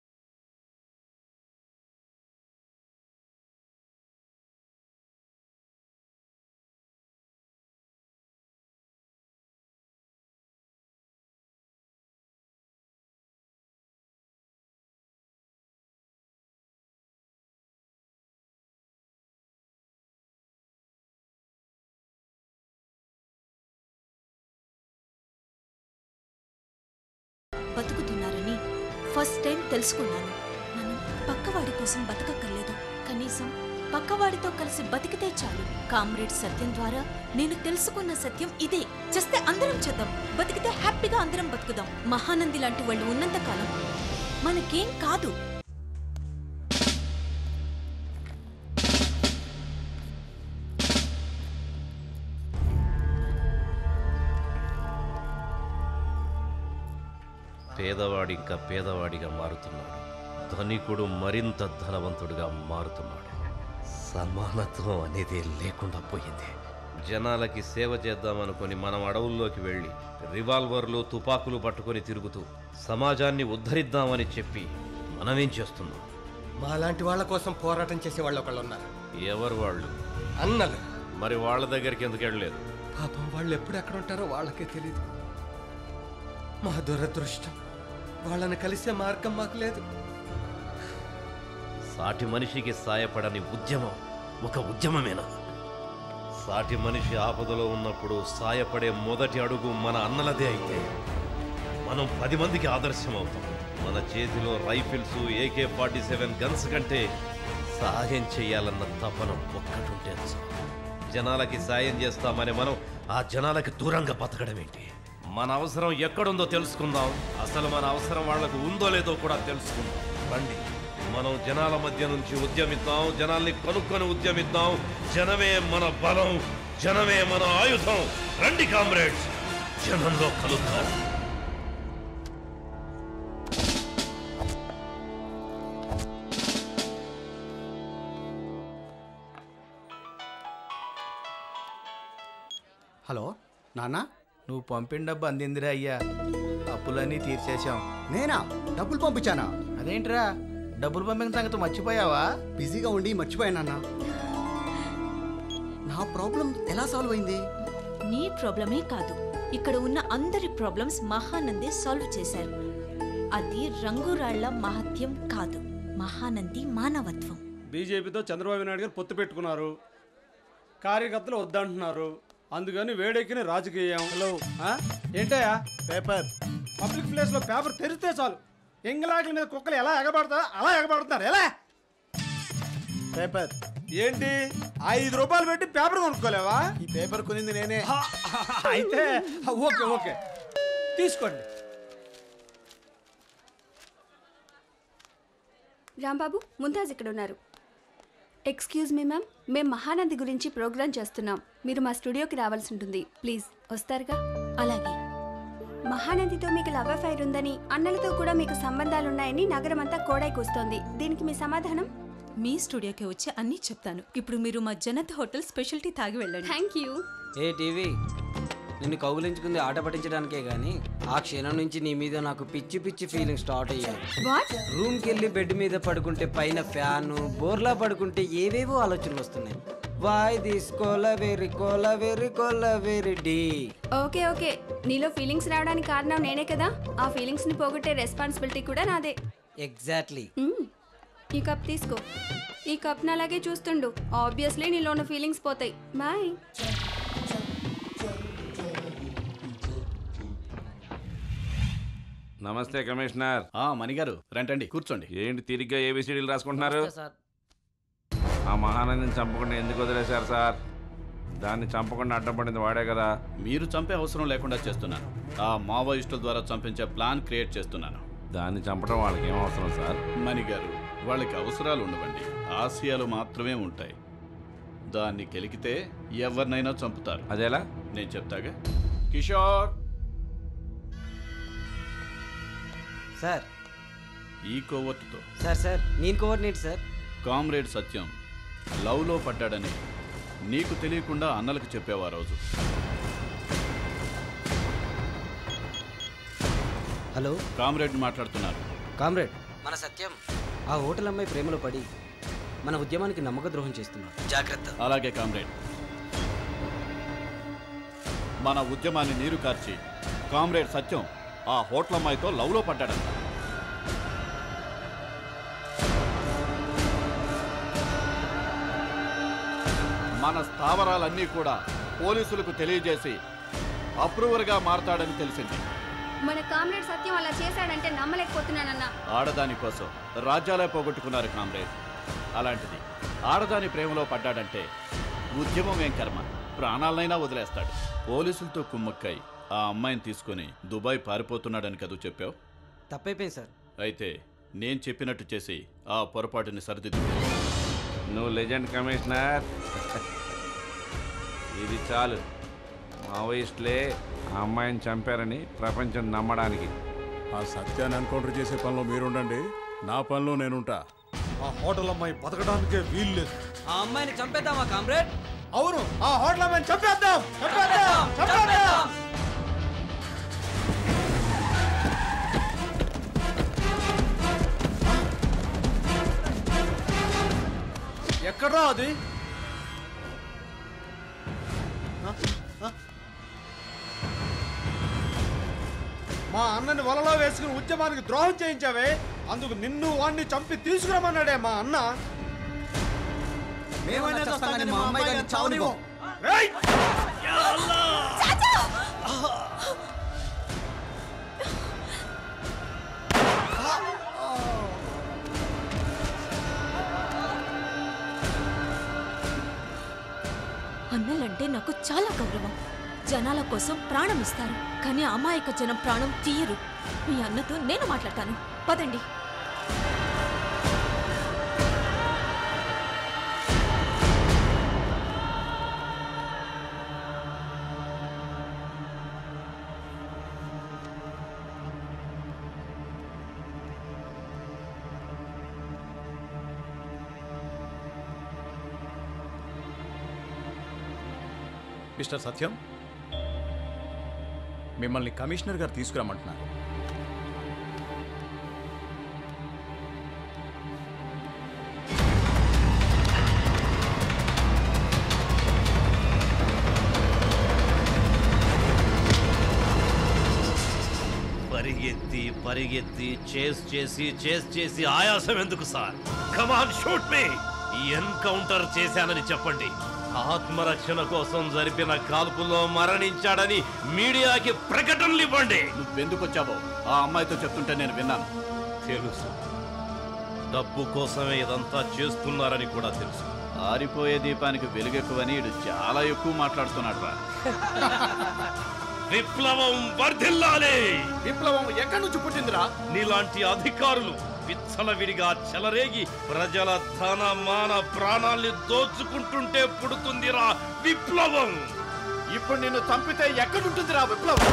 S12: బతుకుతున్నారని ఫస్ట్ టైం తెలుసుకున్నాను నన్ను పక్కవాడి కోసం బతకక్కర్లేదు కనీసం పక్కవాడితో కలిసి బతికితే చాలు కామ్రేడ్ సత్యం ద్వారా నేను తెలుసుకున్న సత్యం ఇదే చేస్తే అందరం చేద్దాం బతికితే హ్యాపీగా అందరం బతుకుదాం మహానంది లాంటి వాళ్ళు ఉన్నంత కాలం మనకేం కాదు
S4: పేదవాడి ఇంకా పేదవాడిగా మారుతున్నాడు ధనికుడు మరింత ధనవంతుడిగా మారుతున్నాడు సమానత్వం అనేది లేకుండా పోయింది జనాలకి సేవ చేద్దామనుకొని మనం అడవుల్లోకి వెళ్ళి రివాల్వర్లు తుపాకులు పట్టుకొని తిరుగుతూ సమాజాన్ని ఉద్ధరిద్దామని చెప్పి మనమేం చేస్తున్నాం
S2: మాలాంటి వాళ్ళ కోసం పోరాటం చేసే వాళ్ళు ఒకళ్ళు ఉన్నారు
S4: ఎవరు వాళ్ళు
S2: అన్నలు
S4: మరి వాళ్ళ దగ్గరికి ఎందుకు వెళ్ళలేదు
S2: పాపం వాళ్ళు ఎప్పుడు ఎక్కడ ఉంటారో వాళ్ళకే తెలియదు మా దురదృష్టం వాళ్ళని కలిసే మార్గం మాకు లేదు
S4: సాటి మనిషికి సాయపడని ఉద్యమం ఒక ఉద్యమమేనా సాటి మనిషి ఆపదలో ఉన్నప్పుడు సాయపడే మొదటి అడుగు మన అన్నలదే అయితే మనం పది మందికి ఆదర్శం అవుతాం మన చేతిలో rifles AK forty seven guns కంటే సహాయం చేయాలన్న తపన ఒక్కటుంటే చాలు. జనాలకి సాయం చేస్తామని మనం ఆ జనాలకి దూరంగా బతకడం ఏంటి మన అవసరం ఎక్కడుందో తెలుసుకుందాం అసలు మన అవసరం వాళ్లకు ఉందో లేదో కూడా తెలుసుకుందాం రండి మనం జనాల మధ్య నుంచి ఉద్యమిద్దాం జనాల్ని కనుక్కొని ఉద్యమిద్దాం జనమే మన బలం జనమే మన ఆయుధం రండి కామ్రేడ్స్ జనంలో కలుద్దాం
S7: హలో నాన్న
S17: నువ్వు పంపిన డబ్బు అందిందిరా అయ్యా అప్పులన్నీ తీర్చేశాం
S7: నేనా డబ్బులు పంపించానా
S17: అదేంట్రా డబ్బులు పంపిన సంగతి మర్చిపోయావా
S7: బిజీగా ఉండి మర్చిపోయానన్నా నా ప్రాబ్లం ఎలా సాల్వ్ అయింది
S12: నీ ప్రాబ్లమే కాదు ఇక్కడ ఉన్న అందరి ప్రాబ్లమ్స్ మహానంది సాల్వ్ చేశారు అది రంగురాళ్ల మహత్యం కాదు మహానంది మానవత్వం
S8: బీజేపీతో చంద్రబాబు నాయుడు గారు పొత్తు పెట్టుకున్నారు కార్యకర్తలు వద్దంటున్నారు అందుకని వేడెక్కిన రాజకీయం హలో ఏంటయ్యా పేపర్ పబ్లిక్ ప్లేస్లో పేపర్ తెరిస్తే చాలు ఎంగిలాకుల మీద కుక్కలు ఎలా ఎగబడతా అలా ఎగబడుతున్నారు ఎలా పేపర్ ఏంటి ఐదు రూపాయలు పెట్టి పేపర్ కొనుక్కోలేవా ఈ పేపర్ కొనింది నేనే అయితే ఓకే ఓకే తీసుకోండి
S20: రాంబాబు ముంతాజ్ ఇక్కడ ఉన్నారు ఎక్స్క్యూజ్ మీ మ్యామ్ మేము మహానంది గురించి ప్రోగ్రామ్ చేస్తున్నాం మీరు మా స్టూడియోకి రావాల్సి ఉంటుంది ప్లీజ్ వస్తారుగా అలాగే మహానందితో మీకు లవ్ అఫైర్ ఉందని అన్నలతో కూడా మీకు సంబంధాలున్నాయని నగరం అంతా కోడై కూస్తోంది దీనికి మీ సమాధానం
S12: మీ స్టూడియోకి వచ్చి అన్నీ చెప్తాను ఇప్పుడు మీరు మా జనత్ హోటల్ స్పెషాలిటీ తాగి వెళ్ళండి
S20: థ్యాంక్ యూ
S9: ఏ టీవీ నిన్ను కౌగులించుకుంది ఆట పట్టించడానికే గానీ ఆ క్షణం నుంచి నీ మీద నాకు పిచ్చి పిచ్చి ఫీలింగ్ స్టార్ట్ అయ్యాయి
S20: వాట్
S9: రూమ్కి వెళ్ళి బెడ్ మీద పడుకుంటే పైన ఫ్యాన్ బోర్లా పడుకుంటే ఏవేవో ఆలోచనలు వస్తున్నాయి వాయ్ దిస్ కోలవేరి కోలవేరి కోలవేరి డి
S20: ఓకే ఓకే నీలో ఫీలింగ్స్ రావడానికి కారణం నేనే కదా ఆ ఫీలింగ్స్ ని పోగొట్టే రెస్పాన్సిబిలిటీ కూడా నాదే
S9: ఎగ్జాక్ట్లీ
S20: మ్మ్. ఈ కప్ తీసుకో ఈ కప్ అలాగే చూస్తుండు ఆబ్వియస్లీ నీలో ఉన్న ఫీలింగ్స్ పోతాయి బాయ్
S13: నమస్తే కమిషనర్
S22: మణిగారు రంటండి కూర్చోండి
S13: ఏంటి తిరిగ్గా ఏబిసిడీలు రాసుకుంటున్నారు
S9: సార్
S13: ఆ మహానందిని చంపకుండా ఎందుకు వదిలేశారు సార్ దాన్ని చంపకుండా అడ్డపడింది వాడే కదా
S22: మీరు చంపే అవసరం లేకుండా చేస్తున్నాను ఆ మావోయిస్టుల ద్వారా చంపించే ప్లాన్ క్రియేట్ చేస్తున్నాను
S13: దాన్ని చంపడం వాళ్ళకి ఏం అవసరం సార్
S22: మణిగారు వాళ్ళకి అవసరాలు ఉండవండి ఆశయాలు మాత్రమే ఉంటాయి దాన్ని గెలికితే ఎవరినైనా చంపుతారు
S13: అదేలా
S22: నేను చెప్తాగా కిషోర్
S9: సార్
S22: ఈ కోవర్టుతో
S9: సార్ సార్ నేను కోఆర్డినేట్ సార్
S22: కామ్రేడ్ సత్యం లవ్లో పడ్డాడని నీకు తెలియకుండా అన్నలకు చెప్పావు ఆ రోజు
S5: హలో
S19: కామ్రేడ్ మాట్లాడుతున్నారు
S5: కామ్రేడ్ మన సత్యం ఆ హోటల్ అమ్మాయి ప్రేమలో పడి మన ఉద్యమానికి నమ్మక ద్రోహం చేస్తున్నాడు జాగ్రత్త
S19: అలాగే కామ్రేడ్ మన ఉద్యమాన్ని నీరు కార్చి కామ్రేడ్ సత్యం ఆ హోటల్ అమ్మాయితో లవ్లో పడ్డాడంట మన స్థావరాలన్నీ కూడా పోలీసులకు తెలియజేసి అప్రూవర్గా మారతాడని తెలిసింది
S20: మన కామ్రేడ్ సత్యం అలా చేశాడంటే నమ్మలేకపోతున్నానన్నా
S19: ఆడదాని కోసం రాజ్యాలే పోగొట్టుకున్నారు కామ్రేడ్ అలాంటిది ఆడదాని ప్రేమలో పడ్డాడంటే ఉద్యమం ఏం కర్మ ప్రాణాలనైనా వదిలేస్తాడు పోలీసులతో కుమ్మక్కై ఆ అమ్మాయిని తీసుకొని దుబాయ్ పారిపోతున్నాడని కదూ చెప్పావు
S5: తప్పైపోయింది సార్
S19: అయితే నేను చెప్పినట్టు చేసి ఆ పొరపాటుని సరిదిద్దు
S13: నువ్వు లెజెండ్ కమిషనర్ ఇది చాలు మావోయిస్టులే ఆ అమ్మాయిని చంపారని ప్రపంచం నమ్మడానికి
S23: ఆ సత్యాన్ని ఎన్కౌంటర్ చేసే పనిలో మీరుండండి నా పనిలో నేనుంటా
S8: ఆ హోటల్ అమ్మాయి బతకడానికే వీలు లేదు
S5: ఆ అమ్మాయిని చంపేద్దామా కామ్రేడ్
S8: అవును ఆ హోటల్ అమ్మాయిని చంపేద్దాం చంపేద్దాం చంపేద్దాం ఎక్కడ్రా అది మా అన్నని వలలో వేసుకుని ఉద్యమానికి ద్రోహం చేయించావే అందుకు నిన్ను వాణ్ణి చంపి తీసుకురమ్మన్నాడే మా అన్న
S5: మేమైనా చేస్తాం కానీ మా అమ్మాయి గారిని చావనివ్వం.
S8: ఏయ్!
S12: అన్నలంటే నాకు చాలా గౌరవం జనాల కోసం ప్రాణం ఇస్తారు కానీ అమాయక జనం ప్రాణం తీయరు మీ అన్నతో నేను మాట్లాడతాను పదండి
S22: మిస్టర్ సత్యం మిమ్మల్ని కమిషనర్ గారు తీసుకురమ్మంటున్నారు
S18: పరిగెత్తి పరిగెత్తి చేస్ చేసి చేస్ చేసి ఆయాసం ఎందుకు sir come on shoot me encounter చేశానని చెప్పండి ఆత్మరక్షణ కోసం జరిపిన కాల్పుల్లో మరణించాడని మీడియాకి ప్రకటనలు ఇవ్వండి
S19: నువ్వెందుకు వచ్చావో ఆ అమ్మాయితో చెప్తుంటే నేను విన్నాను
S18: తెలుసు డబ్బు కోసమే ఇదంతా చేస్తున్నారని కూడా తెలుసు
S19: ఆరిపోయే దీపానికి వెలుగెక్కువని ఇడు చాలా ఎక్కువ మాట్లాడుతున్నాడు రా
S18: విప్లవం వర్ధిల్లాలి
S22: విప్లవం ఎక్కడి నుంచి పుట్టిందిరా
S18: నీలాంటి అధికారులు విచ్చలవిడిగా చెలరేగి ప్రజల ధన మాన ప్రాణాల్ని దోచుకుంటుంటే పుడుతుందిరా విప్లవం
S22: ఇప్పుడు నిన్ను చంపితే ఎక్కడుంటుందిరా విప్లవం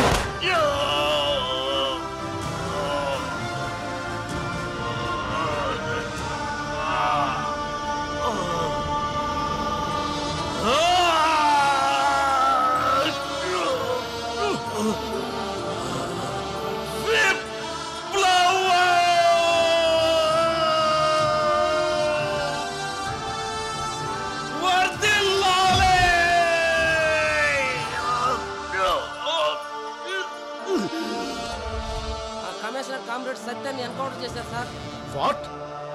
S16: ఆ కమిషనర్ కామ్రేడ్ సత్యాన్ని ఎన్కౌంటర్ చేశారు సార్
S23: వాట్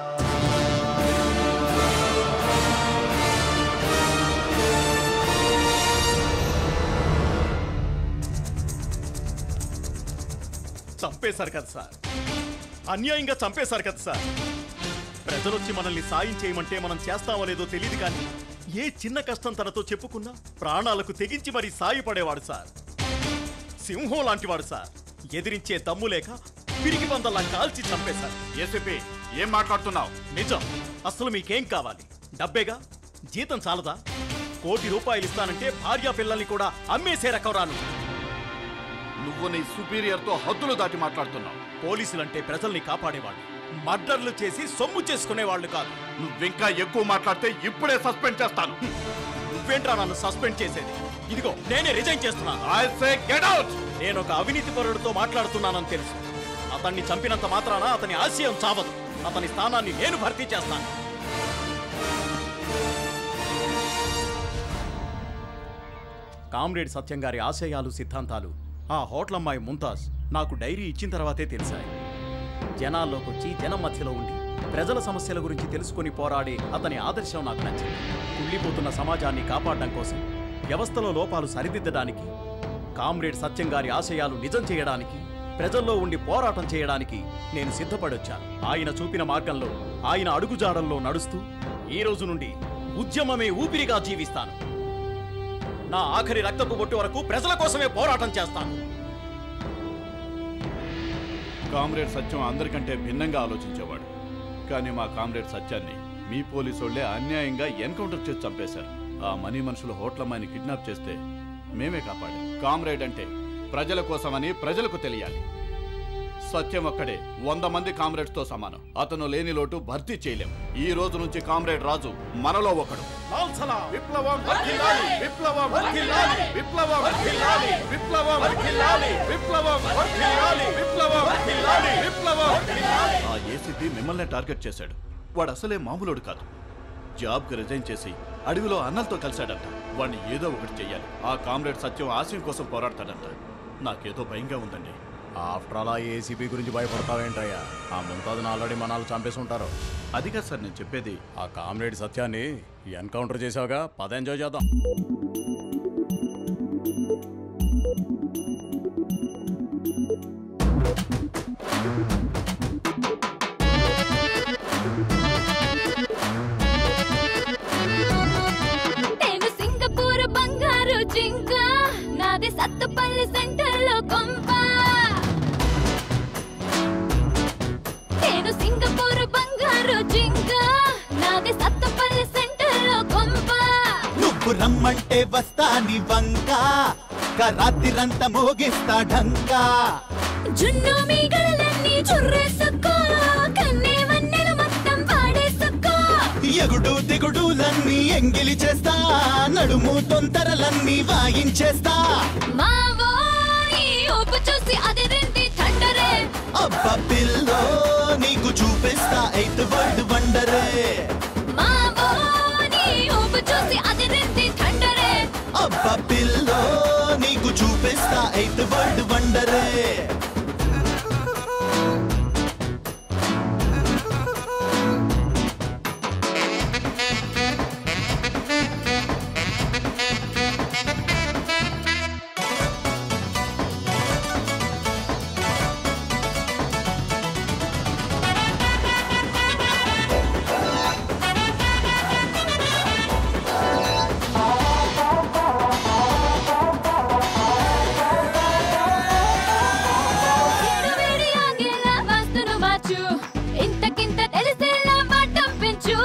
S22: చంపేశారు కదా సార్ అన్యాయంగా చంపేశారు కదా సార్ ప్రజలొచ్చి మనల్ని సాయం చేయమంటే మనం చేస్తామో లేదో తెలియదు కానీ ఏ చిన్న కష్టం తనతో చెప్పుకున్నా ప్రాణాలకు తెగించి మరీ సాయపడేవాడు సార్ సింహం లాంటివాడు సార్ ఎదిరించే దమ్ము లేక పిరికి పందల్లా కాల్చి చంపేశారు
S19: ఏసీపీ ఏం మాట్లాడుతున్నావు
S22: నిజం అసలు మీకేం కావాలి డబ్బేగా జీతం చాలదా కోటి రూపాయలు ఇస్తానంటే భార్యా పిల్లల్ని కూడా అమ్మేసే రకం రాను
S19: నువ్వు నీ సుపీరియర్తో హద్దులు దాటి మాట్లాడుతున్నావు
S22: పోలీసులంటే ప్రజల్ని కాపాడేవాళ్ళు మర్డర్లు చేసి సొమ్ము చేసుకునేవాళ్ళు కాదు
S19: నువ్వింకా ఎక్కువ మాట్లాడితే ఇప్పుడే సస్పెండ్ చేస్తాను
S22: నువ్వేంట్రా నన్ను సస్పెండ్ చేసేది ఇదిగో నేనే రిజైన్ చేస్తున్నాను నేను ఒక అవినీతి పరుడితో మాట్లాడుతున్నానని తెలుసు అతన్ని చంపినంత మాత్రాన అతని ఆశయం చావదు అతని స్థానాన్ని నేను భర్తీ చేస్తాను కామ్రేడ్ సత్యం గారి ఆశయాలు సిద్ధాంతాలు ఆ హోటల్ అమ్మాయి ముంతాజ్ నాకు డైరీ ఇచ్చిన తర్వాతే తెలిసాయి జనాల్లోకి వచ్చి జనం మధ్యలో ఉండి ప్రజల సమస్యల గురించి తెలుసుకొని పోరాడే అతని ఆదర్శం నాకు నచ్చింది కుళ్ళిపోతున్న సమాజాన్ని కాపాడడం కోసం వ్యవస్థలో లోపాలు సరిదిద్దడానికి కామ్రేడ్ సత్యం గారి ఆశయాలు నిజం చేయడానికి ప్రజల్లో ఉండి పోరాటం చేయడానికి నేను సిద్ధపడొచ్చాను ఆయన చూపిన మార్గంలో ఆయన అడుగుజాడల్లో నడుస్తూ ఈ రోజు నుండి ఉద్యమమే ఊపిరిగా జీవిస్తాను నా ఆఖరి రక్తపు బొట్టు వరకు ప్రజల కోసమే పోరాటం చేస్తాను
S19: కామ్రేడ్ సత్యం అందరికంటే భిన్నంగా ఆలోచించేవాడు కానీ మా కామ్రేడ్ సత్యాన్ని మీ పోలీసోళ్లే అన్యాయంగా ఎన్కౌంటర్ చేసి చంపేశారు ఆ మనీ మనుషులు హోటల్ అమ్మాయిని కిడ్నాప్ చేస్తే మేమే కాపాడాం కామ్రేడ్ అంటే ప్రజల కోసమని ప్రజలకు తెలియాలి సత్యం ఒక్కడే వంద మంది కామ్రేడ్స్ తో సమానం అతను లేని లోటు భర్తీ చేయలేం ఈ రోజు నుంచి కామ్రేడ్ రాజు మనలో ఒకడు
S18: విప్లవం వర్ధిల్లాలి విప్లవం వర్ధిల్లాలి విప్లవం వర్ధిల్లాలి విప్లవం వర్ధిల్లాలి విప్లవం వర్ధిల్లాలి విప్లవం వర్ధిల్లాలి విప్లవం వర్ధిల్లాలి
S19: ఆ ఏసీపీ మిమ్మల్ని టార్గెట్ చేశాడు వాడు అసలే మామూలుడు కాదు జాబ్కి రిజైన్ చేసి అడవిలో అన్నలతో కలిశాడంట వాడిని ఏదో ఒకటి చెయ్యాలి ఆ కామ్రేడ్ సత్యం ఆశయం కోసం పోరాడతాడంట నాకేదో భయంగా ఉందండి
S22: ఆఫ్టర్ ఆల్ ఆ ఏసీపీ గురించి భయపడతావేంటయ్యా ఆ ముంతాజ్ని ఆల్రెడీ మనాలు చంపేసి ఉంటారు
S19: అది కాదు సార్ నేను చెప్పేది
S22: ఆ కామ్రేడ్ సత్యాన్ని ఎన్కౌంటర్ చేసావుగా పద ఎంజాయ్ చేద్దాం
S10: నేను సింగపూర్ బంగారు జింక నాది సత్తుపల్లి సెంటర్ లో కొంప నేను సింగపూర్ బంగారు జింక నాది సత్తుపల్లి సెంటర్ లో కొంప
S11: నువ్వు రమ్మంటే వస్తాని వంక రాత్రిరంతా మోగిస్తా ఢంకా
S10: జున్ను మీగలన్నీ చుర్రేసుకో కన్నే వన్నెలు మొత్తం పాడేసుకో
S11: ఎగుడు దిగుడులన్నీ ఎంగిలి చేస్తా నడుము తొందరలన్నీ వాయించేస్తా
S10: మా ఓరి ఊపు చూసి అది రెండి థండరే
S11: అబ్బ పిల్లో నీకు చూపిస్తా ఎయిత్ వరల్డ్ వండరే
S10: మా ఓరి ఊపు చూసి అది రెండి థండరే
S11: అబ్బ పిల్లో నీకు చూపిస్తా ఎయిత్ వరల్డ్ వండరే
S10: వేడి వేడి ఆగేలా వాస్తును మార్చు ఇంతకింత తెలిసేలా వాటం పెంచు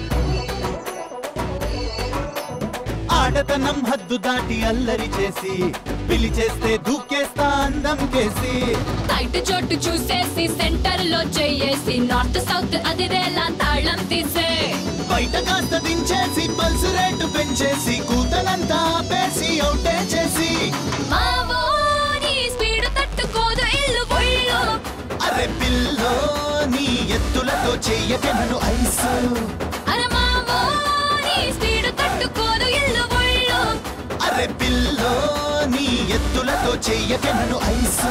S11: ఆడతనం హద్దు దాటి అల్లరి చేసి పిలిచేస్తే దూకేస్తా అందం కేసి
S10: బయట చోటు చూసేసి సెంటర్ లో చెయ్యేసి నార్త్ సౌత్ అదిరేలా తాళం తీసే
S11: బయట కాస్త దించేసి పల్సు రేటు పెంచేసి కూతలంతా ఆపేసి అవుటే చేసి
S10: మా ఓరి స్పీడ్ తట్టుకోదు ఇల్లు ఒళ్ళు
S11: అరే పిల్లో నీ ఎత్తులతో చెయ్యకే నన్ను ఐసు
S10: అరే మా ఓరి స్పీడ్ తట్టుకోదు ఇల్లు ఒళ్ళు
S11: అరే పిల్లో నీ ఎత్తులతో చెయ్యకే నన్ను ఐసు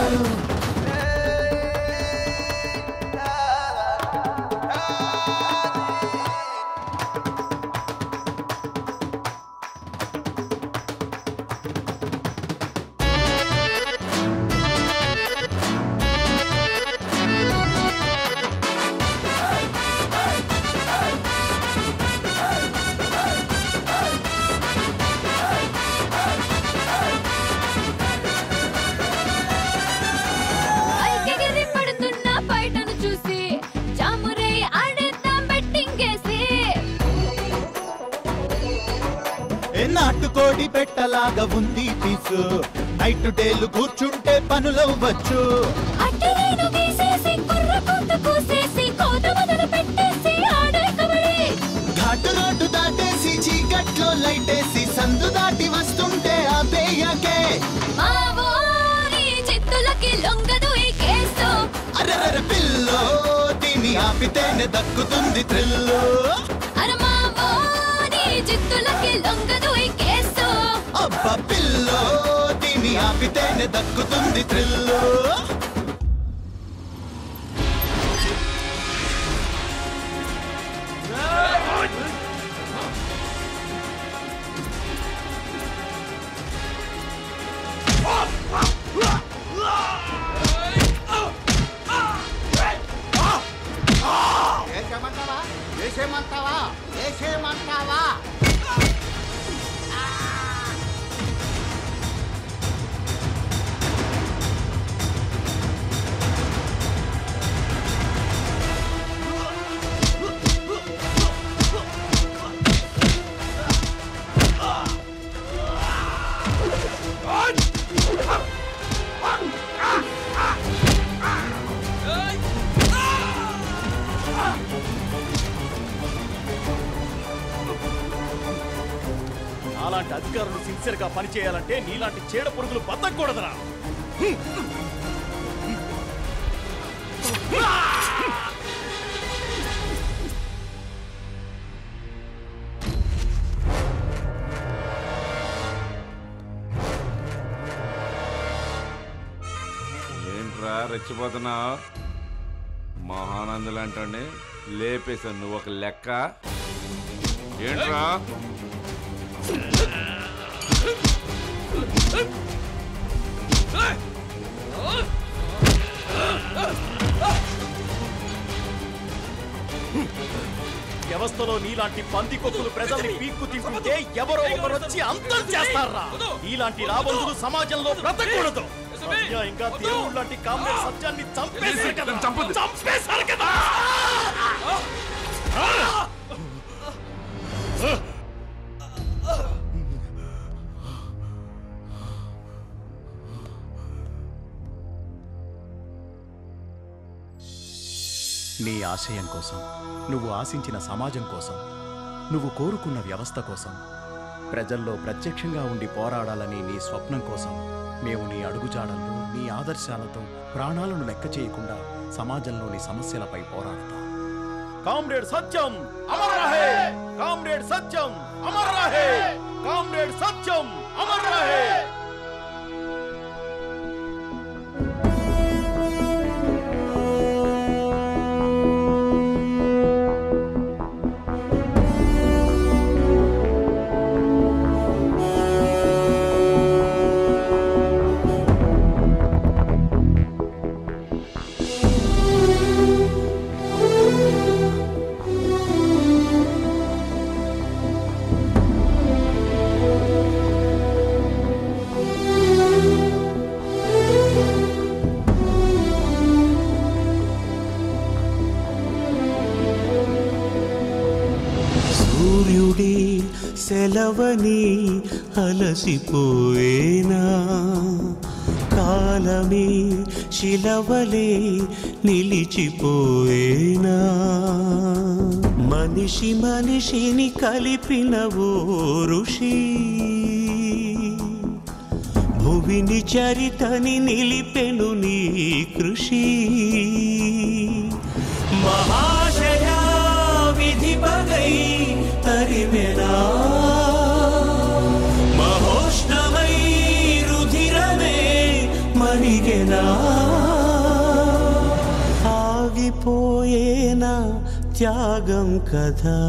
S10: పైకెగిరి పడుతున్న బయటను చూసి జామురే ఆడేద్దాం బెట్టింగ్ వేసి
S11: ఏ నాటుకోడి పెట్టలాగా ఉంది పీసు నైట్ డేలు కూర్చుంటే పనులవ్వచ్చు
S10: అట్టలేను గీసేసి కుర్ర కూత కూసేసి కోత మొదలు పెట్టేసి ఆడే కబడి
S11: ఘాటు రోడ్డు దాటేసి చీకట్లో లైటేసి సందు దాటి వస్తుంటే ఆ ఆపితేనే దక్కుతుంది థ్రిల్లు
S10: అరమావో నీ జిత్తులకి లొంగదు ఈ కేసు
S11: అబ్బ పిల్లో దీన్ని ఆపితేనే దక్కుతుంది థ్రిల్లు
S3: వేసేమంటావా వేసేమంటావా వేసేమంటావా
S22: అలాంటి అధికారులు సిన్సియర్ గా పనిచేయాలంటే నీలాంటి చీడ పురుగులు బతకూడదురా
S13: ఏంట్రా రెచ్చిపోతున్నావు మహానందులు అంటండి లేపేశాను నువ్వు ఒక లెక్క ఏంట్రా
S22: వ్యవస్థలో నీలాంటి పంది కొక్కులు ప్రజల్ని పీక్కు తింటుంటే ఎవరో ఒకరు వచ్చి అంతం చేస్తారా ఇలాంటి రాబందులు సమాజంలో బ్రతకూడదు ఇంకా దేవుడు లాంటి కామ్రేడ్ సత్యాన్ని చంపేశారు కదా చంపేశారు కదా నీ ఆశయం కోసం నువ్వు ఆశించిన సమాజం కోసం నువ్వు కోరుకున్న వ్యవస్థ కోసం ప్రజల్లో ప్రత్యక్షంగా ఉండి పోరాడాలని నీ స్వప్నం కోసం మేము నీ అడుగుజాడల్లో నీ ఆదర్శాలతో ప్రాణాలను లెక్క చేయకుండా సమాజంలోని సమస్యలపై పోరాడతాం కామ్రేడ్ సత్యం అమర్ రహే కామ్రేడ్ సత్యం అమర్ రహే కామ్రేడ్ సత్యం అమర్ రహే
S6: సూర్యుడి సెలవని అలసిపోయేనా కాలమే శిలవలే నిలిచిపోయేనా మనిషి మనిషిని కలిపిన ఓ ఋషి భువిని చరితని నిలిపెను నీ కృషి మహాశయా విధి పగై తరిమెనా మహోష్ణమై రుధిరమే మరిగెనా ఆగిపోయేనా త్యాగం కదా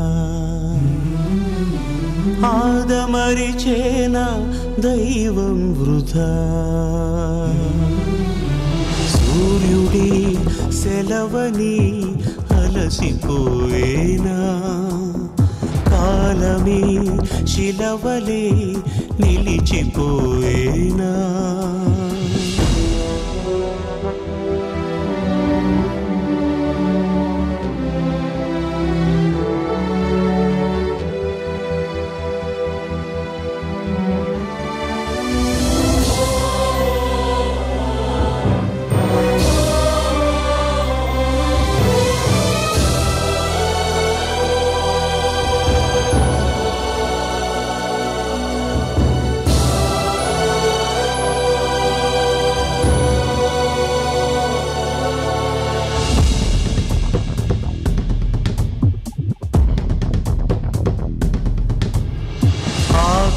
S6: ఆదమరిచేనా దైవం వృధా సూర్యుడి సెలవని అలసిపోయేనా కాలమే శిలవలే నిలిచిపోయేనా
S11: ఆ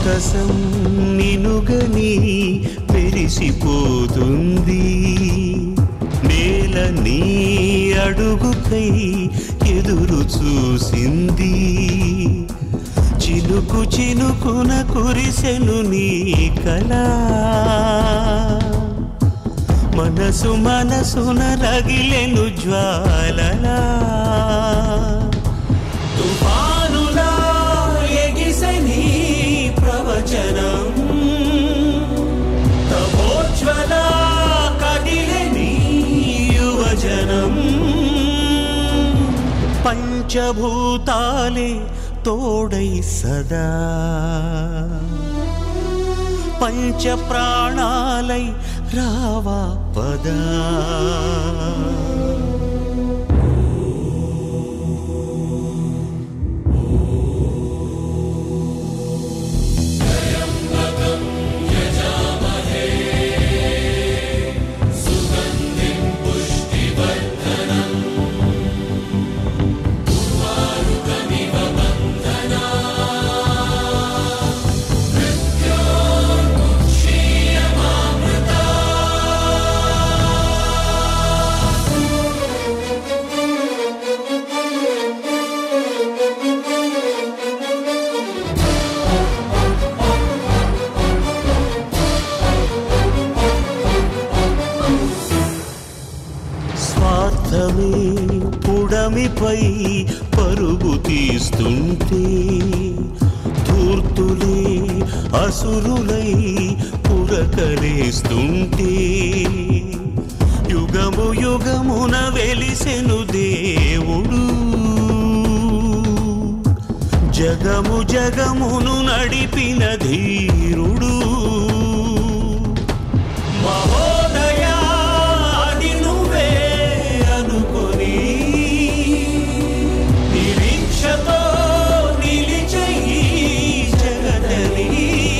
S6: ఆకాశం నినుగని మెరిసిపోతుంది నేల నీ అడుగుకై ఎదురు చూసింది చినుకు చినుకున కురిసెను నీ కళ మనసు మనసున రగిలెను జ్వాలలా తుఫానులా ఎగిసని ప్రవచనం తపోజ్వల కదిలని యువజనం పంచభూతాలే తోడై సదా పంచ ప్రాణాలై రావా పదా స్వార్థమే పుడమిపై పరుగు తీస్తుంటే ధూర్తులే అసురులై పురకలేస్తుంటే యుగము యుగమున వెలిసెను దేవుడు జగము జగమును నడిపిన ధీరుడు మహోదయా అది నువ్వే అనుకొని నిరీక్షతో నిలిచయి జగదని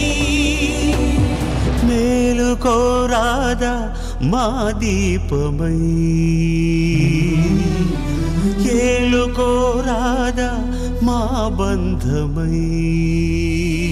S6: మేలుకోరాదా మా దీపమై ఏలుకోరాదా మా బంధమై